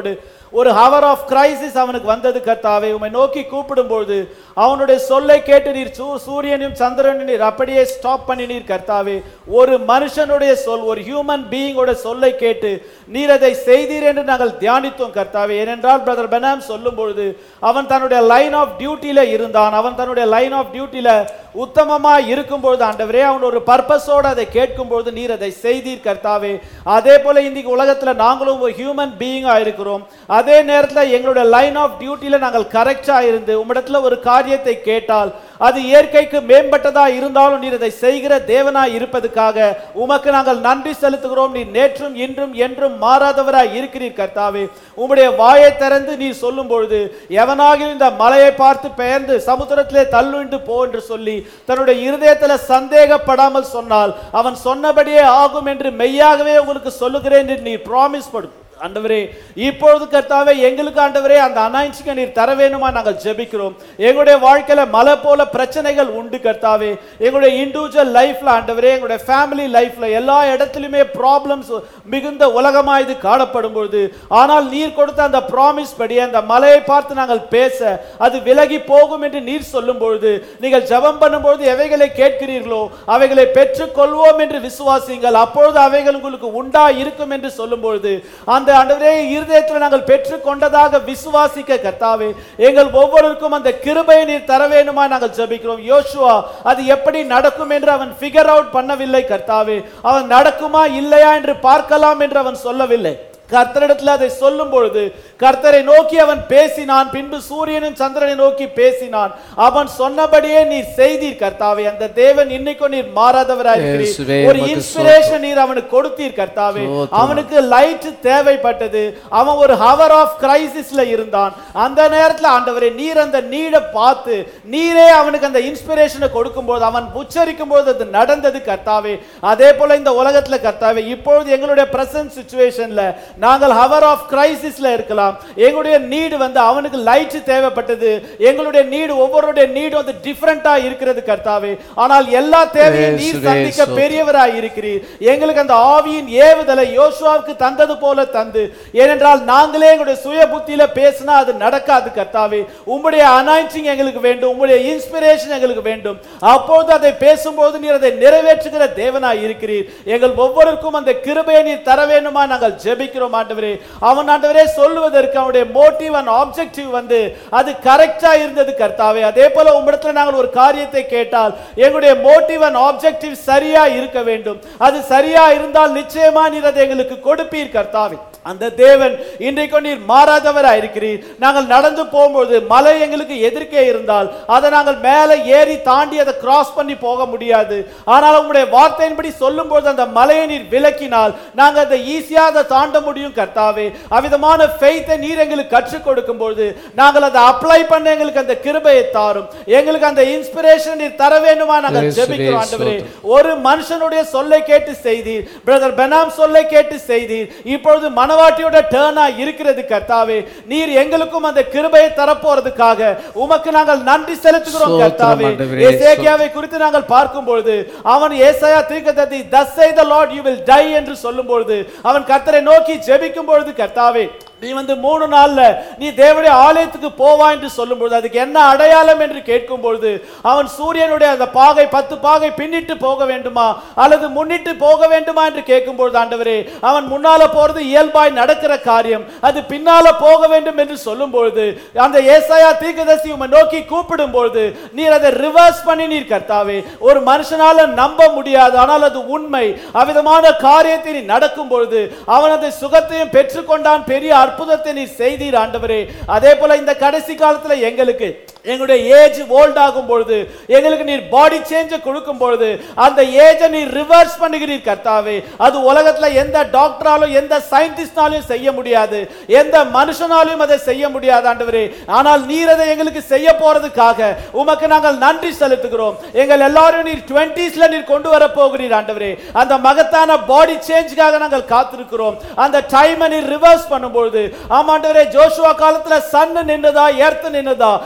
S2: ஒரு ஹவர் ஆஃப் கிரைசிஸ் அவனுக்கு வந்தது கர்த்தாவே உம்மை நோக்கி கூப்பிடும்போது அவனுடைய சொல்லை கேட்டு நீர் சூ சூரியனையும் சந்திரனையும் நீர் அப்படியே ஸ்டாப் பண்ணினீர் கர்த்தாவே ஒரு மனுஷனுடைய சொல் ஒரு ஹியூமன் பீயிங்கோட சொல்லை கேட்டு நீர் அதை செய்தீர் என்று நாங்கள் தியானித்தோம் கர்த்தாவே ஏனென்றால் பிரதர் பெனாம் சொல்லும் பொழுது அவன் தன்னுடைய லைன் ஆஃப் டியூட்டியில இருந்தான் அவன் தன்னுடைய லைன் ஆஃப் டியூட்டியில உத்தமமா இருக்கும்பொழுது ஆண்டவரே அவன் ஒரு பர்பஸோடு அதை கேட்கும்பொழுது நீர் அதை செய்தீர் கர்த்தாவே அதே போல இன்னைக்கு உலகத்துல நாங்களும் ஒரு ஹியூமன் பீயிங்கா இருக்கிறோம் அதே நேரத்துல எங்களுடைய லைன் ஆஃப் டியூட்டியில நாங்கள் கரெக்டா இருந்து உம்மிடத்துல ஒரு காரியத்தை கேட்டால் அது இயற்கைக்கு மேம்பட்டதா இருந்தாலும் நீர் அதை செய்கிற தேவனாய் இருப்பதுக்காக உமக்கு நாங்கள் நன்றி செலுத்துகிறோம் நீர் நேற்றும் இன்றும் என்றும் மாறாதவராய் இருக்கிறீர் கர்த்தாவே உம்முடைய வாயை திறந்து நீர் சொல்லும் பொழுது எவனாகிலும் இந்த மலையை பார்த்து பெயர்ந்து சமுத்திரத்திலே தள்ளுண்டு போ என்று சொல்லி தன்னுடைய இருதயத்துல சந்தேகப்படாமல் சொன்னால் அவன் சொன்னபடியே ஆகும் என்று மெய்யாகவே உங்களுக்கு சொல்லுகிறேன் என்று நீர் ப்ராமிஸ் படு ஆண்டவரே இப்பொழுது கர்த்தாவே எங்களுக்கு ஆண்டவரே அந்த அனாயின்சிங்க நீர் தர வேணுமா நாங்கள் ஜெபிக்கிறோம் எங்களுடைய வாழ்க்கையில மலை போல பிரச்சனைகள் உண்டு கர்த்தாவே எங்களுடைய இண்டிவிஜுவல் லைஃப்ல ஆண்டவரே எங்களுடைய ஃபேமிலி லைஃப்ல எல்லா இடத்துலையுமே ப்ராப்ளம்ஸ் மிகுந்த உலகமா இது காணப்படும் பொழுது ஆனால் நீர் கொடுத்த அந்த ப்ராமிஸ் படி அந்த மலையை பார்த்து நாங்கள் பேச அது விலகி போகும் என்று நீர் சொல்லும் பொழுது நீங்கள் ஜெபம் பண்ணும்பொழுது எவைகளை கேட்கிறீர்களோ அவைகளை பெற்றுக்கொள்வோம் என்று விசுவாசிங்கள் அப்பொழுது அவைகள் உங்களுக்கு உண்டா இருக்கும் என்று சொல்லும் பொழுது அந்த ஆண்டவரே இருதயத்தில் நாங்கள் பெற்றுக்கொண்டதாக விசுவாசிக்க கர்த்தாவே எங்கள் ஒவ்வொருவருக்கும் அந்த கிருபையை நீர் தர வேணுமா நாங்கள் ஜெபிக்கிறோம் யோசுவா அது எப்படி நடக்கும் என்று அவன் ஃபிகர் அவுட் பண்ணவில்லை கர்த்தாவே அவன் நடக்குமா இல்லையா என்று பார்க்கலாம் என்று அவன் சொல்லவில்லை கர்த்தரிடத்தில் அதை சொல்லும் பொழுது கர்த்தரை நோக்கி அவன் பேசினான் பின்பு சூரியனும் சந்திரனை நோக்கி பேசினான் அவன் சொன்னபடியே நீர் செய்தீர் கர்த்தாவே அந்த தேவன் இன்னைக்கும் நீர் மாறாதவராய்
S1: இயேசுவே,
S2: இருக்கிறீர். ஒரு
S1: உமக்கு
S2: இன்ஸ்பிரேஷன் நீர் அவனுக்கு கொடுத்தீர் கர்த்தாவே
S1: ஸ்தோத்திரம்.
S2: அவனுக்கு லைட் தேவைப்பட்டது அவன் ஒரு ஹவர் ஆஃப் கிரைசிஸ்ல இருந்தான் அந்த நேரத்தில் ஆண்டவரே நீர் அந்த நீடை பார்த்து நீரே அவனுக்கு அந்த இன்ஸ்பிரேஷனை கொடுக்கும்போது அவன் உச்சரிக்கும் போது அது நடந்தது கர்த்தாவே அதே போல இந்த உலகத்துல கர்த்தாவே இப்பொழுது எங்களுடைய பிரசன்ட் சுச்சுவேஷன்ல நாங்கள் ஹவர் ஆஃப் கிரைசிஸ்ல இருக்கலாம் எங்களுடைய நீடு வந்து அவனுக்கு லைட் தேவைப்பட்டது எங்களுடைய நீடு ஒவ்வொருடைய நீடு வந்து டிஃபரெண்டா இருக்கிறது கர்த்தாவே ஆனால் எல்லா தேவையும் நீர்
S1: இயேசுவே,
S2: சந்திக்க
S1: ஸ்தோத்திரம்.
S2: பெரியவராய் இருக்கிறீர் எங்களுக்கு அந்த ஆவியின் ஏவுதலை யோசுவாவுக்கு தந்தது போல தந்து ஏனென்றால் நாங்களே எங்களுடைய சுய புத்தியில பேசினா அது நடக்காது கர்த்தாவே உம்முடைய அனாயிண்டிங் எங்களுக்கு வேண்டும் உம்முடைய இன்ஸ்பிரேஷன் எங்களுக்கு வேண்டும் அப்பொழுது அதை பேசும்போது நீர் அதை நிறைவேற்றுகிற தேவனாய் இருக்கிறீர் எங்கள் ஒவ்வொருக்கும் அந்த கிருபையை நீர் தர வேண்டுமா நாங்கள் ஜெபிக்கிறோம் ஆண்டவரே அவன் ஆண்டவரே சொல்லுவதற்கு அவனுடைய மோட்டிவ் அண்ட் ஆப்ஜெக்டிவ் வந்து அது கரெக்டா இருந்தது கர்த்தாவே அதே போல உம்மிடத்துல நாங்கள் ஒரு காரியத்தை கேட்டால் எங்களுடைய மோட்டிவ் அண்ட் ஆப்ஜெக்டிவ் சரியா இருக்க வேண்டும் அது சரியா இருந்தால் நிச்சயமா நீர் அதை எங்களுக்கு கொடுப்பீர் கர்த்தாவே அந்த தேவன் இன்றைக்கு நீர் மாறாதவரா இருக்கிறீர் நாங்கள் நடந்து போகும்போது மலை எங்களுக்கு எதிர்க்கே இருந்தால் அதை நாங்கள் மேலே ஏறி தாண்டி அதை கிராஸ் பண்ணி போக முடியாது ஆனால் உங்களுடைய வார்த்தையின்படி சொல்லும்போது அந்த மலையை நீர் விலக்கினால் நாங்கள் அதை ஈஸியா அதை தாண்ட முடியும் கர்த்தாவே அவ்விதமான ஃபெய்த்தை நீர் எங்களுக்கு கற்றுக் கொடுக்கும் பொழுது நாங்கள் அதை அப்ளை பண்ண எங்களுக்கு அந்த கிருபையை தாரும் எங்களுக்கு அந்த இன்ஸ்பிரேஷன் நீர் தர வேண்டுமா நாங்கள்
S1: இயேசுவே,
S2: ஜெபிக்கிறோம் ஆண்டவரே
S1: ஸ்தோத்திரம்.
S2: ஒரு மனுஷனுடைய சொல்லை கேட்டு செய்தீர் பிரதர் பெனாம் சொல்லை கேட்டு செய்தீர் இப்பொழுது மனவாட்டியோட டேர்னா இருக்கிறது கர்த்தாவே நீர் எங்களுக்கும் அந்த கிருபையை தரப்போறதுக்காக உமக்கு நாங்கள் நன்றி செலுத்துகிறோம்
S1: ஸ்தோத்திரம்
S2: கர்த்தாவே
S1: ஆண்டவரே,
S2: எசேக்கியாவை குறித்து நாங்கள் பார்க்கும் பொழுது அவன் ஏசாயா தீர்க்கதரிசி thus say the lord you will die என்று சொல்லும் பொழுது அவன் கர்த்தரை நோக்கி ஜெபிக்கும் பொழுது கர்த்தாவே நீ வந்து மூணு நாள்ல நீ தேவனுடைய ஆலயத்துக்கு போவா என்று சொல்லும்பொழுது அதுக்கு என்ன அடையாளம் என்று கேட்கும் பொழுது அவன் சூரியனுடைய அந்த பாகை பத்து பாகை பின்னிட்டு போக வேண்டுமா அல்லது முன்னிட்டு போக வேண்டுமா என்று கேட்கும் பொழுது ஆண்டவரே அவன் முன்னால போறது இயல்பாய் நடக்கிற காரியம் அது பின்னால போக வேண்டும் என்று சொல்லும் பொழுது அந்த ஏசாயா தீர்க்கதரிசி உம்மை நோக்கி கூப்பிடும் பொழுது நீர் அதை ரிவர்ஸ் பண்ணி நீர் கர்த்தாவே ஒரு மனுஷனால நம்ப முடியாது ஆனால் அது உண்மை அவ்விதமான காரியத்தை நீ நடக்கும் பொழுது அவன் அதை சுகத்தையும் பெற்றுக்கொண்டான் பெரிய அற்புதத்தை நீ செய்தீர் ஆண்டவரே அதே போல இந்த கடைசி காலத்துல எங்களுக்கு எங்களுடைய ஏஜ் ஓல்ட் ஆகும் பொழுது எங்களுக்கு நீர் பாடி சேஞ்ச கொடுக்கும் பொழுது அந்த ஏஜை நீர் ரிவர்ஸ் பண்ணுகிறீர் கர்த்தாவே அது உலகத்துல எந்த டாக்டராலும் எந்த சயின்டிஸ்டாலும் செய்ய முடியாது எந்த மனுஷனாலும் அதை செய்ய முடியாது ஆண்டவரே ஆனால் நீர் அதை எங்களுக்கு செய்ய போறதுக்காக உமக்கு நாங்கள் நன்றி செலுத்துகிறோம் எங்கள் எல்லாரும் நீர் டுவெண்ட்டிஸ்ல நீர் கொண்டு வர போகிறீர் ஆண்டவரே அந்த மகத்தான பாடி சேஞ்சுக்காக நாங்கள் காத்திருக்கிறோம் அந்த டைமை நீர் ரிவர்ஸ் பண்ணும்பொழுது ஆமாண்டவரே ஜோஷுவா காலத்துல சன் நின்னதா எர்த் நின்னதா எங்களால்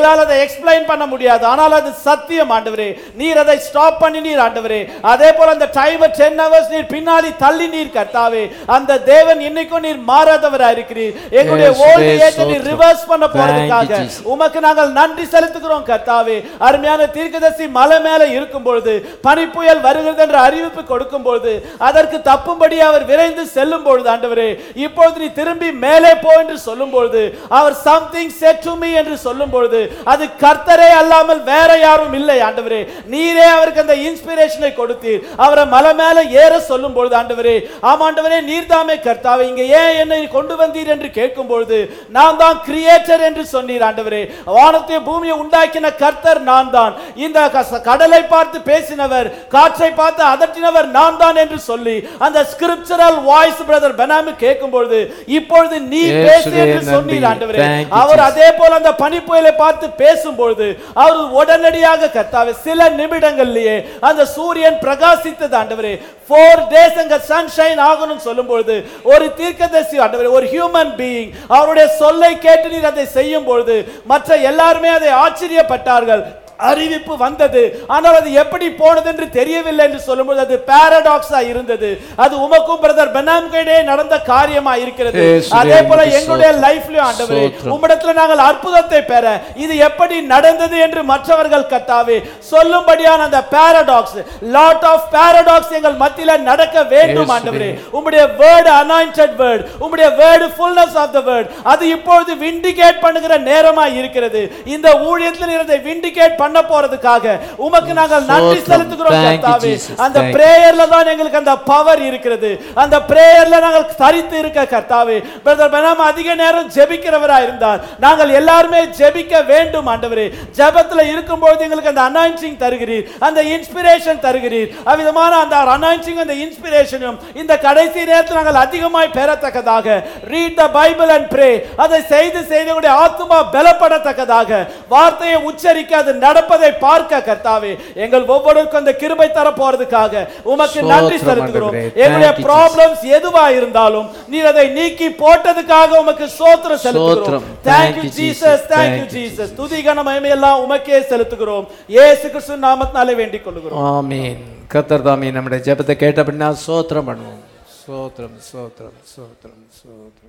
S2: எங்களால் அதை எக்ஸ்பிளைன் பண்ண முடியாது ஆனால் அது சத்தியம் ஆண்டவரே நீர் அதை ஸ்டாப் பண்ணி நீர் ஆண்டவரே அதே போல அந்த டைம் டென் ஹவர்ஸ் நீர் பின்னாடி தள்ளி நீர் கர்த்தாவே அந்த தேவன் இன்னைக்கும் நீர் மாறாதவரா இருக்கிறீர் எங்களுடைய
S1: Yes,
S2: ஓல்டு
S1: yes,
S2: ஏஜ் நீர்
S1: ஸ்தோத்திரம்.
S2: ரிவர்ஸ் பண்ண
S1: Thank you,
S2: போறதுக்காக
S1: Jesus.
S2: உமக்கு நாங்கள் நன்றி செலுத்துகிறோம் கர்த்தாவே அருமையான தீர்க்கதரிசி மலை மேல இருக்கும் பொழுது பனிப்புயல் வருகிறது என்ற அறிவிப்பு கொடுக்கும் பொழுது அதற்கு தப்பும்படி அவர் விரைந்து செல்லும் பொழுது ஆண்டவரே இப்பொழுது நீ திரும்பி மேலே போ என்று சொல்லும் பொழுது அவர் சம்திங் செட் டு மீ என்று சொல்லும் பொழுது அது கர்த்தரே அல்லாமல் வேற யாரும் இல்லை ஆண்டவரே நீரே அவருக்கு அந்த இன்ஸ்பிரேஷனை கொடுத்தீர் அவரை மலை மேல ஏற சொல்லும் பொழுது ஆண்டவரே ஆமா ஆண்டவரே நீர்தாமே கர்த்தாவே இங்க ஏன் என்னை கொண்டு வந்தீர் என்று கேட்கும் பொழுது நான் தான் கிரியேட்டர் என்று சொன்னீர் ஆண்டவரே வானத்தை பூமியை உண்டாக்கின கர்த்தர் நான் தான் இந்த க- கடலை பார்த்து பேசினவர் காற்றை பார்த்து அதட்டினவர் நான் தான் என்று சொல்லி அந்த ஸ்கிரிப்சரல் வாய்ஸ் பிரதர் பெனாமி கேட்கும் பொழுது இப்பொழுது நீ
S1: இயேசுவே
S2: பேசு என்று
S1: நன்றி.
S2: சொன்னீர் ஆண்டவரே
S1: Thank you,
S2: அவர்
S1: Jesus.
S2: அதே போல அந்த பனிப்புயலை பார்த்து பேசும்பொழுது அவர் உடனடியாக கர்த்தாவே சில நிமிடங்கள்லயே அந்த சூரியன் பிரகாசித்தது ஆண்டவரே ஃபோர் டேஸ் அங்க சன்ஷைன் ஆகணும் சொல்லும்பொழுது ஒரு தீர்க்கதரிசி ஆண்டவரே ஒரு ஹியூமன் பீயிங் அவருடைய சொல்லை கேட்டு நீர் அதை செய்யும் பொழுது மற்ற எல்லாருமே அதை ஆச்சரியப்பட்டார்கள் அறிவிப்பு வந்தது ஆனால் அது எப்படி போனது என்று தெரியவில்லை என்று சொல்லும்போது அது பாரடாக்ஸா இருந்தது அது உமக்கும் பிரதர் பெனாம்கிடையே நடந்த காரியமா இருக்கிறது
S1: இயேசுவே,
S2: அதே போல
S1: உமக்கு
S2: எங்களுடைய
S1: ஸ்தோத்திரம்.
S2: லைஃப்லயும் ஆண்டவரே
S1: ஸ்தோத்திரம்.
S2: உம்மிடத்துல நாங்கள் அற்புதத்தை பெற இது எப்படி நடந்தது என்று மற்றவர்கள் கத்தாவே சொல்லும்படியான அந்த பாரடாக்ஸ் லாட் ஆஃப் பாரடாக்ஸ் எங்கள் மத்தியில நடக்க வேண்டும்
S1: இயேசுவே.
S2: ஆண்டவரே உம்முடைய வேர்டு அனாயிண்டட் வேர்ட் உம்முடைய word fullness of the word அது இப்பொழுது விண்டிகேட் பண்ணுகிற நேரமா இருக்கிறது இந்த ஊழியத்தில் நீர் அதை விண்டிகேட் பண்ண போறதுக்காக உமக்கு நாங்கள் நன்றி
S1: ஸ்தோத்திரம்.
S2: செலுத்துகிறோம்
S1: Thank you,
S2: கர்த்தாவே
S1: Jesus.
S2: அந்த
S1: Thank you.
S2: பிரேயர்ல தான் எங்களுக்கு அந்த பவர் இருக்கிறது அந்த பிரேயர்ல நாங்கள் தரித்து இருக்க கர்த்தாவே பிரதர் பெனாம் அதிக நேரம் ஜெபிக்கிறவரா இருந்தார் நாங்கள் எல்லாருமே ஜெபிக்க வேண்டும் ஆண்டவரே ஜெபத்துல இருக்கும்போது எங்களுக்கு அந்த அனாயின்சிங் தருகிறீர் அந்த இன்ஸ்பிரேஷன் தருகிறீர் அவ்விதமான அந்த அனாயின்சிங் அந்த இன்ஸ்பிரேஷனும் இந்த கடைசி நேரத்தில் நாங்கள் அதிகமாய் பெறத்தக்கதாக read the Bible and pray அதை செய்து செய்து உடைய ஆத்துமா பலப்படத்தக்கதாக வார்த்தையை உச்சரிக்க அது நடப்பதை பார்க்க கர்த்தாவே எங்கள் ஒவ்வொருவருக்கும் அந்த கிருபை தர போறதுக்காக உமக்கு நன்றி
S1: ஸ்தோத்திரம்
S2: செலுத்துகிறோம்
S1: ஆண்டவரே.
S2: எங்களுடைய
S1: Thank you,
S2: ப்ராப்ளம்ஸ் எதுவா இருந்தாலும் நீர் அதை நீக்கி போட்டதுக்காக உமக்கு சோத்திரம் செலுத்துகிறோம்
S1: ஸ்தோத்திரம்.
S2: Thank you
S1: Thank you,
S2: Jesus
S1: Jesus.
S2: Thank you
S1: Thank you,
S2: Jesus துதி கன மகிமை எல்லாம் உமக்கே செலுத்துகிறோம் இயேசு கிறிஸ்து நாமத்தினாலே வேண்டிக் கொள்கிறோம்
S1: ஆமீன் கத்தர் தாமே நம்முடைய ஜெபத்தை கேட்டபடினா சோத்திரம் பண்ணுவோம் சோத்திரம் சோத்திரம் சோத்திரம் சோத்திரம்